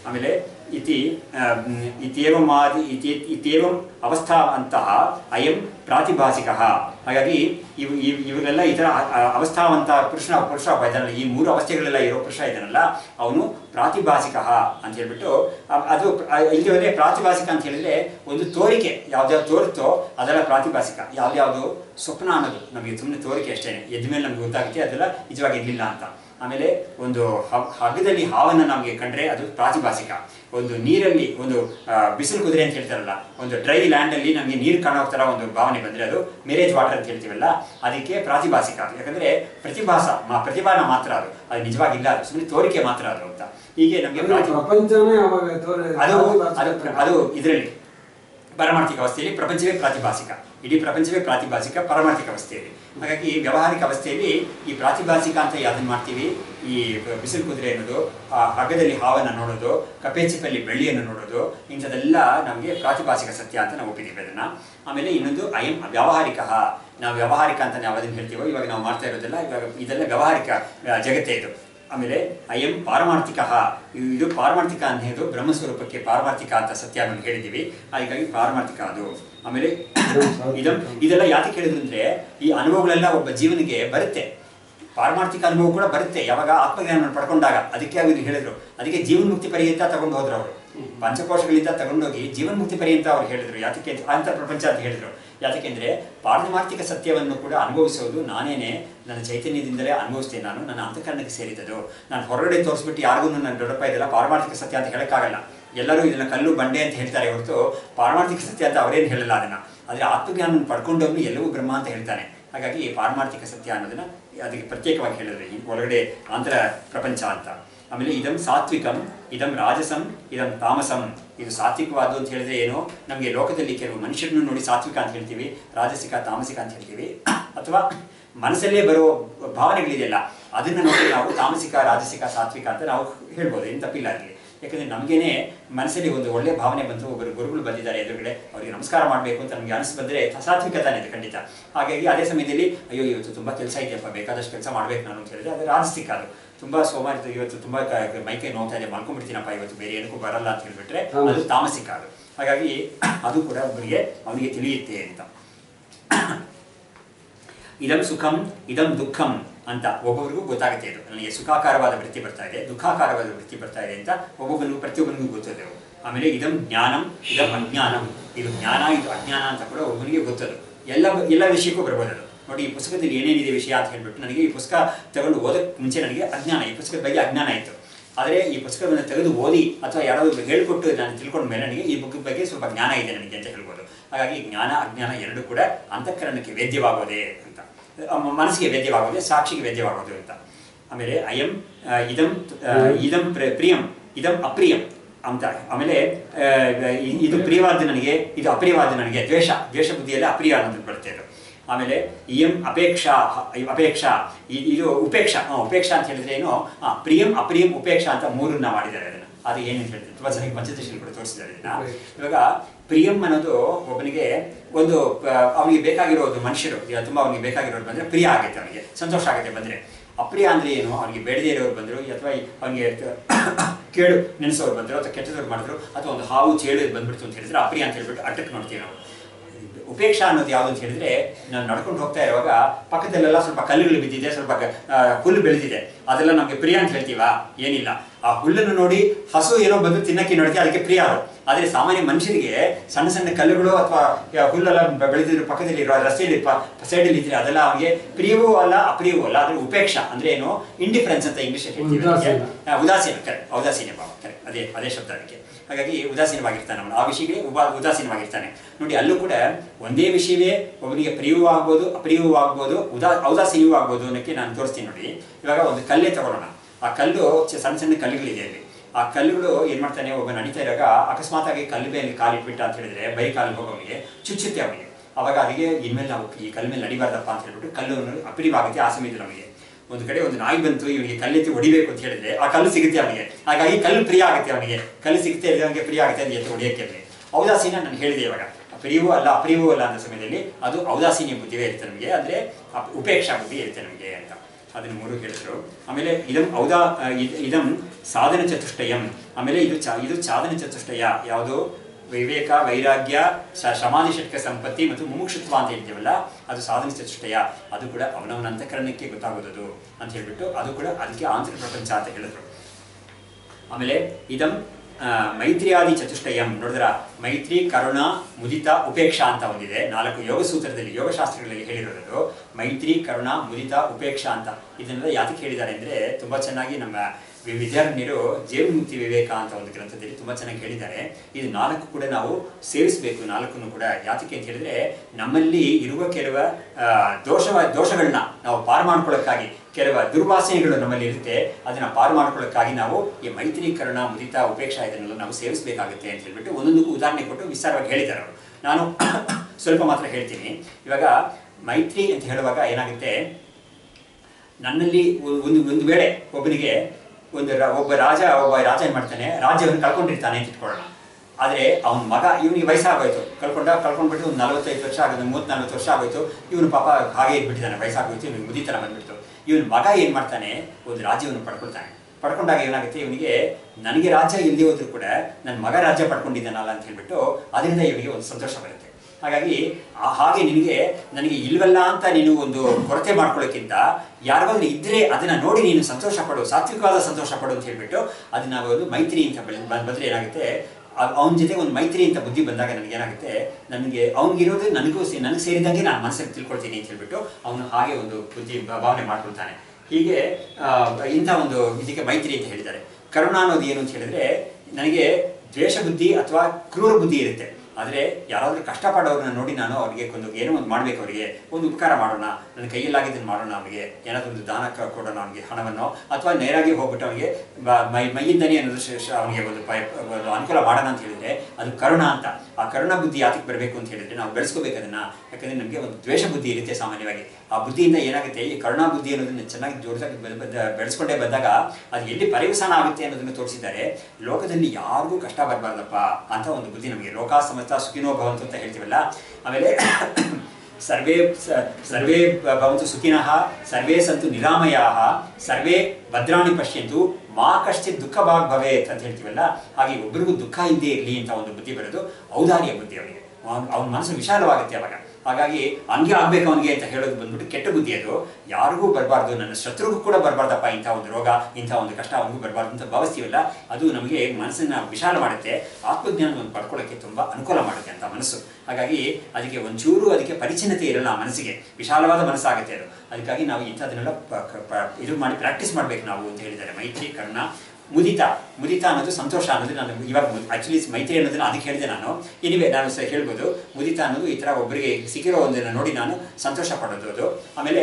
ಆಮೇಲೆ ಇತಿ ಆ, ಮ್, ಇತ್ಯೇವಮಾದಿ ಇತಿ ಇತ್ಯೇವಂ ಅವಸ್ಥಾ ಅಂತಹ ಅಯಂ ಪ್ರಾತಿಭಾಸಿಕ ಹಾಗಾಗಿ ಇವು ಇವ್- ಇವುಗಳೆಲ್ಲ ಈ ಥರ ಅ- ಅ- ಅವಸ್ಥಾವಂತ ಪುರುಷನ ಪುರುಷ ಒಬ್ಬ ಇದ್ದಾನಲ್ಲ ಈ ಮೂರು ಅವಸ್ಥೆಗಳೆಲ್ಲ ಇರೋ ಪುರುಷ ಇದ್ದಾನಲ್ಲ ಅವನು ಪ್ರಾತಿಭಾಸಿಕ ಅಂತ ಹೇಳ್ಬಿಟ್ಟು ಅ- ಅದು ಪ್ರ- ಇಲ್ಲಿವರೆಗೆ ಪ್ರಾತಿಭಾಸಿಕ ಅಂತ ಹೇಳಿದ್ರೆ ಒಂದು ತೋರಿಕೆ ಯಾವ್ದ್ಯಾವ್ದು ತೋರುತ್ತೋ ಅದೆಲ್ಲ ಪ್ರಾತಿಭಾಸಿಕ ಯಾವ್ದ್ಯಾವುದು ಸ್ವಪ್ನ ಅನ್ನೋದು ನಮಗೆ ಸುಮ್ಮನೆ ತೋರಿಕೆ ಅಷ್ಟೇ ಎದ್ದ ಮೇಲೆ ನಮ್ಗೆ ಗೊತ್ತಾಗುತ್ತೆ ಅದೆಲ್ಲ ನಿಜವಾಗಿ ಇರಲಿಲ್ಲ ಅಂತ ಆಮೇಲೆ ಒಂದು ಹ- ಹಗ್ಗದಲ್ಲಿ ಹಾವನ್ನು ನಮಗೆ ಕಂಡ್ರೆ ಅದು ಪ್ರಾತಿಭಾಸಿಕ ಒಂದು ನೀರಲ್ಲಿ ಒಂದು ಆ, ಬಿಸಿಲು ಕುದುರೆ ಅಂತ ಹೇಳ್ತಾರಲ್ಲ ಒಂದು ಡ್ರೈ ಲ್ಯಾಂಡಲ್ಲಿ ನಮಗೆ ನೀರು ಕಾಣೋ ಥರ ಒಂದು ಭಾವನೆ ಬಂದರೆ ಅದು ಮೆರೇಜ್ ವಾಟರ್ ಅಂತ ಹೇಳ್ತೀವಲ್ಲ ಅದಕ್ಕೆ ಪ್ರಾತಿಭಾಸಿಕ ಅದು ಯಾಕಂದ್ರೆ ಪ್ರತಿಭಾಸ ಮ- ಪ್ರತಿಭಾನ ಮಾತ್ರ ಅದು ಅದು ನಿಜವಾಗಿಲ್ಲ ಅದು ಸುಮ್ಮನೆ ತೋರಿಕೆ ಮಾತ್ರ ಅದು ಅಂತ ಹೀಗೆ ನಮಗೆ ಅಂದ್ರೆ ಪ್ರಾತಿ ಪ್ರಪಂಚನೇ ಅವಾಗ ತೋರ ಅದು ಅದು ಅದು ಇದರಲ್ಲಿ ಪಾರಮಾರ್ಥಿಕ ಅವಸ್ಥೆಯಲ್ಲಿ ಪ್ರಪಂಚವೇ ಪ್ರಾತಿಭಾಸಿಕ ಇಡೀ ಪ್ರಪಂಚವೇ ಪ್ರಾತಿಭಾಸಿಕ ಪಾರಮಾರ್ಥಿಕ ಅವಸ್ಥೆಯಲ್ಲಿ ಹಾಗಾಗಿ ವ್ಯಾವಹಾರಿಕ ಅವಸ್ಥೆಯಲ್ಲಿ ಈ ಪ್ರಾತಿಭಾಸಿಕ ಅಂತ ಯಾವ್ದನ್ನ ಮಾಡ್ತೀವಿ ಈ ಬಿಸಿಲು ಕುದುರೆ ಅನ್ನೋದು ಆ ಹಗ್ಗದಲ್ಲಿ ಹಾವನ್ನು ನೋಡೋದು ಕಪೇಚಿಪಲ್ಲಿ ಬೆಳ್ಳಿಯನ್ನು ನೋಡೋದು ಇಂಥದ್ದೆಲ್ಲ ನಮಗೆ ಪ್ರಾತಿಭಾಸಿಕ ಸತ್ಯ ಅಂತ ನಾವು ಒಪ್ಪಿದ್ದೀವಿ ಅದನ್ನ ಆಮೇಲೆ ಇನ್ನೊಂದು ಅಯಂ ವ್ಯಾವಹಾರಿಕ ನಾವು ವ್ಯಾವಹಾರಿಕ ಅಂತ ನಾವು ಅದನ್ನು ಹೇಳ್ತೀವೋ ಇವಾಗ ನಾವು ಮಾಡ್ತಾ ಇರೋದೆಲ್ಲ ಇವಾಗ ಇದೆಲ್ಲ ವ್ಯಾವಹಾರಿಕ ಆ, ಜಗತ್ತೇ ಇದು ಆಮೇಲೆ ಅಯಂ ಪಾರಮಾರ್ಥಿಕ ಇದು ಪಾರಮಾರ್ಥಿಕ ಅನ್ನೋದು ಬ್ರಹ್ಮಸ್ವರೂಪಕ್ಕೆ ಪಾರಮಾರ್ಥಿಕ ಅಂತ ಸತ್ಯ ನಾವು ಹೇಳಿದ್ದೀವಿ ಹಾಗಾಗಿ ಪಾರಮಾರ್ಥಿಕ ಅದು ಆಮೇಲೆ ಇದಂ ಇದೆಲ್ಲ ಯಾತಕ್ಕೆ ಹೇಳಿದ್ರು ಅಂದ್ರೆ ಈ ಅನುಭವಗಳೆಲ್ಲ ಒಬ್ಬ ಜೀವನಿಗೆ ಬರುತ್ತೆ ಪಾರಮಾರ್ಥಿಕ ಅನುಭವ ಕೂಡ ಬರುತ್ತೆ ಯಾವಾಗ ಆತ್ಮಜ್ಞಾನ ಪಡ್ಕೊಂಡಾಗ ಅದಕ್ಕೆ ಅವರು ಹೇಳಿದ್ರು ಅದಕ್ಕೆ ಜೀವನ್ ಮುಕ್ತಿ ಪರ್ಯಂತ ತಗೊಂಡು ಹೋದ್ರು ಅವರು ಪಂಚಕೋಶಗಳಿಂದ ತಗೊಂಡೋಗಿ ಜೀವನ್ ಮುಕ್ತಿ ಪರ್ಯಂತ ಅವ್ರು ಹೇಳಿದ್ರು ಯಾತಕ್ಕೆ ಅಂತ ಪ್ರಪಂಚ ಅಂತ ಹೇಳಿದ್ರು ಯಾತಕ್ಕೆಂದ್ರೆ ಪಾರಮಾರ್ಥಿಕ ಸತ್ಯವನ್ನು ಕೂಡ ಅನುಭವಿಸೋದು ನಾನೇನೆ ನನ್ನ ಚೈತನ್ಯದಿಂದಲೇ ಅನುಭವಿಸ್ತೇನೆ ನಾನು ನನ್ನ ಅಂತಃಕರಣಕ್ಕೆ ಸೇರಿದದು ನಾನು ಹೊರಗಡೆ ತೋರಿಸ್ಬಿಟ್ಟು ಯಾರಿಗೂ ನನ್ನ ದೊಡ್ಡಪ್ಪ ಇದೆಲ್ಲ ಪಾರಮಾರ್ಥಿಕ ಸತ್ಯ ಅಂತ ಹೇಳಕ್ಕಾಗಲ್ಲ ಎಲ್ಲರೂ ಇದನ್ನ ಕಲ್ಲು ಬಂಡೆ ಅಂತ ಹೇಳ್ತಾರೆ ಹೊರತು ಪಾರಮಾರ್ಥಿಕ ಸತ್ಯ ಅಂತ ಅವರೇನು ಹೇಳಲ್ಲ ಅದನ್ನ ಆದರೆ ಆತ್ಮಜ್ಞಾನ ಪಡ್ಕೊಂಡವನು ಎಲ್ಲವೂ ಬ್ರಹ್ಮ ಅಂತ ಹೇಳ್ತಾನೆ ಹಾಗಾಗಿ ಪಾರಮಾರ್ಥಿಕ ಸತ್ಯ ಅನ್ನೋದನ್ನ ಅದಕ್ಕೆ ಪ್ರತ್ಯೇಕವಾಗಿ ಹೇಳಿದ್ರೆ ಈ ಒಳಗಡೆ ಆಂತರ ಪ್ರಪಂಚ ಅಂತ ಆಮೇಲೆ ಇದಂ ಸಾತ್ವಿಕಂ ಇದಂ ರಾಜಸಂ ಇದಂ ತಾಮಸಂ ಇದು ಸಾತ್ವಿಕವಾದ್ದು ಅಂತ ಹೇಳಿದ್ರೆ ಏನು ನಮಗೆ ಲೋಕದಲ್ಲಿ ಕೆಲವು ಮನುಷ್ಯರನ್ನು ನೋಡಿ ಸಾತ್ವಿಕ ಅಂತ ಹೇಳ್ತೀವಿ ರಾಜಸಿಕ ತಾಮಸಿಕ ಅಂತ ಹೇಳ್ತೀವಿ ಅಥವಾ ಮನಸ್ಸಲ್ಲೇ ಬರೋ ಭಾವನೆಗಳಿದೆಯಲ್ಲ ಅದನ್ನ ನೋಡಿ ನಾವು ತಾಮಸಿಕ ರಾಜಸಿಕ ಸಾತ್ವಿಕ ಅಂತ ನಾವು ಹೇಳ್ಬೋದು ಏನು ತಪ್ಪಿಲ್ಲ ಅದರಲ್ಲಿ ಯಾಕಂದ್ರೆ ನಮಗೇನೆ ಮನಸ್ಸಲ್ಲಿ ಒಂದು ಒಳ್ಳೆ ಭಾವನೆ ಬಂತು ಒಬ್ಬರು ಗುರುಗಳು ಬಂದಿದ್ದಾರೆ ಎದುರುಗಡೆ ಅವರಿಗೆ ನಮಸ್ಕಾರ ಮಾಡಬೇಕು ಅಂತ ನಮಗೆ ಅನಿಸ್ ಬಂದರೆ ಸಾತ್ವಿಕ ತಾನೇ ಇದು ಖಂಡಿತ ಹಾಗಾಗಿ ಅದೇ ಸಮಯದಲ್ಲಿ ಅಯ್ಯೋ ಇವತ್ತು ತುಂಬ ಕೆಲಸ ಇದೆಯಪ್ಪ ಬೇಕಾದಷ್ಟು ಕೆಲಸ ಮಾಡ್ಬೇಕು ನಾನು ಅಂತ ಹೇಳಿದ್ರೆ ಅದು ರಾಜಸಿಕ ಅದು ತುಂಬಾ ಸೋಮಾರಿ ಇವತ್ತು ತುಂಬಾ ಕ- ಮೈಕೈ ನೋವ್ತಾ ಇದೆ ಮಲ್ಕೊಂಡ್ಬಿಡ್ತೀನಪ್ಪ ಇವತ್ತು ಬೇರೆ ಏನಕ್ಕೂ ಬರಲ್ಲ ಅಂತ ಹೇಳ್ಬಿಟ್ರೆ ಅದು ತಾಮಸಿಕ ಅದು ಹಾಗಾಗಿ ಅದು ಕೂಡ ಒಬ್ಬರಿಗೆ ಅವನಿಗೆ ತಿಳಿಯುತ್ತೆ ಅಂತ ಇದಂ ಸುಖಂ ಇದಂ ದುಃಖಂ ಅಂತ ಒಬ್ಬೊಬ್ಬರಿಗೂ ಗೊತ್ತಾಗುತ್ತೆ ಇದು ನನಗೆ ಸುಖಾಕಾರವಾದ ವೃತ್ತಿ ಬರ್ತಾ ಇದೆ ದುಃಖಾಕಾರವಾದ ವೃತ್ತಿ ಬರ್ತಾ ಇದೆ ಅಂತ ಒಬ್ಬೊಬ್ಬನಿಗೂ ಪ್ರತಿಯೊಬ್ಬನಿಗೂ ಗೊತ್ತದೆ ಅವು. ಆಮೇಲೆ ಇದಂ ಜ್ಞಾನಂ ಇದಂ ಅಜ್ಞಾನಂ ಇದು ಜ್ಞಾನ ಇದು ಅಜ್ಞಾನ ಅಂತ ಕೂಡ ಒಬ್ಬನಿಗೆ ಗೊತ್ತದು ಎಲ್ಲ ಎಲ್ಲ ವಿಷಯಕ್ಕೂ ಬರ್ಬೋದು ಅದು ನೋಡಿ ಈ ಪುಸ್ತಕದಲ್ಲಿ ಏನೇನಿದೆ ವಿಷಯ ಅಂತ ಹೇಳ್ಬಿಟ್ಟು ನನಗೆ ಈ ಪುಸ್ತಕ ತಗೊಂಡು ಓದಕ್ಕೆ ಮುಂಚೆ ನನಗೆ ಅಜ್ಞಾನ ಈ ಪುಸ್ತಕದ ಬಗ್ಗೆ ಅಜ್ಞಾನ ಇತ್ತು ಆದರೆ ಈ ಪುಸ್ತಕವನ್ನು ತೆಗೆದು ಓದಿ ಅಥವಾ ಯಾರಾದರೂ ಹೇಳ್ಕೊಟ್ಟು ನಾನು ತಿಳ್ಕೊಂಡ ಮೇಲೆ ನನಗೆ ಈ ಬುಕ್ ಬಗ್ಗೆ ಸ್ವಲ್ಪ ಜ್ಞಾನ ಇದೆ ನನಗೆ ಅಂತ ಹೇಳ್ಬೋದು ಹಾಗಾಗಿ ಜ್ಞಾನ ಅಜ್ಞಾನ ಎರಡು ಕೂಡ ಅಂತಃಕರಣಕ್ಕೆ ವೇದ್ಯವಾಗೋದೇ ಅಂತ ಅಹ್ ಮನಸ್ಸಿಗೆ ವೇದ್ಯವಾಗೋದೇ ಸಾಕ್ಷಿಗೆ ವೇದ್ಯವಾಗೋದು ಅಂತ ಆಮೇಲೆ ಅಯಂ ಆ, ಇದಂ ಆ, ಇದಂ ಪ್ರ- ಪ್ರಿಯಂ ಇದಂ ಅಪ್ರಿಯಂ ಅಂತ ಆಮೇಲೆ ಆ, ಇ- ಇದು ಪ್ರಿಯವಾದ ನನಗೆ ಇದು ಅಪ್ರಿಯವಾದ ನನಗೆ ದ್ವೇಷ ದ್ವೇಷ ಬುದ್ಧಿಯಲ್ಲಿ ಅಪ್ರಿಯ ಅನ್ನೋದು ಬರುತ್ತೆ ಇದು ಆಮೇಲೆ ಇಯಂ ಅಪೇಕ್ಷಾ ಹ- ಅಪೇಕ್ಷಾ ಇ- ಇದು ಉಪೇಕ್ಷಾ ಹಾ, ಉಪೇಕ್ಷಾ ಅಂತ ಹೇಳಿದ್ರೆ ಏನು ಆ, ಪ್ರಿಯಂ ಅಪ್ರಿಯಂ ಉಪೇಕ್ಷಾ ಅಂತ ಮೂರನ್ನ ಮಾಡಿದ್ದಾರೆ ಅದನ್ನ ಅದು ಏನು ಅಂತ ಹೇಳಿದ್ರೆ ತುಂಬಾ ಚೆನ್ನಾಗಿ ಪಂಚದಶಿಲಿ ಕೂಡ ತೋರಿಸಿದ್ದಾರೆ ಇದನ್ನ ಇವಾಗ ಪ್ರಿಯಂ ಅನ್ನೋದು ಒಬ್ಬನಿಗೆ ಒಂದು ಆ, ಅವನಿಗೆ ಬೇಕಾಗಿರೋದು ಮನುಷ್ಯರು ಈಗ ತುಂಬಾ ಅವನಿಗೆ ಬೇಕಾಗಿರೋರು ಬಂದ್ರೆ ಪ್ರಿಯ ಆಗುತ್ತೆ ಅವನಿಗೆ ಸಂತೋಷ ಆಗುತ್ತೆ ಬಂದ್ರೆ ಅಪ್ರಿಯ ಅಂದ್ರೆ ಏನು ಅವನಿಗೆ ಬೇಡದೇ ಇರೋರು ಬಂದ್ರು ಅಥವಾ ಅವನಿಗೆ ಕೇಳು ನೆನೆಸೋರು ಬಂದ್ರು ಅಥವಾ ಕೆಟ್ಟದವ್ರು ಮಾಡಿದ್ರು ಅಥವಾ ಒಂದು ಹಾವು ಚೇಳು ಬಂದ್ಬಿಡ್ತು ಅಂತ ಹೇಳಿದ್ರೆ ಅಪ್ರಿಯ ಅಂತ ಹೇಳ್ಬಿಟ್ಟು ಅಟ್ಟಕ್ಕೆ ನೋಡ್ತೀವಿ ನಾವು ಉಪೇಕ್ಷಾ ಅನ್ನೋದು ಯಾವುದು ಅಂತ ಹೇಳಿದ್ರೆ ನಾನು ನಡ್ಕೊಂಡು ಹೋಗ್ತಾ ಇರುವಾಗ ಪಕ್ಕದಲ್ಲೆಲ್ಲ ಸ್ವಲ್ಪ ಕಲ್ಲುಗಳು ಬಿದ್ದಿದೆ ಸ್ವಲ್ಪ ಗ- ಆ, ಹುಲ್ಲು ಬೆಳೆದಿದೆ ಅದೆಲ್ಲ ನಮಗೆ ಪ್ರಿಯ ಅಂತ ಹೇಳ್ತೀವಾ ಏನಿಲ್ಲ ಆ ಹುಲ್ಲನ್ನು ನೋಡಿ ಹಸು ಏನೋ ಬಂದು ತಿನ್ನಕ್ಕೆ ನೋಡಿದ್ರೆ ಅದಕ್ಕೆ ಪ್ರಿಯ ಅದು ಆದರೆ ಸಾಮಾನ್ಯ ಮನುಷ್ಯರಿಗೆ ಸಣ್ಣ ಸಣ್ಣ ಕಲ್ಲುಗಳು ಅಥವಾ ಹುಲ್ಲೆಲ್ಲ ಬೆ- ಬೆಳೆದಿರೋ ಪಕ್ಕದಲ್ಲಿ ಇರೋ ರಸ್ತೆಯಲ್ಲಿ ಸೈಡಲ್ಲಿ ಇದ್ರೆ ಅದೆಲ್ಲ ಅವನಿಗೆ ಪ್ರಿಯವೂ ಅಲ್ಲ ಅಪ್ರಿಯವೂ ಅಲ್ಲ ಅದ್ರ ಉಪೇಕ್ಷಾ ಅಂದ್ರೆ ಏನು ಇಂಡಿಫರೆನ್ಸ್ ಅಂತ ಇಂಗ್ಲಿಷ್ ಹೇಳ್ತೀವಿ ಅದಕ್ಕೆ. ಉದಾಸೀನ. ಆ, ಉದಾಸೀನ ಕರೆಕ್ಟ್ ಔದಾಸೀನ ಭಾವ ಕರೆಕ್ಟ್ ಅದೇ ಅದೇ ಶಬ್ದ ಅದಕ್ಕೆ ಹಾಗಾಗಿ ಉದಾಸೀನವಾಗಿರ್ತಾನೆ ಅವನು ಆ ವಿಷಯಕ್ಕೆ ಉಪ ಉದಾಸೀನವಾಗಿರ್ತಾನೆ ನೋಡಿ ಅಲ್ಲೂ ಕೂಡ ಒಂದೇ ವಿಷಯವೇ ಒಬ್ಬನಿಗೆ ಪ್ರಿಯವೂ ಆಗ್ಬೋದು ಅಪ್ರಿಯವೂ ಆಗ್ಬೋದು ಉದಾ ಔದಾಸೀನವೂ ಆಗ್ಬೋದು ಅನ್ನೋಕ್ಕೆ ನಾನು ತೋರಿಸ್ತೀನಿ ನೋಡಿ ಇವಾಗ ಒಂದು ಕಲ್ಲೇ ತಗೊಳ್ಳೋಣ ಆ ಕಲ್ಲು ಚ- ಸಣ್ಣ ಸಣ್ಣ ಕಲ್ಲುಗಳಿದೆ ಅಲ್ಲಿ ಆ ಕಲ್ಲುಗಳು ಏನ್ ಮಾಡ್ತಾನೆ ಒಬ್ಬ ನಡೀತಾ ಇರುವಾಗ ಅಕಸ್ಮಾತ್ ಆಗಿ ಕಲ್ಲು ಮೇಲೆ ಕಾಲಿಟ್ಬಿಟ್ಟ ಅಂತ ಹೇಳಿದ್ರೆ ಬೈ ಕಾಲು ಹೋಗೋನಿಗೆ ಚುಚ್ಚುತ್ತೆ ಅವನಿಗೆ ಅವಾಗ ಅದಕ್ಕೆ ಇನ್ಮೇಲೆ ನಾವು ಈ ಕಲ್ಲು ಮೇಲೆ ನಡಿಬಾರ್ದಪ್ಪ ಅಂತ ಹೇಳ್ಬಿಟ್ಟು ಕಲ್ಲು ಅಪ್ರಿಯವಾಗುತ್ತೆ ಆ ಸಮಯದಲ್ಲಿ ಅವನಿಗೆ ಒಂದು ಕಡೆ ಒಂದು ನಾಯಿ ಬಂತು ಇವನಿಗೆ ಕಲ್ಲೆತ್ತಿ ಹೊಡಿಬೇಕು ಅಂತ ಹೇಳಿದ್ರೆ ಆ ಕಲ್ಲು ಸಿಗುತ್ತೆ ಅವನಿಗೆ ಹಾಗಾಗಿ ಕಲ್ಲು ಪ್ರಿಯ ಆಗುತ್ತೆ ಅವನಿಗೆ ಕಲ್ಲು ಸಿಗುತ್ತೆ ಅವನಿಗೆ ಪ್ರಿಯ ಆಗುತ್ತೆ ಅಂತ ಎತ್ತು ಹೊಡಿಯಕ್ಕೆ ಅವನಿಗೆ ಔದಾಸೀನ ನಾನು ಹೇಳಿದೆ ಇವಾಗ ಪ್ರಿಯವೂ ಅಲ್ಲ ಅಪ್ರಿಯವೂ ಅಲ್ಲ ಅಂತ ಸಮಯದಲ್ಲಿ ಅದು ಔದಾಸೀನ್ಯ ಬುದ್ಧಿವೇ ಇರುತ್ತೆ ನಮಗೆ ಅಂದ್ರೆ ಅಪ್- ಉಪೇಕ್ಷಾ ಬುದ್ಧಿ ಇರುತ್ತೆ ನಮಗೆ ಅಂತ ಅದನ್ನು ಮೂರು ಹೇಳಿದ್ರು ಆಮೇಲೆ ಇದಂ ಔದಾ ಆ, ಇದ್- ಇದಂ ಸಾಧನ ಚತುಷ್ಟಯಂ ಆಮೇಲೆ ಇದು ಚಾ ಇದು ಸಾಧನ ಚತುಷ್ಟಯ ಯಾವುದು ವಿವೇಕ ವೈರಾಗ್ಯ ಶ ಶಮಾಧಿ ಷಟ್ಕ ಸಂಪತ್ತಿ ಮತ್ತು ಮುಮುಕ್ಷುತ್ವ ಅಂತ ಹೇಳ್ತೀವಲ್ಲ ಅದು ಸಾಧನ ಚತುಷ್ಟಯ ಅದು ಕೂಡ ಅವನವನ ಅಂತಃಕರಣಕ್ಕೆ ಗೊತ್ತಾಗೋದದು ಅಂತ ಹೇಳ್ಬಿಟ್ಟು ಅದು ಕೂಡ ಅದಕ್ಕೆ ಆಂತರಿಕ ಪ್ರಪಂಚ ಅಂತ ಹೇಳಿದ್ರು ಆಮೇಲೆ ಇದಂ ಆ, ಮೈತ್ರಿಯಾದಿ ಚತುಷ್ಟಯಂ ನೋಡಿದ್ರ ಮೈತ್ರಿ ಕರುಣ ಮುದಿತ ಉಪೇಕ್ಷಾ ಅಂತ ಒಂದಿದೆ ನಾಲ್ಕು ಯೋಗ ಸೂತ್ರದಲ್ಲಿ ಯೋಗಶಾಸ್ತ್ರಗಳಲ್ಲಿ ಹೇಳಿರೋದು ಮೈತ್ರಿ ಕರುಣ ಮುದಿತ ಉಪೇಕ್ಷಾ ಅಂತ ಇದನ್ನೆಲ್ಲ ಯಾತಕ್ಕೆ ಹೇಳಿದ್ದಾರೆ ಅಂದ್ರೆ ತುಂಬಾ ಚೆನ್ನಾಗಿ ನಮ್ಮ ವಿ- ವಿದ್ಯಾರಣ್ಯರು ಜೀವನ್ಮುಕ್ತಿ ವಿವೇಕ ಅಂತ ಒಂದು ಗ್ರಂಥದಲ್ಲಿ ತುಂಬಾ ಚೆನ್ನಾಗಿ ಹೇಳಿದ್ದಾರೆ ಇದು ನಾಲ್ಕು ಕೂಡ ನಾವು ಸೇವಿಸಬೇಕು ನಾಲ್ಕನ್ನು ಕೂಡ ಯಾತಕ್ಕೆ ಅಂತ ಹೇಳಿದ್ರೆ ನಮ್ಮಲ್ಲಿ ಇರುವ ಕೆಲವು ಆ, ದೋಷ ದೋಷಗಳನ್ನ ನಾವು ಪಾರು ಮಾಡ್ಕೊಳ್ಳೋಕ್ಕಾಗಿ ಕೆಲವು ದುರ್ವಾಸನೆಗಳು ನಮ್ಮಲ್ಲಿ ಇರುತ್ತೆ ಅದನ್ನ ಪಾರು ಮಾಡ್ಕೊಳ್ಳೋಕ್ಕಾಗಿ ನಾವು ಈ ಮೈತ್ರೀಕರಣ ಮುದಿತ ಉಪೇಕ್ಷಾ ಇದನ್ನೆಲ್ಲ ನಾವು ಸೇವಿಸಬೇಕಾಗುತ್ತೆ ಅಂತ ಹೇಳ್ಬಿಟ್ಟು ಒಂದೊಂದಕ್ಕೂ ಉದಾಹರಣೆ ಕೊಟ್ಟು ವಿಸ್ತಾರವಾಗಿ ಹೇಳಿದ್ದಾರೆ ಅವರು ನಾನು ಸ್ವಲ್ಪ ಮಾತ್ರ ಹೇಳ್ತೀನಿ ಇವಾಗ ಮೈತ್ರಿ ಅಂತ ಹೇಳುವಾಗ ಏನಾಗುತ್ತೆ ನನ್ನಲ್ಲಿ ಒ- ಒಂದು ಒಂದು ವೇಳೆ ಒಬ್ಬನಿಗೆ ಒಂದು ರ- ಒಬ್ಬ ರಾಜ ಒಬ್ಬ ರಾಜ ಏನ್ ಮಾಡ್ತಾನೆ ರಾಜ್ಯವನ್ನು ಕಳ್ಕೊಂಡಿರ್ತಾನೆ ಅಂತ ಇಟ್ಕೊಳ್ಳೋಣ ಆದರೆ ಅವನ ಮಗ ಇವನಿಗೆ ವಯಸ್ಸಾಗೋಯ್ತು ಕಳ್ಕೊಂಡ ಕಳ್ಕೊಂಡ್ಬಿಟ್ಟು ಒಂದು ನಲವತ್ತೈದು ವರ್ಷ ಆಗೋದು ಮೂವತ್ತು ನಲ್ವತ್ತು ವರ್ಷ ಆಗೋಯ್ತು ಇವನು ಪಾಪ ಹಾಗೆ ಇದ್ಬಿಟ್ಟಿದ್ದಾನೆ ವಯಸ್ಸಾಗೋಯ್ತು ಇವನಿಗೆ ಮುದಿತನ ಬಂದ್ಬಿಡ್ತು ಇವನ ಮಗ ಏನು ಮಾಡ್ತಾನೆ ಒಂದು ರಾಜ್ಯವನ್ನು ಪಡ್ಕೊಳ್ತಾನೆ ಪಡ್ಕೊಂಡಾಗ ಏನಾಗುತ್ತೆ ಇವನಿಗೆ ನನಗೆ ರಾಜ್ಯ ಇಲ್ಲದೆ ಹೋದ್ರೂ ಕೂಡ ನನ್ನ ಮಗ ರಾಜ್ಯ ಪಡ್ಕೊಂಡಿದ್ದಾನಲ್ಲ ಅಂತ ಹೇಳ್ಬಿಟ್ಟು ಅದರಿಂದ ಇವನಿಗೆ ಒಂದು ಸಂತೋಷ ಬರುತ್ತೆ ಹಾಗಾಗಿ ಆ- ಹಾಗೆ ನಿನಗೆ ನನಗೆ ಇಲ್ವಲ್ಲ ಅಂತ ನೀನು ಒಂದು ಕೊರತೆ ಮಾಡ್ಕೊಳ್ಳೋಕ್ಕಿಂತ ಯಾರಿಗಾದ್ರೂ ಇದ್ರೆ ಅದನ್ನ ನೋಡಿ ನೀನು ಸಂತೋಷ ಪಡು ಸಾತ್ವಿಕವಾದ ಸಂತೋಷ ಪಡು ಅಂತ ಹೇಳ್ಬಿಟ್ಟು ಅದನ್ನ ಒಂದು ಮೈತ್ರಿ ಅಂತ ಬೆಳೆ- ಬದಲು ಏನಾಗುತ್ತೆ ಅವನ ಜೊತೆ ಒಂದು ಮೈತ್ರಿ ಅಂತ ಬುದ್ಧಿ ಬಂದಾಗ ನನಗೆ ಏನಾಗುತ್ತೆ ನನಗೆ ಅವ್ನಿಗಿರೋದು ನನಗೂ ಸೇ ನನಗೆ ಸೇರಿದಂಗೆ ನಾನು ಮನಸ್ಸಲ್ಲಿ ತಿಳ್ಕೊಳ್ತೀನಿ ಅಂತ ಹೇಳ್ಬಿಟ್ಟು ಅವನು ಹಾಗೆ ಒಂದು ಬುದ್ಧಿ ಭಾ- ಭಾವನೆ ಮಾಡ್ಕೊಳ್ತಾನೆ ಹೀಗೆ ಆ, ಇಂಥ ಒಂದು ಇದಕ್ಕೆ ಮೈತ್ರಿ ಅಂತ ಹೇಳಿದ್ದಾರೆ ಕರುಣ ಅನ್ನೋದು ಏನು ಅಂತ ಹೇಳಿದ್ರೆ ನನಗೆ ದ್ವೇಷ ಬುದ್ಧಿ ಅಥವಾ ಕ್ರೂರ ಬುದ್ಧಿ ಇರುತ್ತೆ ಆದರೆ ಯಾರಾದರೂ ಕಷ್ಟಪಡೋರನ್ನ ನೋಡಿ ನಾನು ಅವರಿಗೆ ಒಂದು ಏನೋ ಒಂದು ಮಾಡಬೇಕು ಅವರಿಗೆ ಒಂದು ಉಪಕಾರ ಮಾಡೋಣ ನನ್ನ ಕೈಯಲ್ಲಾಗಿದ್ದನ್ನು ಮಾಡೋಣ ಅವನಿಗೆ ಏನಾದರೂ ಒಂದು ದಾನ ಕ- ಕೊಡೋಣ ಅವನಿಗೆ ಹಣವನ್ನು ಅಥವಾ ನೇರಾಗಿ ಹೋಗ್ಬಿಟ್ಟು ಅವನಿಗೆ ಬ- ಮೈ ಮೈಯಿಂದನೇ ಅನ್ನೋದು ಶ- ಶ- ಅವನಿಗೆ ಒಂದು ಪ- ಒಂದು ಅನುಕೂಲ ಮಾಡೋಣ ಅಂತ ಹೇಳಿದ್ರೆ ಅದು ಕರುಣ ಅಂತ ಆ ಕರುಣ ಬುದ್ಧಿ ಯಾತಕ್ಕೆ ಬರಬೇಕು ಅಂತ ಹೇಳಿದ್ರೆ ನಾವು ಬೆಳೆಸ್ಕೋಬೇಕು ಅದನ್ನ ಯಾಕಂದ್ರೆ ನಮಗೆ ಒಂದು ದ್ವೇಷ ಬುದ್ಧಿ ಇರುತ್ತೆ ಸಾಮಾನ್ಯವಾಗಿ ಆ ಬುದ್ಧಿಯಿಂದ ಏನಾಗುತ್ತೆ ಈ ಕರುಣಾ ಬುದ್ಧಿ ಅನ್ನೋದನ್ನ ಚೆನ್ನಾಗಿ ಜೋಡಿಸಾಗಿ ಬೆಳೆಸ್ಕೊಂಡೇ ಬಂದಾಗ ಅದು ಎಲ್ಲಿ ಪರಿವಸನ ಆಗುತ್ತೆ ಅನ್ನೋದನ್ನು ತೋರಿಸಿದ್ದಾರೆ ಲೋಕದಲ್ಲಿ ಯಾರಿಗೂ ಕಷ್ಟ ಬರಬಾರ್ದಪ್ಪ ಅಂತ ಒಂದು ಬುದ್ಧಿ ನಮಗೆ ಲೋಕ ಸಮಸ್ತ ಸುಖಿನೋ ಭವಂತು ಅಂತ ಹೇಳ್ತೀವಲ್ಲ ಆಮೇಲೆ ಸರ್ವೇ ಸ- ಸರ್ವೇ ಭವಂತು ಸುಖಿನಃ ಸರ್ವೇ ಸಂತು ನಿರಾಮಯಾಹ ಸರ್ವೇ ಭದ್ರಾಣಿ ಪಶ್ಯಂತು ಮಾ ಕಶ್ಚಿತ್ ದುಃಖ ಭಾಗ್ ಭವೇತ್ ಅಂತ ಹೇಳ್ತೀವಲ್ಲ ಹಾಗೆ ಒಬ್ಬರಿಗೂ ದುಃಖ ಇಲ್ಲದೆ ಇರಲಿ ಅಂತ ಒಂದು ಬುದ್ಧಿ ಬರೋದು ಔದಾರ್ಯ ಬುದ್ಧಿ ಅವನಿಗೆ ಅವನ ಮನಸ್ಸು ವಿಶಾಲವಾಗುತ್ತೆ ಅವಾಗ ಹಾಗಾಗಿ ಹಂಗೆ ಆಗ್ಬೇಕು ಅವನಿಗೆ ಅಂತ ಹೇಳೋದು ಬಂದ್ಬಿಟ್ಟು ಕೆಟ್ಟ ಬುದ್ಧಿ ಅದು ಯಾರಿಗೂ ಬರಬಾರ್ದು ನನ್ನ ಶತ್ರುಗೂ ಕೂಡ ಬರಬಾರ್ದಪ್ಪ ಇಂಥ ಒಂದು ರೋಗ ಇಂಥ ಒಂದು ಕಷ್ಟ ಅವನಿಗೂ ಬರಬಾರ್ದು ಅಂತ ಭಾವಿಸ್ತೀವಲ್ಲ ಅದು ನಮಗೆ ಮನಸ್ಸನ್ನ ವಿಶಾಲ ಮಾಡುತ್ತೆ ಆತ್ಮಜ್ಞಾನವನ್ನು ಪಡ್ಕೊಳ್ಳೋಕ್ಕೆ ತುಂಬ ಅನುಕೂಲ ಮಾಡುತ್ತೆ ಅಂತ ಮನಸ್ಸು ಹಾಗಾಗಿ ಅದಕ್ಕೆ ಒಂಚೂರು ಅದಕ್ಕೆ ಪರಿಚಿನ್ನತೆ ಇರಲ್ಲ ಆ ಮನಸ್ಸಿಗೆ ವಿಶಾಲವಾದ ಮನಸ್ಸಾಗುತ್ತೆ ಅದು ಅದಕ್ಕಾಗಿ ನಾವು ಇಂಥದನ್ನೆಲ್ಲ ಪ- ಕ- ಪ- ಇದು ಮಾಡಿ ಪ್ರಾಕ್ಟೀಸ್ ಮಾಡ್ಬೇಕು ನಾವು ಅಂತ ಹೇಳಿದ್ದಾರೆ ಮೈತ್ರಿ ಕರ್ಣ ಮುದಿತ ಮುದಿತ ಅನ್ನೋದು ಸಂತೋಷ ಅನ್ನೋದು ನಾನು ಇವಾಗ ಆಕ್ಚುಲಿ ಮೈತ್ರಿ ಅನ್ನೋದನ್ನ ಅದಕ್ಕೆ ಹೇಳಿದೆ ನಾನು ಎನಿವೆ ನಾನು ಸಹ ಹೇಳ್ಬೋದು ಮುದಿತ ಅನ್ನೋದು ಈ ಥರ ಒಬ್ಬರಿಗೆ ಸಿಕ್ಕಿರೋ ಒಂದನ್ನು ನೋಡಿ ನಾನು ಸಂತೋಷ ಪಡೋದು ಅದು ಆಮೇಲೆ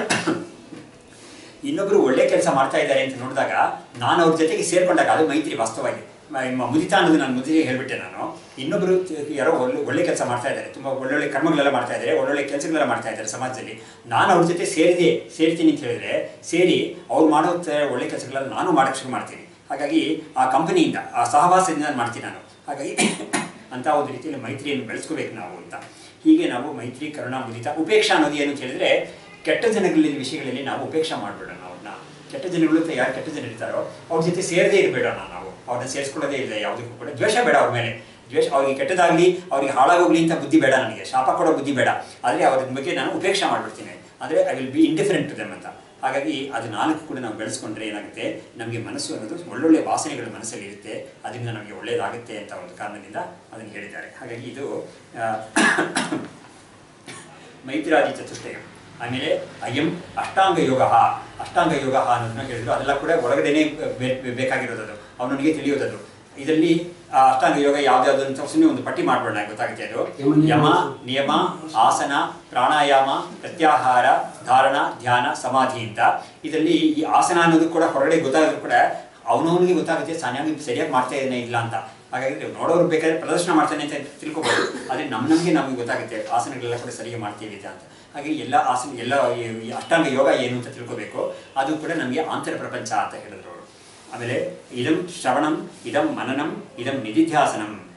ಇನ್ನೊಬ್ರು ಒಳ್ಳೆ ಕೆಲಸ ಮಾಡ್ತಾ ಇದ್ದಾರೆ ಅಂತ ನೋಡಿದಾಗ ನಾನು ಅವ್ರ ಜೊತೆಗೆ ಸೇರ್ಕೊಂಡಾಗ ಅದು ಮೈತ್ರಿ ವಾಸ್ತವವಾಗಿ ಮ- ಮ- ಮುದಿತ ಅನ್ನೋದು ನಾನು ಮುದಿಗೆ ಹೇಳ್ಬಿಟ್ಟೆ ನಾನು ಇನ್ನೊಬ್ರು ತ- ಯಾರೋ ಒಳ್ಳೆ ಒಳ್ಳೆ ಕೆಲಸ ಮಾಡ್ತಾ ಇದ್ದಾರೆ ತುಂಬ ಒಳ್ಳೊಳ್ಳೆ ಕರ್ಮಗಳೆಲ್ಲ ಮಾಡ್ತಾ ಇದ್ದಾರೆ ಒಳ್ಳೊಳ್ಳೆ ಕೆಲಸಗಳೆಲ್ಲ ಮಾಡ್ತಾ ಇದ್ದಾರೆ ಸಮಾಜದಲ್ಲಿ ನಾನು ಅವ್ರ ಜೊತೆ ಸೇರಿದೆ ಸೇರ್ತೀನಿ ಅಂತ ಹೇಳಿದ್ರೆ ಸೇರಿ ಅವ್ರು ಮಾಡೋ ತ- ಒಳ್ಳೆ ಕೆಲಸಗಳೆಲ್ಲ ನಾನು ಮಾಡೋಕ್ಕೆ ಶುರು ಮಾಡ್ತೀನಿ ಹಾಗಾಗಿ ಆ ಕಂಪನಿಯಿಂದ ಆ ಸಹವಾಸದಿಂದ ನಾನು ಮಾಡ್ತೀನಿ ನಾನು ಹಾಗಾಗಿ ಅಂತ ಒಂದು ರೀತಿಯಲ್ಲಿ ಮೈತ್ರಿಯನ್ನು ಬೆಳೆಸ್ಕೋಬೇಕು ನಾವು ಅಂತ ಹೀಗೆ ನಾವು ಮೈತ್ರಿ ಕರುಣ ಮುದಿತ ಉಪೇಕ್ಷಾ ಅನ್ನೋದು ಏನು ಅಂತ ಹೇಳಿದ್ರೆ ಕೆಟ್ಟ ಜನಗಳಲ್ಲಿ ವಿಷಯಗಳಲ್ಲಿ ನಾವು ಉಪೇಕ್ಷೆ ಮಾಡಬೇಡ ಅವ್ರನ್ನ ಕೆಟ್ಟ ಜನಗಳು ಅಂತ ಯಾರು ಕೆಟ್ಟ ಜನ ಇರ್ತಾರೋ ಅವ್ರ ಜೊತೆ ಸೇರದೇ ಇರಬೇಡ ನಾವು ಅವ್ರನ್ನ ಸೇರಿಸ್ಕೊಳ್ಳೋದೇ ಇಲ್ಲ ಯಾವುದಕ್ಕೂ ಕೂಡ ದ್ವೇಷ ಬೇಡ ಅವ್ರ ಮೇಲೆ ದ್ವೇಷ ಅವ್ರಿಗೆ ಕೆಟ್ಟದಾಗಲಿ ಅವ್ರಿಗೆ ಹಾಳಾಗೋಗ್ಲಿ ಅಂತ ಬುದ್ಧಿ ಬೇಡ ನನಗೆ ಶಾಪ ಕೊಡೋ ಬುದ್ಧಿ ಬೇಡ ಆದರೆ ಅವ್ರ ಬಗ್ಗೆ ನಾನು ಉಪೇಕ್ಷೆ ಮಾಡಿಬಿಡ್ತೀನಿ ಅಂದರೆ I will be indifferent to them ಅಂತ ಹಾಗಾಗಿ ಅದು ನಾಲ್ಕು ಕೂಡ ನಾವು ಬೆಳೆಸ್ಕೊಂಡ್ರೆ ಏನಾಗುತ್ತೆ ನಮಗೆ ಮನಸ್ಸು ಅನ್ನೋದು ಒಳ್ಳೊಳ್ಳೆ ವಾಸನೆಗಳು ಮನಸ್ಸಲ್ಲಿ ಇರುತ್ತೆ ಅದರಿಂದ ನಮಗೆ ಒಳ್ಳೆಯದಾಗುತ್ತೆ ಅಂತ ಒಂದು ಕಾರಣದಿಂದ ಅದನ್ನು ಹೇಳಿದ್ದಾರೆ ಹಾಗಾಗಿ ಇದು ಆ, ಮೈತ್ರಾದಿ ಚತುಷ್ಟಯ ಆಮೇಲೆ ಅಯಂ ಅಷ್ಟಾಂಗ ಯೋಗ ಅಷ್ಟಾಂಗ ಯೋಗ ಅನ್ನೋದನ್ನ ಹೇಳಿದ್ರು ಅದೆಲ್ಲ ಕೂಡ ಒಳಗಡೆನೆ ಬೇ- ಬೇ- ಬೇಕಾಗಿರೋದು ಅದು ಅವನಿಗೆ ತಿಳಿಯೋದದು ಇದರಲ್ಲಿ ಆ ಅಷ್ಟಾಂಗ ಯೋಗ ಯಾವ್ದಾದ್ರು ಅಂತ ಸುಮ್ಮನೆ ಒಂದು ಪಟ್ಟಿ ಮಾಡ್ಬೋಣ ಗೊತ್ತಾಗುತ್ತೆ ಅದು ಯಮ, ನಿಯಮ, ಯಮ ನಿಯಮ ಆಸನ ಪ್ರಾಣಾಯಾಮ ಪ್ರತ್ಯಾಹಾರ ಧಾರಣ ಧ್ಯಾನ ಸಮಾಧಿ ಅಂತ ಇದರಲ್ಲಿ ಈ ಆಸನ ಅನ್ನೋದು ಕೂಡ ಹೊರಗಡೆ ಗೊತ್ತಾದ್ರು ಕೂಡ ಅವನವನಿಗೆ ಗೊತ್ತಾಗುತ್ತೆ ಸಾನ್ಯಾಗಿ ಸರಿಯಾಗಿ ಮಾಡ್ತಾ ಇದ್ದಾನೆ ಇಲ್ಲ ಅಂತ ಹಾಗಾಗಿ ನೀವು ನೋಡೋರು ಬೇಕಾದ್ರೆ ಪ್ರದರ್ಶನ ಮಾಡ್ತಾನೆ ಅಂತ ತಿಳ್ಕೊಬೋದು ಆದರೆ ನಮ್ಮ ನಮಗೆ ನಮಗೆ ಗೊತ್ತಾಗುತ್ತೆ ಆಸನಗಳೆಲ್ಲ ಕೂಡ ಸರಿಯಾಗಿ ಮಾಡ್ತೀವಿ ಅಂತ ಹಾಗೆ ಎಲ್ಲ ಆಸನ ಎಲ್ಲ ಈ- ಈ ಅಷ್ಟಾಂಗ ಯೋಗ ಏನು ಅಂತ ತಿಳ್ಕೊಬೇಕು ಅದು ಕೂಡ ನಮಗೆ ಆಂತರ ಪ್ರಪಂಚ ಅಂತ ಹೇಳಿದ್ರು ಅವರು ಆಮೇಲೆ ಇದಂ ಶ್ರವಣಂ ಇದಂ ಮನನಂ ಇದಂ ನಿಧಿಧ್ಯಾಸನಂ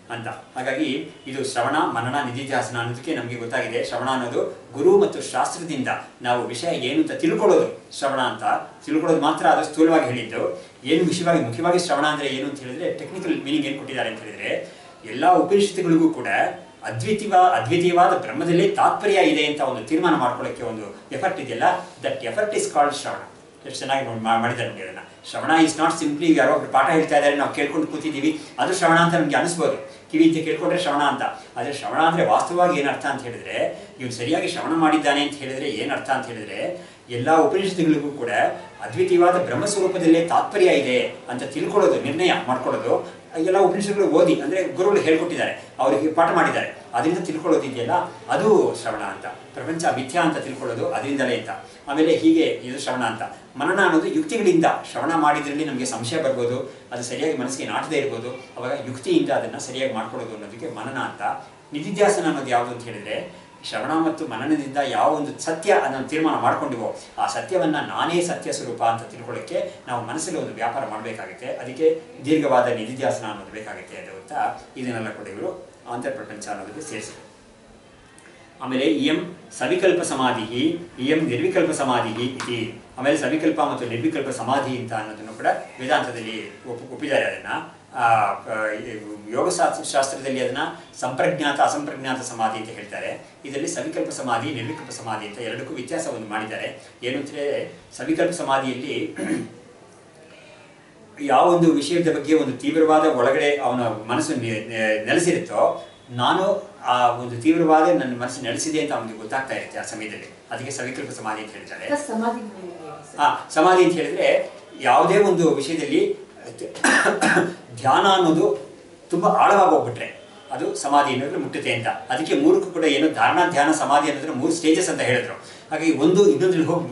ಅಂತ ಹಾಗಾಗಿ ಇದು ಶ್ರವಣ ಮನನ ನಿಧಿಧ್ಯಾಸನ ಅನ್ನೋದಕ್ಕೆ ನಮಗೆ ಗೊತ್ತಾಗಿದೆ ಶ್ರವಣ ಅನ್ನೋದು ಗುರು ಮತ್ತು ಶಾಸ್ತ್ರದಿಂದ ನಾವು ವಿಷಯ ಏನು ಅಂತ ತಿಳ್ಕೊಳ್ಳೋದು ಶ್ರವಣ ಅಂತ ತಿಳ್ಕೊಳ್ಳೋದು ಮಾತ್ರ ಅದು ಸ್ಥೂಲವಾಗಿ ಹೇಳಿದ್ದು ಏನು ವಿಷಯವಾಗಿ ಮುಖ್ಯವಾಗಿ ಶ್ರವಣ ಅಂದರೆ ಏನು ಅಂತ ಹೇಳಿದ್ರೆ ಟೆಕ್ನಿಕಲ್ ಮೀನಿಂಗ್ ಏನು ಕೊಟ್ಟಿದ್ದಾರೆ ಅಂತ ಹೇಳಿದ್ರೆ ಎಲ್ಲ ಉಪನಿಷತ್ತುಗಳಿಗೂ ಕೂಡ ಅದ್ವಿತೀಯ ಅದ್ವಿತೀಯವಾದ ಬ್ರಹ್ಮದಲ್ಲೇ ತಾತ್ಪರ್ಯ ಇದೆ ಅಂತ ಒಂದು ತೀರ್ಮಾನ ಮಾಡ್ಕೊಳ್ಳೋಕ್ಕೆ ಒಂದು ಎಫರ್ಟ್ ಇದೆಯಲ್ಲ ದಟ್ ಎಫರ್ಟ್ ಇಸ್ ಕಾಲ್ಡ್ ಶ್ರವಣ ಎಷ್ಟು ಚೆನ್ನಾಗಿ ನೋಡಿ ಮಾ- ಮಾಡಿದ್ದಾರೆ ನೋಡಿ ಅದನ್ನ ಶ್ರವಣ ಇಸ್ ನಾಟ್ ಸಿಂಪ್ಲಿ ಯಾರೋ ಒಬ್ರು ಪಾಠ ಹೇಳ್ತಾ ಇದ್ದಾರೆ ನಾವು ಕೇಳ್ಕೊಂಡು ಕೂತಿದ್ದೀವಿ ಅದು ಶ್ರವಣ ಅಂತ ನಮಗೆ ಅನಿಸ್ಬೋದು ಕಿವಿ ಅಂತ ಕೇಳ್ಕೊಂಡ್ರೆ ಶ್ರವಣ ಅಂತ ಆದರೆ ಶ್ರವಣ ಅಂದರೆ ವಾಸ್ತವವಾಗಿ ಏನು ಅರ್ಥ ಅಂತ ಹೇಳಿದ್ರೆ ಇವನು ಸರಿಯಾಗಿ ಶ್ರವಣ ಮಾಡಿದ್ದಾನೆ ಅಂತ ಹೇಳಿದ್ರೆ ಏನು ಅರ್ಥ ಅಂತ ಹೇಳಿದ್ರೆ ಎಲ್ಲ ಉಪನಿಷತ್ತುಗಳಿಗೂ ಕೂಡ ಅದ್ವಿತೀಯವಾದ ಬ್ರಹ್ಮಸ್ವರೂಪದಲ್ಲೇ ತಾತ್ಪರ್ಯ ಇದೆ ಅಂತ ತಿಳ್ಕೊಳ್ಳೋದು ನಿರ್ಣಯ ಮಾಡ್ಕೊಳ್ಳೋದು ಎಲ್ಲ ಉಪನಿಷತ್ತುಗಳು ಓದಿ ಅಂದರೆ ಗುರುಗಳು ಹೇಳ್ಕೊಟ್ಟಿದ್ದಾರೆ ಅವರಿಗೆ ಪಾಠ ಮಾಡಿದ್ದಾರೆ ಅದರಿಂದ ತಿಳ್ಕೊಳ್ಳೋದು ಇದೆಯಲ್ಲ ಅದು ಶ್ರವಣ ಅಂತ ಪ್ರಪಂಚ ಮಿಥ್ಯಾ ಅಂತ ತಿಳ್ಕೊಳ್ಳೋದು ಅದರಿಂದಲೇ ಅಂತ ಆಮೇಲೆ ಹೀಗೆ ಇದು ಶ್ರವಣ ಅಂತ ಮನನ ಅನ್ನೋದು ಯುಕ್ತಿಗಳಿಂದ ಶ್ರವಣ ಮಾಡಿದ್ರಲ್ಲಿ ನಮಗೆ ಸಂಶಯ ಬರ್ಬೋದು ಅದು ಸರಿಯಾಗಿ ಮನಸ್ಸಿಗೆ ನಾಟದೇ ಇರ್ಬೋದು ಅವಾಗ ಯುಕ್ತಿಯಿಂದ ಅದನ್ನು ಸರಿಯಾಗಿ ಮಾಡ್ಕೊಳ್ಳೋದು ಅನ್ನೋದಕ್ಕೆ ಮನನ ಅಂತ ನಿಧಿಧ್ಯಾಸನ ಅನ್ನೋದು ಯಾವುದು ಅಂತ ಹೇಳಿದ್ರೆ ಶ್ರವಣ ಮತ್ತು ಮನನದಿಂದ ಯಾವ ಒಂದು ಸತ್ಯ ಅನ್ನೋದು ತೀರ್ಮಾನ ಮಾಡ್ಕೊಂಡಿವೋ ಆ ಸತ್ಯವನ್ನ ನಾನೇ ಸತ್ಯ ಸ್ವರೂಪ ಅಂತ ತಿಳ್ಕೊಳ್ಳೋಕ್ಕೆ ನಾವು ಮನಸ್ಸಲ್ಲಿ ಒಂದು ವ್ಯಾಪಾರ ಮಾಡಬೇಕಾಗುತ್ತೆ ಅದಕ್ಕೆ ದೀರ್ಘವಾದ ನಿಧಿಧ್ಯಾಸನ ಅನ್ನೋದು ಬೇಕಾಗುತ್ತೆ ಅದು ಅಂತ ಇದನ್ನೆಲ್ಲ ಕೂಡ ಇವರು ಅಂತರ್ಪ್ರಪಂಚ ಅನ್ನೋದಕ್ಕೆ ಸೇರಿಸಿದರು ಆಮೇಲೆ ಇಯಂ ಸವಿಕಲ್ಪ ಸಮಾಧಿ ಇಯಂ ನಿರ್ವಿಕಲ್ಪ ಸಮಾಧಿ ಇತಿ ಆಮೇಲೆ ಸವಿಕಲ್ಪ ಮತ್ತು ನಿರ್ವಿಕಲ್ಪ ಸಮಾಧಿ ಅಂತ ಅನ್ನೋದನ್ನು ಕೂಡ ವೇದಾಂತದಲ್ಲಿ ಒಪ್ ಒಪ್ಪಿದ್ದಾರೆ ಅದನ್ನ ಆ, ಆ, ಯೋಗ ಶಾಸ್ತ್ರ ಶಾಸ್ತ್ರದಲ್ಲಿ ಅದನ್ನ ಸಂಪ್ರಜ್ಞಾತ ಅಸಂಪ್ರಜ್ಞಾತ ಸಮಾಧಿ ಅಂತ ಹೇಳ್ತಾರೆ ಇದರಲ್ಲಿ ಸವಿಕಲ್ಪ ಸಮಾಧಿ ನಿರ್ವಿಕಲ್ಪ ಸಮಾಧಿ ಅಂತ ಎರಡಕ್ಕೂ ವ್ಯತ್ಯಾಸವನ್ನು ಮಾಡಿದ್ದಾರೆ ಏನು ಅಂತ ಹೇಳಿದ್ರೆ ಸವಿಕಲ್ಪ ಸಮಾಧಿಯಲ್ಲಿ ಯಾವ ಒಂದು ವಿಷಯದ ಬಗ್ಗೆ ಒಂದು ತೀವ್ರವಾದ ಒಳಗಡೆ ಅವನ ಮನಸ್ಸು ನೆ- ನೆ- ನೆಲೆಸಿರುತ್ತೋ ನಾನು ಆ ಒಂದು ತೀವ್ರವಾದ ನನ್ನ ಮನಸ್ಸು ನೆಲೆಸಿದೆ ಅಂತ ಅವನಿಗೆ ಗೊತ್ತಾಗ್ತಾ ಇರುತ್ತೆ ಆ ಸಮಯದಲ್ಲಿ ಅದಕ್ಕೆ ಸವಿಕಲ್ಪ ಸಮಾಧಿ ಅಂತ ಹೇಳ್ತಾರೆ ಪ್ಲಸ್ ಸಮಾಧಿ ಮೇಲೆ ಸರ್. ಆ ಸಮಾಧಿ ಅಂತ ಹೇಳಿದ್ರೆ ಯಾವುದೇ ಒಂದು ವಿಷಯದಲ್ಲಿ ಧ್ಯಾನ ಅನ್ನೋದು ತುಂಬಾ ಆಳವಾಗಿ ಹೋಗ್ಬಿಟ್ರೆ ಅದು ಸಮಾಧಿ ಅನ್ನೋದ್ರೆ ಮುಟ್ಟುತ್ತೆ ಅಂತ ಅದಕ್ಕೆ ಮೂರಕ್ಕೂ ಕೂಡ ಏನು ಧಾರಣ ಧ್ಯಾನ ಸಮಾಧಿ ಅನ್ನೋದ್ರ ಮೂರು ಸ್ಟೇಜಸ್ ಅಂತ ಹೇಳಿದ್ರು ಹಾಗಾಗಿ ಒಂದು ಇನ್ನೊಂದ್ರಲ್ಲಿ ಹೋಗಿ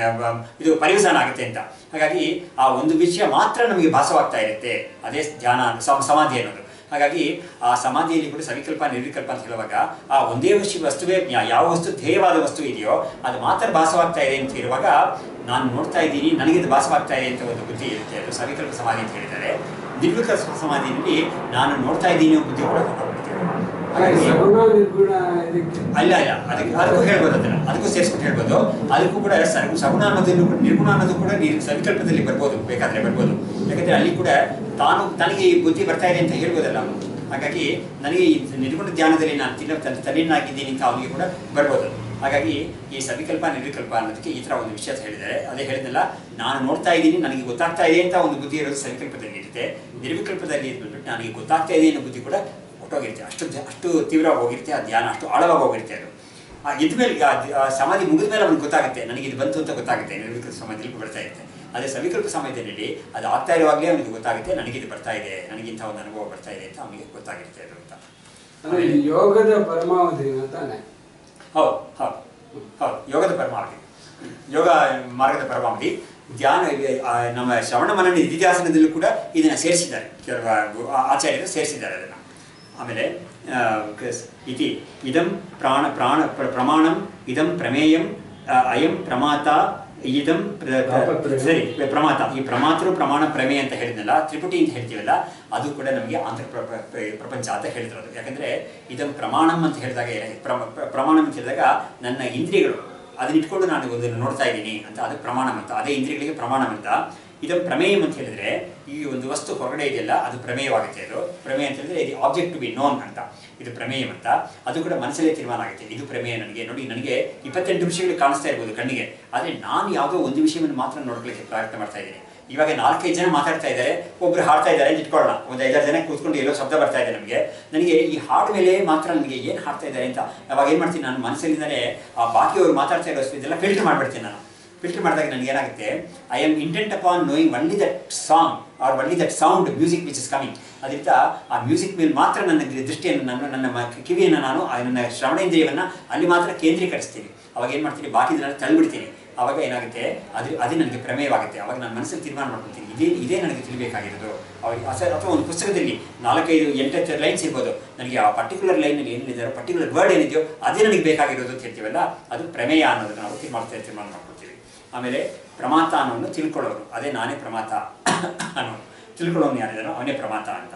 ಇದು ಪರಿವಸನ ಆಗುತ್ತೆ ಅಂತ ಹಾಗಾಗಿ ಆ ಒಂದು ವಿಷಯ ಮಾತ್ರ ನಮಗೆ ಭಾಸವಾಗ್ತಾ ಇರುತ್ತೆ ಅದೇ ಧ್ಯಾನ ಸಮ- ಸಮಾಧಿ ಅನ್ನೋದು ಹಾಗಾಗಿ ಆ ಸಮಾಧಿಯಲ್ಲಿ ಕೂಡ ಸವಿಕಲ್ಪ ನಿರ್ವಿಕಲ್ಪ ಅಂತ ಹೇಳುವಾಗ ಆ ಒಂದೇ ವಿಷಯ ವಸ್ತುವೇ ಯಾ- ಯಾವ ವಸ್ತು ಧ್ಯೇಯವಾದ ವಸ್ತು ಇದೆಯೋ ಅದು ಮಾತ್ರ ಭಾಸವಾಗ್ತಾ ಇದೆ ಅಂತ ಇರುವಾಗ ನಾನು ನೋಡ್ತಾ ಇದ್ದೀನಿ ನನಗೆ ಇದು ಭಾಸವಾಗ್ತಾ ಇದೆ ಅಂತ ಒಂದು ಬುದ್ಧಿ ಇರುತ್ತೆ ಅದು ಸವಿಕಲ್ಪ ಸಮಾಧಿ ಅಂತ ಹೇಳಿದ್ದಾರೆ ನಿರ್ವಿಕಲ್ಪ ಸಮಾಧಿಯಲ್ಲಿ ನಾನು ನೋಡ್ತಾ ಇದ್ದೀನಿ ಅನ್ನೋ ಬುದ್ಧಿ ಕೂಡ ಹೊರಟೋಗ್ಬಿಡುತ್ತೆ. ಹಾಗೆ ಹಾಗಾಗಿ ಸಗುಣ ನಿರ್ಗುಣ ಇದಕ್ಕೆ ಅಲ್ಲ ಇಲ್ಲ ಅದಕ್ಕೆ ಅದಕ್ಕೂ ಹೇಳ್ಬೋದು ಅದನ್ನ ಅದಕ್ಕೂ ಸೇರಿಸ್ಬಿಟ್ಟು ಹೇಳ್ಬೋದು ಅದಕ್ಕೂ ಕೂಡ ಸ- ಸಗುಣ ಅನ್ನೋದನ್ನು ಕೂಡ ನಿರ್ಗುಣ ಅನ್ನೋದು ಕೂಡ ನೀರು ಸಂಕಲ್ಪದಲ್ಲಿ ಬರ್ಬೋದು ಬೇಕಾದ್ರೆ ಬರ್ಬೋದು ಯಾಕಂದ್ರೆ ಅಲ್ಲಿ ಕೂಡ ತಾನು ತನಗೆ ಈ ಬುದ್ಧಿ ಬರ್ತಾ ಇದೆ ಅಂತ ಹೇಳ್ಬೋದಲ್ಲ ಅವನು ಹಾಗಾಗಿ ನನಗೆ ಈ ನಿರ್ಗುಣ ಧ್ಯಾನದಲ್ಲಿ ನಾನು ತಿನ್ನ ತಲೆನಾಗಿದ್ದೀನಿ ಅಂತ ಅವನಿಗೆ ಕೂಡ ಬರ್ಬೋದು ಹಾಗಾಗಿ ಈ ಸವಿಕಲ್ಪ ನಿರ್ವಿಕಲ್ಪ ಅನ್ನೋದಕ್ಕೆ ಈ ಥರ ಒಂದು ವಿಷಯ ಹೇಳಿದ್ದಾರೆ ಅದೇ ಹೇಳಿದ್ನಲ್ಲ ನಾನು ನೋಡ್ತಾ ಇದ್ದೀನಿ ನನಗೆ ಗೊತ್ತಾಗ್ತಾ ಇದೆ ಅಂತ ಒಂದು ಬುದ್ಧಿ ಇರೋದು ಸವಿಕಲ್ಪದಲ್ಲಿ ಇರುತ್ತೆ ನಿರ್ವಿಕಲ್ಪದಲ್ಲಿ ಇದ್ಬಿಟ್ಟು ನನಗೆ ಗೊತ್ತಾಗ್ತಾ ಇದೆ ಅನ್ನೋ ಬುದ್ಧಿ ಕೂಡ ಹೊಟ್ಟೋಗಿರುತ್ತೆ ಅಷ್ಟು ಧ್ಯ- ಅಷ್ಟು ತೀವ್ರವಾಗಿ ಹೋಗಿರುತ್ತೆ ಆ ಧ್ಯಾನ ಅಷ್ಟು ಆಳವಾಗಿ ಹೋಗಿರುತ್ತೆ ಅದು ಆ ಇದ್ಮೇಲೆ ಆ ಧ್ಯ- ಆ ಸಮಾಧಿ ಮುಗಿದ ಮೇಲೆ ಅವನಿಗೆ ಗೊತ್ತಾಗುತ್ತೆ ನನಗೆ ಇದು ಬಂತು ಅಂತ ಗೊತ್ತಾಗುತ್ತೆ ನಿರ್ವಿಕಲ್ಪ ಸಮಾಧಿಯಲ್ಲಿ ಬರ್ತಾ ಇರುತ್ತೆ ಅದೇ ಸವಿಕಲ್ಪ ಸಮಯದಲ್ಲಿ ಅದು ಆಗ್ತಾ ಇರುವಾಗಲೇ ಅವನಿಗೆ ಗೊತ್ತಾಗುತ್ತೆ ನನಗೆ ಇದು ಬರ್ತಾ ಇದೆ ನನಗಿಂತ ಒಂದು ಅನುಭವ ಬರ್ತಾ ಇದೆ ಅಂತ ಅವನಿಗೆ ಗೊತ್ತಾಗಿರುತ್ತೆ ಅದು ಅಂತ ಅಂದ್ರೆ ಈ ಯೋಗದ ಪರಮಾವಧಿ ತಾನೆ ಹೌದು ಹೌದು ಹೌದು ಯೋಗದ ಪರಮಾವಧಿ ಯೋಗ ಮಾರ್ಗದ ಪರಮಾವಧಿ ಧ್ಯಾನ ಆ, ನಮ್ಮ ಶ್ರವಣ ಮನನ ಇತಿಹಾಸನದಲ್ಲೂ ಕೂಡ ಇದನ್ನ ಸೇರಿಸಿದ್ದಾರೆ ಕೆಲವು ಆ- ಆಚಾರ್ಯರು ಸೇರಿಸಿದ್ದಾರೆ ಅದನ್ನ ಆಮೇಲೆ ಆ, ಕಸ್- ಇತಿ ಇದಂ ಪ್ರಾಣ ಪ್ರಾಣ ಪ್ರ- ಪ್ರಮಾಣಂ ಇದಂ ಪ್ರಮೇಯಂ ಆ, ಅಯಂ ಪ್ರಮಾತ ಇದಂ ಪ್ರ- ಪ್ರ- ತಾಪತ್ರಯ. ಸರಿ ಪ್ರಮಾತ ಈ ಪ್ರಮಾತೃ ಪ್ರಮಾಣ ಪ್ರಮೇಯ ಅಂತ ಹೇಳಿದ್ನಲ್ಲ ತ್ರಿಪುಟಿ ಅಂತ ಹೇಳ್ತೀವಲ್ಲ ಅದು ಕೂಡ ನಮಗೆ ಆಂತರ್ ಪ್ರ- ಪ್ರ- ಪ್ರ- ಪ್ರಪಂಚ ಅಂತ ಹೇಳಿದ್ರು ಯಾಕಂದ್ರೆ ಇದನ್ನು ಪ್ರಮಾಣಂ ಅಂತ ಹೇಳಿದಾಗ ಏನ- ಪ್ರಮ- ಪ್ರ- ಪ್ರಮಾಣಂ ಅಂತ ಹೇಳಿದಾಗ ನನ್ನ ಇಂದ್ರಿಯಗಳು ಅದನ್ನ ಇಟ್ಕೊಂಡು ನಾನು ಒಂದನ್ನು ನೋಡ್ತಾ ಇದ್ದೀನಿ ಅಂತ ಅದು ಪ್ರಮಾಣಂ ಅಂತ ಅದೇ ಇಂದ್ರಿಯಗಳಿಗೆ ಪ್ರಮಾಣಂ ಅಂತ ಇದನ್ನು ಪ್ರಮೇಯಂ ಅಂತ ಹೇಳಿದ್ರೆ ಈ ಒಂದು ವಸ್ತು ಹೊರಗಡೆ ಇದೆಯಲ್ಲ ಅದು ಪ್ರಮೇಯವಾಗುತ್ತೆ ಅದು ಪ್ರಮೇಯ ಅಂತ ಹೇಳಿದ್ರೆ ಇದು ಆಬ್ಜೆಕ್ಟ್ ಟು ಬಿ ನೋನ್ ಅಂತ ಇದು ಪ್ರಮೇಯಂ ಅಂತ ಅದು ಕೂಡ ಮನಸ್ಸಲ್ಲೇ ತೀರ್ಮಾನ ಆಗುತ್ತೆ ಇದು ಪ್ರಮೇಯ ನನಗೆ ನೋಡಿ ನನಗೆ ಇಪ್ಪತ್ತೆಂಟು ವಿಷಯಗಳು ಕಾಣಿಸ್ತಾ ಇರ್ಬೋದು ಕಣ್ಣಿಗೆ ಆದರೆ ನಾನು ಯಾವುದೋ ಒಂದು ವಿಷಯವನ್ನು ಮಾತ್ರ ನೋಡ್ಲಿಕ್ಕೆ ಪ್ರಯತ್ನ ಮಾಡ್ತಾ ಇದ್ದೀನಿ ಇವಾಗ ನಾಲ್ಕೈದು ಜನ ಮಾತಾಡ್ತಾ ಇದ್ದಾರೆ ಒಬ್ರು ಹಾಡ್ತಾ ಇದ್ದಾರೆ ಅಂತ ಇಟ್ಕೊಳ್ಳೋಣ ಒಂದು ಐದಾರು ಜನ ಕೂತ್ಕೊಂಡು ಎಲ್ಲೋ ಶಬ್ದ ಬರ್ತಾ ಇದೆ ನಮಗೆ ನನಗೆ ಈ ಹಾಡು ಮೇಲೆ ಮಾತ್ರ ನನಗೆ ಏನು ಹಾಡ್ತಾ ಇದ್ದಾರೆ ಅಂತ ಅವಾಗ ಏನು ಮಾಡ್ತೀನಿ ನಾನು ಮನಸ್ಸಲ್ಲಿಂದಲೇ ಆ ಬಾಕಿಯವರು ಮಾತಾಡ್ತಾ ಇರೋ ಇದೆಲ್ಲ ಫಿಲ್ಟರ್ ಮಾಡಿಬಿಡ್ತೀನಿ ನಾನು ಫಿಲ್ಟರ್ ಮಾಡಿದಾಗ ನನಗೆ ಏನಾಗುತ್ತೆ I am intent upon knowing only that song or only that sound music which is coming ಅದರಿಂದ ಆ ಮ್ಯೂಸಿಕ್ ಮೇಲೆ ಮಾತ್ರ ನನ್ನ ದೃಷ್ಟಿಯನ್ನು ನನ್ನ ನನ್ನ ಮ- ಕಿವಿಯನ್ನು ನಾನು ಆ ನನ್ನ ಶ್ರವಣೇಂದ್ರಿಯವನ್ನು ಅಲ್ಲಿ ಮಾತ್ರ ಕೇಂದ್ರೀಕರಿಸ್ತೀನಿ ಅವಾಗ ಏನು ಮಾಡ್ತೀನಿ ಬಾಕಿದನ್ನೆಲ್ಲ ತಳ್ಳಿಬಿಡ್ತೀನಿ ಅವಾಗ ಏನಾಗುತ್ತೆ ಅದು ಅದೇ ನನಗೆ ಪ್ರಮೇಯವಾಗುತ್ತೆ ಅವಾಗ ನಾನು ಮನಸ್ಸಲ್ಲಿ ತೀರ್ಮಾನ ಮಾಡ್ಕೊತೀನಿ ಇದೇ ಇದೇ ನನಗೆ ತಿಳಿಬೇಕಾಗಿರೋದು ಅವಾಗ ಅಸ- ಅಥವಾ ಒಂದು ಪುಸ್ತಕದಲ್ಲಿ ನಾಲ್ಕೈದು ಎಂಟತ್ತು ಲೈನ್ಸ್ ಇರ್ಬೋದು ನನಗೆ ಆ ಪರ್ಟಿಕ್ಯುಲರ್ ಲೈನಲ್ಲಿ ಏನಿದೆ ಪರ್ಟಿಕ್ಯುಲರ್ ವರ್ಡ್ ಏನಿದೆಯೋ ಅದೇ ನನಗೆ ಬೇಕಾಗಿರೋದು ಅಂತ ಹೇಳ್ತೀವಲ್ಲ ಅದು ಪ್ರಮೇಯ ಅನ್ನೋದನ್ನ ನಾವು ತೀರ್ಮಾನ ತೀರ್ಮಾನ ಮಾಡ್ಕೊಳ್ತೀವಿ ಆಮೇಲೆ ಪ್ರಮಾತ ಅನ್ನೋನು ತಿಳ್ಕೊಳ್ಳೋರು ಅದೇ ನಾನೇ ಪ್ರಮಾತ ಅನ್ನೋನು ತಿಳ್ಕೊಳ್ಳೋನು ಯಾರಿದಾನೋ ಅವನೇ ಪ್ರಮಾತ ಅಂತ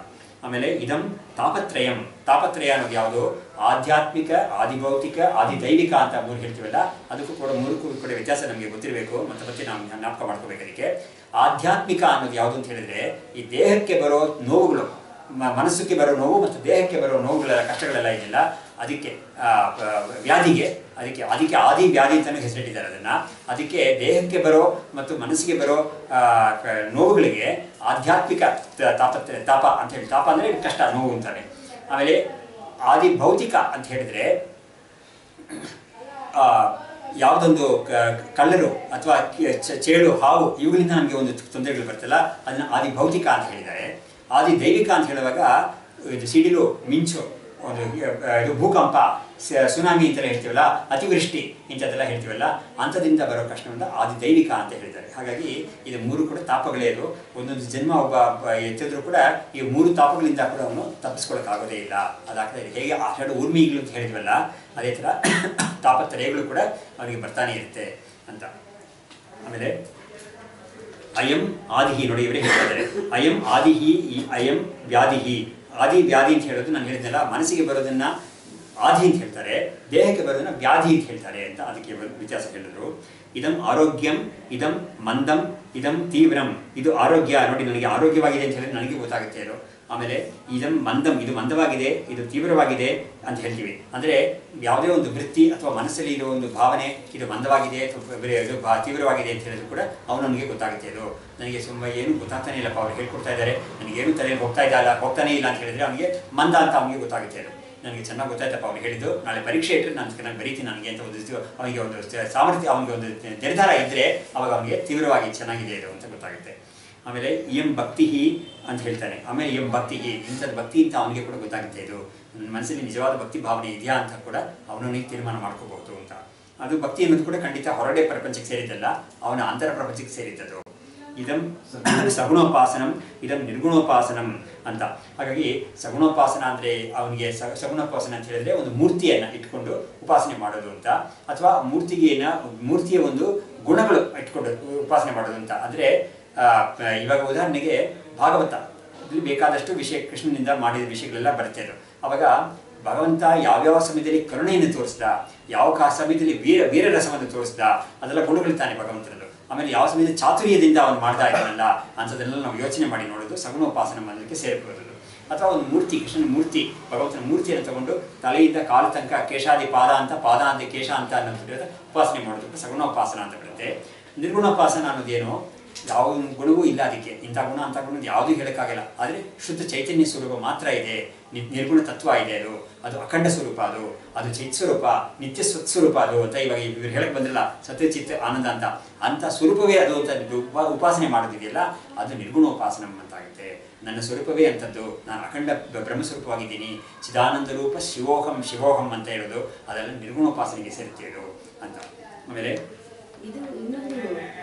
ಆಮೇಲೆ ಇದಂ ತಾಪತ್ರಯಂ ತಾಪತ್ರಯ ಅನ್ನೋದು ಯಾವುದು ಆಧ್ಯಾತ್ಮಿಕ ಆದಿಭೌತಿಕ ಆದಿದೈವಿಕ ಅಂತ ಮೂರು ಹೇಳ್ತೀವಲ್ಲ ಅದಕ್ಕೂ ಕೂಡ ಮೂರಕ್ಕೂ ಕೂಡ ವ್ಯತ್ಯಾಸ ನಮಗೆ ಗೊತ್ತಿರಬೇಕು ಮತ್ತೆ ಮತ್ತೆ ನಾವು ಜ್ಞಾಪಕ ಮಾಡ್ಕೋಬೇಕು ಅದಕ್ಕೆ ಆಧ್ಯಾತ್ಮಿಕ ಅನ್ನೋದು ಯಾವುದು ಅಂತ ಹೇಳಿದ್ರೆ ಈ ದೇಹಕ್ಕೆ ಬರೋ ನೋವುಗಳು ಮ- ಮನಸ್ಸಿಗೆ ಬರೋ ನೋವು ಮತ್ತು ದೇಹಕ್ಕೆ ಬರೋ ನೋವುಗಳ ಕಷ್ಟಗಳೆಲ್ಲ ಇದೆಯಲ್ಲ ಅದಕ್ಕೆ ಆ, ಪ- ವ್ಯಾಧಿಗೆ ಅದಕ್ಕೆ ಅದಕ್ಕೆ ಆದಿ ವ್ಯಾಧಿ ಅಂತಲೂ ಹೆಸರಿಟ್ಟಿದ್ದಾರೆ ಅದನ್ನ ಅದಕ್ಕೆ ದೇಹಕ್ಕೆ ಬರೋ ಮತ್ತು ಮನಸ್ಸಿಗೆ ಬರೋ ಆ, ಕ- ನೋವುಗಳಿಗೆ ಆಧ್ಯಾತ್ಮಿಕ ತ- ತಾಪತ್ರ ತಾಪ ಅಂತ ಹೇಳಿ ತಾಪ ಅಂದರೆ ಕಷ್ಟ ನೋವು ಅಂತಾರೆ ಆಮೇಲೆ ಆದಿ ಭೌತಿಕ ಅಂತ ಹೇಳಿದ್ರೆ ಆ, ಯಾವುದೊಂದು ಕ- ಕಳ್ಳರು ಅಥವಾ ಕಿ- ಚ- ಚೇಳು ಹಾವು ಇವುಗಳಿಂದ ನಮಗೆ ಒಂದು ತೊಂದರೆಗಳು ಬರ್ತಲ್ಲ ಅದನ್ನ ಆದಿ ಭೌತಿಕ ಅಂತ ಹೇಳಿದ್ದಾರೆ ಆದಿ ದೈವಿಕ ಅಂತ ಹೇಳುವಾಗ ಇದು ಸಿಡಿಲು ಮಿಂಚು ಒಂದು ಆ, ಇದು ಭೂಕಂಪ ಸ- ಸುನಾಮಿ ಅಂತೆಲ್ಲ ಹೇಳ್ತೀವಲ್ಲ ಅತಿವೃಷ್ಟಿ ಇಂಥದ್ದೆಲ್ಲ ಹೇಳ್ತೀವಲ್ಲ ಅಂಥದಿಂದ ಬರೋ ಕಷ್ಟವನ್ನು ಆದಿ ದೈವಿಕ ಅಂತ ಹೇಳಿದ್ದಾರೆ ಹಾಗಾಗಿ ಇದು ಮೂರು ಕೂಡ ತಾಪಗಳೇ ಇದು ಒಂದೊಂದು ಜನ್ಮ ಒಬ್ಬ ಒಬ್ಬ ಎತ್ತಿದ್ರು ಕೂಡ ಈ ಮೂರು ತಾಪಗಳಿಂದ ಕೂಡ ಅವನು ತಪ್ಪಿಸ್ಕೊಳ್ಳೋಕ್ಕಾಗೋದೇ ಇಲ್ಲ ಅದಾಗ್ತಾ ಇದೆ ಹೇಗೆ ಆಷಾಢ ಊರ್ಮಿಗಳು ಅಂತ ಹೇಳಿದ್ವಲ್ಲ ಅದೇ ಥರ ತಾಪತ್ರಯಗಳು ಕೂಡ ಅವನಿಗೆ ಬರ್ತಾನೆ ಇರುತ್ತೆ ಅಂತ ಆಮೇಲೆ ಅಯಂ ಆದಿಹಿ ನೋಡಿ ಇವರೇ ಹೇಳ್ತಿದ್ದಾರೆ ಅಯಂ ಆದಿಹಿ ಈ ಅಯಂ ವ್ಯಾಧಿಹಿ ಆದಿ ವ್ಯಾಧಿ ಅಂತ ಹೇಳೋದು ನಾನು ಹೇಳಿದ್ನಲ್ಲ ಮನಸ್ಸಿಗೆ ಬರೋದನ್ನ ಆದಿ ಅಂತ ಹೇಳ್ತಾರೆ ದೇಹಕ್ಕೆ ಬರೋದನ್ನ ವ್ಯಾಧಿ ಅಂತ ಹೇಳ್ತಾರೆ ಅಂತ ಅದಕ್ಕೆ ಇವರು ವ್ಯತ್ಯಾಸ ಹೇಳಿದ್ರು ಇದಂ ಆರೋಗ್ಯಂ ಇದಂ ಮಂದಂ ಇದಂ ತೀವ್ರಂ ಇದು ಆರೋಗ್ಯ ನೋಡಿ ನನಗೆ ಆರೋಗ್ಯವಾಗಿದೆ ಅಂತ ಹೇಳಿದ್ರೆ ನನಗೆ ಗೊತ್ತಾಗುತ್ತೆ ಇದು ಆಮೇಲೆ ಇದಂ ಮಂದಂ ಇದು ಮಂದವಾಗಿದೆ ಇದು ತೀವ್ರವಾಗಿದೆ ಅಂತ ಹೇಳ್ತೀವಿ ಅಂದರೆ ಯಾವುದೇ ಒಂದು ವೃತ್ತಿ ಅಥವಾ ಮನಸ್ಸಲ್ಲಿ ಇರೋ ಒಂದು ಭಾವನೆ ಇದು ಮಂದವಾಗಿದೆ ಅಥವಾ ಬೇರೆ ಇದು ಬಾ- ತೀವ್ರವಾಗಿದೆ ಅಂತ ಹೇಳಿದ್ರು ಕೂಡ ಅವನು ನನಗೆ ಗೊತ್ತಾಗುತ್ತೆ ಇದು ನನಗೆ ತುಂಬ ಏನು ಗೊತ್ತಾಗ್ತಾನೆ ಇಲ್ಲಪ್ಪ ಅವ್ರು ಹೇಳ್ಕೊಡ್ತಾ ಇದ್ದಾರೆ ನನಗೇನು ತಲೆಯಲ್ಲಿ ಹೋಗ್ತಾ ಇಲ್ಲ ಹೋಗ್ತಾನೆ ಇಲ್ಲ ಅಂತ ಹೇಳಿದ್ರೆ ಅವನಿಗೆ ಮಂದ ಅಂತ ಅವನಿಗೆ ಗೊತ್ತಾಗುತ್ತೆ ಅದು ನನಗೆ ಚೆನ್ನಾಗಿ ಗೊತ್ತಾಯ್ತಪ್ಪ ಅವ್ರು ಹೇಳಿದ್ದು ನಾಳೆ ಪರೀಕ್ಷೆ ಇಟ್ಟರೆ ನಾನು ಚೆನ್ನಾಗಿ ಬರೀತೀನಿ ನನಗೆ ಅಂತ ಒಂದು ಇದು- ಅವನಿಗೆ ಒಂದು ಸ- ಸಾಮರ್ಥ್ಯ ಅವನಿಗೆ ಒಂದು ನಿರ್ಧಾರ ಇದ್ದರೆ ಅವಾಗ ಅವನಿಗೆ ತೀವ್ರವಾಗಿ ಚೆನ್ನಾಗಿದೆ ಇದು ಅಂತ ಗೊತ್ತಾಗುತ್ತೆ ಆಮೇಲೆ ಎಂ ಭಕ್ತಿ ಅಂತ ಹೇಳ್ತಾನೆ ಆಮೇಲೆ ಎಂ ಭಕ್ತಿ ಇಂಥದ್ದು ಭಕ್ತಿ ಅಂತ ಅವನಿಗೆ ಕೂಡ ಗೊತ್ತಾಗುತ್ತೆ ಇದು ನನ್ನ ಮನಸ್ಸಲ್ಲಿ ನಿಜವಾದ ಭಕ್ತಿ ಭಾವನೆ ಇದೆಯಾ ಅಂತ ಕೂಡ ಅವನಿಗೆ ತೀರ್ಮಾನ ಮಾಡ್ಕೋಬಹುದು ಅಂತ ಅದು ಭಕ್ತಿ ಅನ್ನೋದು ಕೂಡ ಖಂಡಿತ ಹೊರಡೆ ಪ್ರಪಂಚಕ್ಕೆ ಸೇರಿದ್ದಲ್ಲ ಅವನ ಅಂತರ ಪ್ರಪಂಚಕ್ಕೆ ಸೇರಿದ್ದದು ಇದಂ ಸಗುಣೋಪಾಸನಂ ಇದಂ ನಿರ್ಗುಣೋಪಾಸನಂ ಅಂತ ಹಾಗಾಗಿ ಸಗುಣೋಪಾಸನ ಅಂದರೆ ಅವನಿಗೆ ಸ ಸಗುಣೋಪಾಸನ ಅಂತ ಹೇಳಿದ್ರೆ ಒಂದು ಮೂರ್ತಿಯನ್ನು ಇಟ್ಕೊಂಡು ಉಪಾಸನೆ ಮಾಡೋದು ಅಂತ ಅಥವಾ ಮೂರ್ತಿಗೆ ಏನ- ಮೂರ್ತಿಯ ಒಂದು ಗುಣಗಳು ಇಟ್ಕೊಂಡು ಉಪಾಸನೆ ಮಾಡೋದು ಅಂತ ಅಂದರೆ ಇವಾಗ ಉದಾಹರಣೆಗೆ ಭಾಗವತ ಇಲ್ಲಿ ಬೇಕಾದಷ್ಟು ವಿಷಯ ಕೃಷ್ಣನಿಂದ ಮಾಡಿದ ವಿಷಯಗಳೆಲ್ಲ ಬರುತ್ತೆ ಅದು ಅವಾಗ ಭಗವಂತ ಯಾವ್ಯಾವ ಸಮಯದಲ್ಲಿ ಕರುಣೆಯನ್ನು ತೋರಿಸ್ದ ಯಾವ ಕಾ ಸಮಯದಲ್ಲಿ ವೀರ ವೀರ ರಸವನ್ನು ತೋರಿಸ್ದ ಅದೆಲ್ಲ ಗುಣಗಳು ತಾನೆ ಭಗವಂತನದು ಆಮೇಲೆ ಯಾವ ಸಮಯದಲ್ಲಿ ಚಾತುರ್ಯದಿಂದ ಅವನು ಮಾಡ್ತಾ ಇದ್ದಾನಲ್ಲ ಅಂಥದ್ದನ್ನೆಲ್ಲ ನಾವು ಯೋಚನೆ ಮಾಡಿ ನೋಡೋದು ಸಗುಣೋಪಾಸನ ಮಾಡೋದಕ್ಕೆ ಸೇರಿಕೊಳ್ಳೋದು ಅಥವಾ ಒಂದು ಮೂರ್ತಿ ಕೃಷ್ಣನ ಮೂರ್ತಿ ಭಗವಂತನ ಮೂರ್ತಿಯನ್ನು ತಗೊಂಡು ತಲೆಯಿಂದ ಕಾಲು ತನಕ ಕೇಶಾದಿ ಪಾದ ಅಂತ ಪಾದ ಅಂತ ಕೇಶ ಅಂತ ಅನ್ನೋದು ಉಪಾಸನೆ ಮಾಡೋದಕ್ಕೆ ಸಗುಣೋಪಾಸನ ಅಂತ ಬರುತ್ತೆ ನಿರ್ಗುಣೋಪಾಸನ ಅನ್ನೋದೇನು ಯಾವ ಗುಣವೂ ಇಲ್ಲ ಅದಕ್ಕೆ ಇಂಥ ಗುಣ ಅಂತ ಗುಣ ಯಾವುದೂ ಹೇಳೋಕ್ಕಾಗಲ್ಲ ಆದರೆ ಶುದ್ಧ ಚೈತನ್ಯ ಸ್ವರೂಪ ಮಾತ್ರ ಇದೆ ನಿ- ನಿರ್ಗುಣ ತತ್ವ ಇದೆ ಅದು ಅದು ಅಖಂಡ ಸ್ವರೂಪ ಅದು ಅದು ಚಿತ್ ಸ್ವರೂಪ ನಿತ್ಯ ಸ್ವರೂಪ ಅದು ಅಂತ ಇವಾಗ ಇವ್ರು ಹೇಳಕ್ ಬಂದಿಲ್ಲ ಸತ್ಯ ಚಿತ್ತ ಆನಂದ ಅಂತ ಅಂತ ಸ್ವರೂಪವೇ ಅದು ಅಂತ ಇದು ಉಪ- ಉಪಾಸನೆ ಮಾಡೋದಿದೆಯಲ್ಲ ಅದು ನಿರ್ಗುಣೋಪಾಸನ ಅಂತಾಗುತ್ತೆ ನನ್ನ ಸ್ವರೂಪವೇ ಅಂತದ್ದು ನಾನು ಅಖಂಡ ಬ- ಬ್ರಹ್ಮಸ್ವರೂಪವಾಗಿದ್ದೀನಿ ಚಿದಾನಂದ ರೂಪ ಶಿವೋಹಂ ಶಿವೋಹಂ ಅಂತ ಹೇಳೋದು ಅದೆಲ್ಲ ನಿರ್ಗುಣೋಪಾಸನೆಗೆ ಸೇರುತ್ತೆ ಇದು ಅಂತ ಆಮೇಲೆ ಇದು ಇನ್ನೊಂದು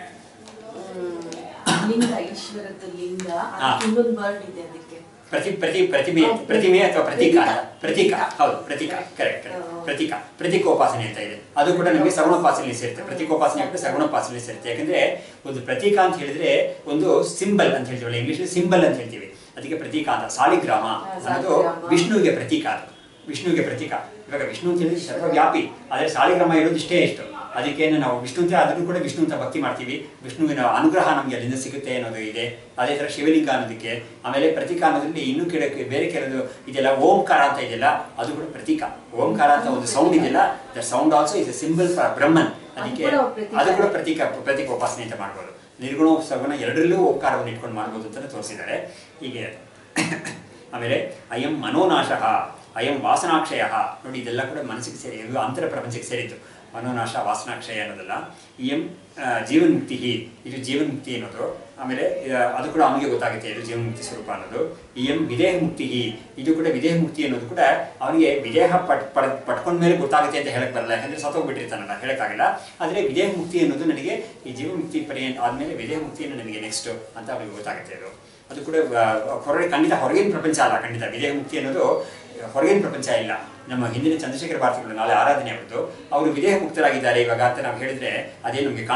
ಆ, ಲಿಂಗ ಈಶ್ವರದ ಲಿಂಗ ಹಾ. ಅದಕ್ಕೆ ಇನ್ನೊಂದು ವರ್ಡ್ ಇದೆ ಅದಕ್ಕೆ ಪ್ರತಿ ಪ್ರತಿ ಪ್ರತಿಮೆ ಹೌದು. ಪ್ರತಿಮೆ ಅಥವಾ ಪ್ರತೀಕ ಪ್ರತೀಕ. ಪ್ರತೀಕ ಪ್ರತೀಕ. ಹೌದು ಪ್ರತೀಕ ಕರೆಕ್ಟ್ ಹೌದು. ಪ್ರತೀಕ ಪ್ರತೀಕೋಪಾಸನೆ ಅಂತ ಇದೆ ಅದು ಕೂಡ ನಮಗೆ ಸಗುಣೋಪಾಸನೆ ಸೇರುತ್ತೆ ಪ್ರತೀಕೋಪಾಸನೆ ಕೂಡ ಸಗುಣೋಪಾಸನೆ ಸೇರುತ್ತೆ ಯಾಕಂದ್ರೆ ಒಂದು ಪ್ರತೀಕ ಅಂತ ಹೇಳಿದ್ರೆ ಒಂದು ಸಿಂಬಲ್ ಅಂತ ಹೇಳ್ತೀವಲ್ಲ ಇಂಗ್ಲಿಷ್ ಸಿಂಬಲ್ ಅಂತ ಹೇಳ್ತೀವಿ ಅದಕ್ಕೆ ಪ್ರತೀಕ ಅಂತ ಸಾಲಿಗ್ರಾಮ ಹಾ, ಅನ್ನೋದು ಸಾಲಿಗ್ರಾಮ. ವಿಷ್ಣುವಿಗೆ ಪ್ರತೀಕ ಅದು ವಿಷ್ಣುವಿಗೆ ಪ್ರತೀಕ ಇವಾಗ ವಿಷ್ಣು ಅಂತ ಹೇಳಿದ್ರೆ ಸರ್ವವ್ಯಾಪಿ ಆದರೆ ಸಾಲಿಗ್ರಾಮ ಇರೋದು ಇಷ್ಟೇ ಇಷ್ಟು ಅದಕ್ಕೆ ನಾವು ವಿಷ್ಣು ಅಂತ ಅದನ್ನು ಕೂಡ ವಿಷ್ಣು ಅಂತ ಭಕ್ತಿ ಮಾಡ್ತೀವಿ ವಿಷ್ಣುವಿನ ಅನುಗ್ರಹ ನಮಗೆ ಅಲ್ಲಿಂದ ಸಿಗುತ್ತೆ ಅನ್ನೋದು ಇದೆ ಅದೇ ಥರ ಶಿವಲಿಂಗ ಅನ್ನೋದಕ್ಕೆ ಆಮೇಲೆ ಪ್ರತೀಕ ಅನ್ನೋದ್ರಲ್ಲಿ ಇನ್ನೂ ಕೆಳಕ್ಕೆ ಬೇರೆ ಕೆಲವು ಇದೆಲ್ಲ ಓಂಕಾರ ಅಂತ ಇದೆಯಲ್ಲ ಅದು ಕೂಡ ಪ್ರತೀಕ ಓಂಕಾರ ಅಂತ ಒಂದು ಸೌಂಡ್ ಇದೆಯಲ್ಲ the sound also is a symbol for Brahman ಅದಕ್ಕೆ ಅದು ಕೂಡ ಪ್ರತೀಕ. ಅದು ಕೂಡ ಪ್ರತೀಕ ಪ್ರತೀಕ ಉಪಾಸನೆ ಅಂತ ಮಾಡ್ಬೋದು ನಿರ್ಗುಣ ಸಗುಣ ಎರಡರಲ್ಲೂ ಓಂಕಾರವನ್ನು ಇಟ್ಕೊಂಡು ಮಾಡ್ಬೋದು ಅಂತ ತೋರಿಸಿದ್ದಾರೆ ಹೀಗೆ ಆಮೇಲೆ ಅಯಂ ಮನೋನಾಶಃ ಅಯಂ ವಾಸನಾಕ್ಷಯ ನೋಡಿ ಇದೆಲ್ಲ ಕೂಡ ಮನಸ್ಸಿಗೆ ಸೇರಿ ಇದು ಅಂತರ ಪ್ರಪಂಚಕ್ಕೆ ಸೇರಿದ್ದು ಮನೋನಾಶ ವಾಸನಾಕ್ಷಯ ಅನ್ನೋದಲ್ಲ ಇಯಂ ಆ, ಜೀವನ್ಮುಕ್ತಿ ಇದು ಜೀವನ್ಮುಕ್ತಿ ಅನ್ನೋದು ಆಮೇಲೆ ಆ, ಅದು ಕೂಡ ಅವನಿಗೆ ಗೊತ್ತಾಗುತ್ತೆ ಇದು ಜೀವನ್ಮುಕ್ತಿ ಸ್ವರೂಪ ಅನ್ನೋದು ಇಯಂ ವಿದೇಹ ಮುಕ್ತಿ ಇದು ಕೂಡ ವಿದೇಹ ಮುಕ್ತಿ ಅನ್ನೋದು ಕೂಡ ಅವನಿಗೆ ವಿದೇಹ ಪಟ್ ಪಡ್ ಪಡ್ಕೊಂಡ ಮೇಲೆ ಗೊತ್ತಾಗುತ್ತೆ ಅಂತ ಹೇಳಕ್ ಬರಲ್ಲ ಯಾಕಂದ್ರೆ ಸತ್ತೋಗ್ಬಿಟ್ಟಿರ್ತಾನಲ್ಲ ಹೇಳಕ್ಕಾಗಲ್ಲ ಆದರೆ ವಿದೇಹ ಮುಕ್ತಿ ಅನ್ನೋದು ನನಗೆ ಈ ಜೀವನ್ಮುಕ್ತಿ ಪರ್ಯಂತ ಆದಮೇಲೆ ವಿದೇಹ ಮುಕ್ತಿಯನ್ನು ನನಗೆ ನೆಕ್ಸ್ಟ್ ಅಂತ ಅವನಿಗೆ ಗೊತ್ತಾಗುತ್ತೆ ಅದು ಅದು ಕೂಡ ಆ, ಹೊರಗೆ ಖಂಡಿತ ಹೊರಗಿನ ಪ್ರಪಂಚ ಅಲ್ಲ ಖಂಡಿತ ವಿದೇಹ ಮುಕ್ತಿ ಅನ್ನೋದು ಹೊರಗಿನ ಪ್ರಪಂಚ ಇಲ್ಲ ನಮ್ಮ ಹಿಂದಿನ ಚಂದ್ರಶೇಖರ ಭಾರತಿಗಳು ನಾಳೆ ಆರಾಧನೆ ಅವತ್ತು ಅವರು ವಿದೇಹ ಮುಕ್ತರಾಗಿದ್ದಾರೆ ಇವಾಗ ಅಂತ ನಾವು ಹೇಳಿದ್ರೆ ಅದೇ ನಮಗೆ ಕಾಣಿಸ್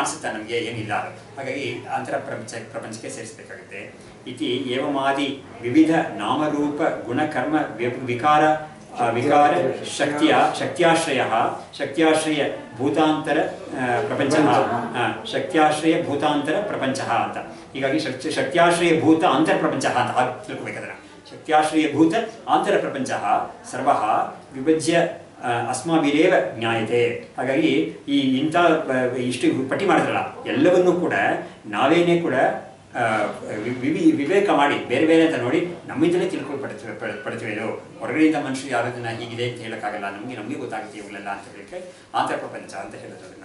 ಕಾಣಿಸುತ್ತಾ ನಮಗೆ ಏನಿಲ್ಲ ಅದು ಹಾಗಾಗಿ ಅಂತರ ಪ್ರಪಂಚ ಪ್ರಪಂಚಕ್ಕೆ ಸೇರಿಸಬೇಕಾಗುತ್ತೆ ಇತಿ ಏವಮಾದಿ ವಿವಿಧ ನಾಮರೂಪ ಗುಣಕರ್ಮ ವಿ- ವಿಕಾರ ಆ, ವಿಕಾರ ಶಕ್ತಿಯ ಶಕ್ತಿಯಾಶ್ರಯ ಶಕ್ತಿಯಾಶ್ರಯ ಭೂತಾಂತರ ಆ, ಪ್ರಪಂಚ ಆ, ಶಕ್ತಿಯಾಶ್ರಯ ಭೂತಾಂತರ ಪ್ರಪಂಚ ಅಂತ ಹೀಗಾಗಿ ಶಕ್ತಿ ಶಕ್ತಿಯಾಶ್ರಯ ಭೂತ ಅಂತರ ಪ್ರಪಂಚ ಅಂತ ಹಾಗೆ ತಿಳ್ಕೊಬೇಕದನ್ನ ಶಕ್ತಿಯಾಶ್ರಯ ಭೂತ ಆಂತರ ಪ್ರಪಂಚ ಸರ್ವ ವಿಭಜ್ಯ ಆ, ಅಸ್ಮಾಭಿರೇವ ಜ್ಞಾಯತೆ ಹಾಗಾಗಿ ಈ ಇಂಥ ಆ, ಇಷ್ಟು ಪಟ್ಟಿ ಮಾಡಿದ್ರಲ್ಲ ಎಲ್ಲವನ್ನೂ ಕೂಡ ನಾವೇನೇ ಕೂಡ ಆ, ವಿ- ವಿವಿ ವಿವೇಕ ಮಾಡಿ ಬೇರೆ ಬೇರೆ ಅಂತ ನೋಡಿ ನಮ್ಮಿಂದಲೇ ತಿಳ್ಕೊಂಡು ಪಡ್ತೀವಿ ಪಡ್- ಪಡ್ತೀವಿ ಇದು ಹೊರಗಡೆಯಿಂದ ಮನುಷ್ಯರು ಯಾವ್ದನ್ನ ಹೀಗಿದೆ ಅಂತ ಹೇಳೋಕ್ಕಾಗಲ್ಲ ನಮಗೆ ನಮಗೆ ಗೊತ್ತಾಗುತ್ತೆ ಇವುಗಳೆಲ್ಲ ಅಂತ ಹೇಳಕ್ಕೆ ಆಂತರ ಪ್ರಪಂಚ ಅಂತ ಹೇಳೋದನ್ನ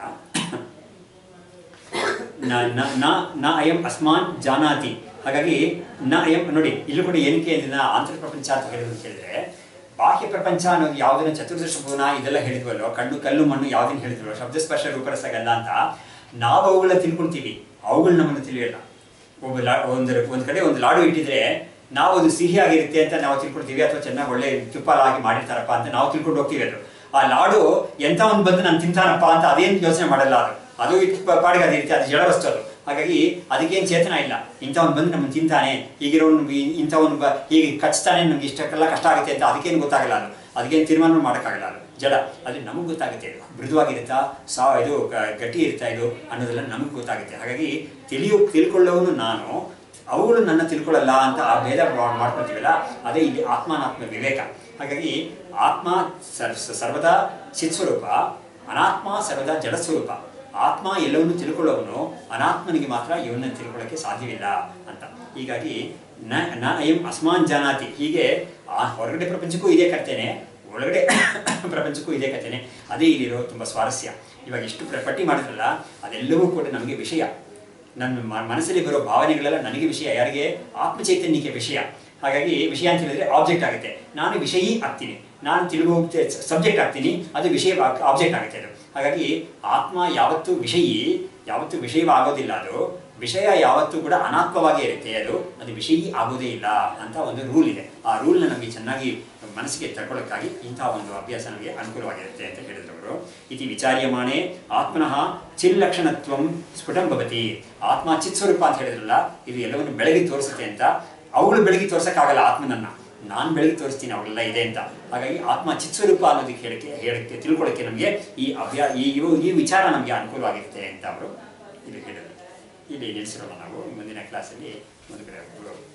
ನ ನ ನ ನ ಅಯಂ ಅಸ್ಮಾನ್ ಜಾನಾತಿ ಹಾಗಾಗಿ ನ ಅಯಂ ನೋಡಿ ಇಲ್ಲೂ ಕೂಡ ಏನಕ್ಕೆ ಅಂದ್ರೆ ನಾ ಆಂತರ ಪ್ರಪಂಚ ಅಂತ ಹೇಳಿದ್ರು ಅಂತ ಹೇಳಿದ್ರೆ ಬಾಹ್ಯ ಪ್ರಪಂಚ ಅನ್ನೋದು ಯಾವುದನ್ನ ಚತುರ್ದಶ ಭುವನ ಇದೆಲ್ಲ ಹೇಳಿದ್ವಲ್ಲೋ ಕಣ್ಣು ಕಲ್ಲು ಮಣ್ಣು ಯಾವ್ದನ್ನ ಹೇಳಿದ್ವಲ್ಲೋ ಶಬ್ದ ಸ್ಪರ್ಶ ರೂಪರಸಗಲ್ಲ ಅಂತ ನಾವು ಅವುಗಳನ್ನ ತಿಳ್ಕೊಳ್ತೀವಿ ಅವುಗಳು ನಮ್ಮನ್ನು ತಿಳಿಯಲ್ಲ ಒಬ್ಬ ಲಾ ಒಂದು ಒಂದು ಕಡೆ ಒಂದು ಲಾಡು ಇಟ್ಟಿದ್ರೆ ನಾವು ಅದು ಸಿಹಿ ಆಗಿರುತ್ತೆ ಅಂತ ನಾವು ತಿಳ್ಕೊಳ್ತೀವಿ ಅಥವಾ ಚೆನ್ನಾಗಿ ಒಳ್ಳೆ ತುಪ್ಪ ಹಾಕಿ ಮಾಡಿರ್ತಾರಪ್ಪ ಅಂತ ನಾವು ತಿಳ್ಕೊಂಡು ಹೋಗ್ತೀವಿ ಅದು ಆ ಲಾಡು ಎಂತ ಒಂದು ಬಂದು ನಾನು ತಿಂತಾನಪ್ಪ ಅಂತ ಅದೇನು ಯೋಚನೆ ಮಾಡಲ್ಲ ಅದು ಅದು ಇಟ್ ಪ- ಪಾಡಿಗೆ ಅದು ಇರುತ್ತೆ ಅದು ಜಡ ವಸ್ತು ಅದು ಹಾಗಾಗಿ ಅದಕ್ಕೇನು ಚೇತನ ಇಲ್ಲ ಇಂಥವ್ನು ಬಂದು ನಮ್ಮನ್ನು ತಿಂತಾನೆ ಹೀಗಿರೋನು ಇಂಥವನು ಬ ಹೀಗೆ ಕಚ್ತಾನೆ ನಮ್ಗೆ ಇಷ್ಟಕ್ಕೆಲ್ಲ ಕಷ್ಟ ಆಗುತ್ತೆ ಅಂತ ಅದಕ್ಕೇನು ಗೊತ್ತಾಗಲ್ಲ ಅದು ಅದಕ್ಕೇನು ತೀರ್ಮಾನ ಮಾಡೋಕ್ಕಾಗಲ್ಲ ಅದು ಜಡ ಅದು ನಮಗೆ ಗೊತ್ತಾಗುತ್ತೆ ಇದು ಮೃದುವಾಗಿರುತ್ತಾ ಸಾ ಇದು ಗ- ಗಟ್ಟಿ ಇರುತ್ತಾ ಇದು ಅನ್ನೋದೆಲ್ಲ ನಮಗೆ ಗೊತ್ತಾಗುತ್ತೆ ಹಾಗಾಗಿ ತಿಳಿಯು ತಿಳ್ಕೊಳ್ಳೋನು ನಾನು ಅವುಗಳು ನನ್ನ ತಿಳ್ಕೊಳ್ಳಲ್ಲ ಅಂತ ಆ ಭೇದ ಮಾ- ಮಾಡ್ಕೊಳ್ತೀವಲ್ಲ ಅದೇ ಇಲ್ಲಿ ಆತ್ಮಾನಾತ್ಮ ವಿವೇಕ ಹಾಗಾಗಿ ಆತ್ಮ ಸರ್ ಸರ್ವದಾ ಚಿತ್ಸ್ವರೂಪ ಅನಾತ್ಮ ಸರ್ವದಾ ಜಡಸ್ವರೂಪ ಆತ್ಮ ಎಲ್ಲವನ್ನೂ ತಿಳ್ಕೊಳ್ಳೋವನು ಅನಾತ್ಮನಿಗೆ ಮಾತ್ರ ಇವನ್ನ ತಿಳ್ಕೊಳ್ಳೋಕ್ಕೆ ಸಾಧ್ಯವಿಲ್ಲ ಅಂತ ಹೀಗಾಗಿ ನ ನ ಅಯಂ ಅಸ್ಮಾನ್ ಜಾನಾತಿ ಹೀಗೆ ಆ ಹೊರಗಡೆ ಪ್ರಪಂಚಕ್ಕೂ ಇದೇ ಕರ್ತೇನೆ ಒಳಗಡೆ ಪ್ರಪಂಚಕ್ಕೂ ಇದೇ ಕಥೆನೆ ಅದೇ ಇಲ್ಲಿರೋ ತುಂಬ ಸ್ವಾರಸ್ಯ ಇವಾಗ ಇಷ್ಟು ಪ್ರ- ಪಟ್ಟಿ ಮಾಡಿದ್ರಲ್ಲ ಅದೆಲ್ಲವೂ ಕೂಡ ನಮಗೆ ವಿಷಯ ನನ್ನ ಮ- ಮನಸ್ಸಲ್ಲಿ ಬರೋ ಭಾವನೆಗಳೆಲ್ಲ ನನಗೆ ವಿಷಯ ಯಾರಿಗೆ ಆತ್ಮ ಚೈತನ್ಯಕ್ಕೆ ವಿಷಯ ಹಾಗಾಗಿ ವಿಷಯ ಅಂತ ಹೇಳಿದ್ರೆ ಆಬ್ಜೆಕ್ಟ್ ಆಗುತ್ತೆ ನಾನು ವಿಷಯಿ ಆಗ್ತೀನಿ ನಾನು ತಿಳಿಯುವ ಸಬ್ಜೆಕ್ಟ್ ಆಗ್ತೀನಿ ಅದು ವಿಷಯ ಆಬ್ಜೆಕ್ಟ್ ಆಗುತ್ತೆ ಅದು ಹಾಗಾಗಿ ಆತ್ಮ ಯಾವತ್ತೂ ವಿಷಯಿ ಯಾವತ್ತೂ ವಿಷಯವಾಗೋದಿಲ್ಲ ಅದು ವಿಷಯ ಯಾವತ್ತೂ ಕೂಡ ಅನಾತ್ಮವಾಗೇ ಇರುತ್ತೆ ಅದು ಅದು ವಿಷಯಿ ಆಗೋದೇ ಇಲ್ಲ ಅಂತ ಒಂದು ರೂಲ್ ಇದೆ ಆ ರೂಲ್ನ ನಮಗೆ ಚೆನ್ನಾಗಿ ಮನಸ್ಸಿಗೆ ತಗೊಳ್ಳೋಕ್ಕಾಗಿ ಇಂತಹ ಒಂದು ಅಭ್ಯಾಸ ನಮಗೆ ಅನುಕೂಲವಾಗಿರುತ್ತೆ ಅಂತ ಹೇಳಿದ್ರು ಅವರು ಇತಿ ವಿಚಾರ್ಯಮಾಣೆ ಆತ್ಮನಃ ಚಿಲ್ಲಕ್ಷಣತ್ವಂ ಸ್ಫುಟಂ ಭವತಿ ಆತ್ಮ ಚಿತ್ ಸ್ವರೂಪ ಅಂತ ಹೇಳಿದ್ರಲ್ಲ ಇದು ಎಲ್ಲವನ್ನು ಬೆಳಗಿ ತೋರಿಸುತ್ತೆ ಅಂತ ಅವುಗಳು ಬೆಳಗಿ ತೋರ್ಸಕ್ಕಾಗಲ್ಲ ಆತ್ಮನನ್ನ ನಾನು ಬೆಳಗಿ ತೋರಿಸ್ತೀನಿ ಅವೆಲ್ಲ ಇದೆ ಅಂತ ಹಾಗಾಗಿ ಆತ್ಮ ಚಿತ್ ಸ್ವರೂಪ ಅನ್ನೋದಕ್ಕೆ ಹೇಳಕ್ಕೆ ಹೇಳಕ್ಕೆ ತಿಳ್ಕೊಳ್ಳೋಕ್ಕೆ ನಮಗೆ ಈ ಅಭ್ಯಾ ಈ ಇವು- ಈ ವಿಚಾರ ನಮಗೆ ಅನುಕೂಲವಾಗಿರುತ್ತೆ ಅಂತ ಅವರು ಇಲ್ಲಿ ಹೇಳಿದರು ಇಲ್ಲಿ ನಿಲ್ಲಿಸಿರೋಣ ನಾವು ಮುಂದಿನ ಕ್ಲಾಸಲ್ಲಿ ಒಂದು ಕಡೆ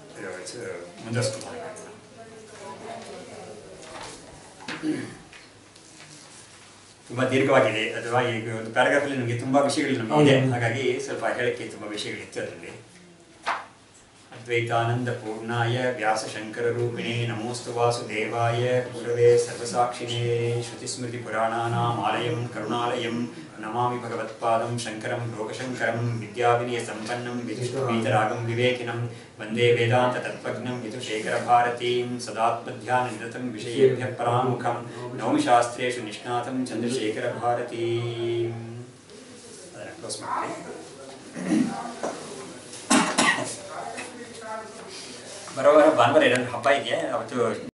ಮುಂದುವರಿಸ್ಕೊಳ್ತಾ ತುಂಬಾ ದೀರ್ಘವಾಗಿದೆ ಅಥವಾ ಈಗ ಒಂದು ಪ್ಯಾರಾಗ್ರಾಫ್ ಅಲ್ಲಿ ನಮಗೆ ತುಂಬಾ ವಿಷಯಗಳು ನಮಗೆ ಇದೆ ಹೌದು. ಹಾಗಾಗಿ ಸ್ವಲ್ಪ ಹೇಳಕ್ಕೆ ತುಂಬಾ ವಿಷಯಗಳಿತ್ತು ಅದರಲ್ಲಿ ಅದ್ವೈತಾನಂದ ಪೂರ್ಣಾಯ ವ್ಯಾಸ ಶಂಕರ ರೂಪಿಣೆ ನಮೋಸ್ತು ವಾಸುದೇವಾಯ ಗುರವೇ ಸರ್ವಸಾಕ್ಷಿಣೇ ಶ್ರುತಿಸ್ಮೃತಿ ಪುರಾಣಾನಾಂ ಆಲಯಂ ಕರುಣಾಲಯಂ ನಮಾಮಿ ಭಗವತ್ಪಾದಂ ಶಂಕರಂ ಲೋಕಶಂಕರಂ ವಿದ್ಯಾವಿನಯ ಸಂಪನ್ನಂ ವಿದುಷೀತರಾಗಂ ವಿವೇಕಿನಂ ವಂದೇ ವೇದಾಂತ ತತ್ವಜ್ಞಂ ವಿದುಶೇಖರ ಭಾರತೀಂ ಸದಾತ್ಮಧ್ಯಾನ ನಿರತಂ ವಿಷಯೇಭ್ಯ ಪರಾಮುಖಂ ನವಮಿ ಶಾಸ್ತ್ರೇಷು ನಿಷ್ಣಾತಂ ಚಂದ್ರಶೇಖರ ಭಾರತೀಂ ಅದನ್ನು ಕ್ಲೋಸ್ ಮಾಡಿ ಬರೋವರ ಭಾನುವಾರ ಏನಾದ್ರು ಹಬ್ಬ ಇದೆಯಾ ಅವತ್ತು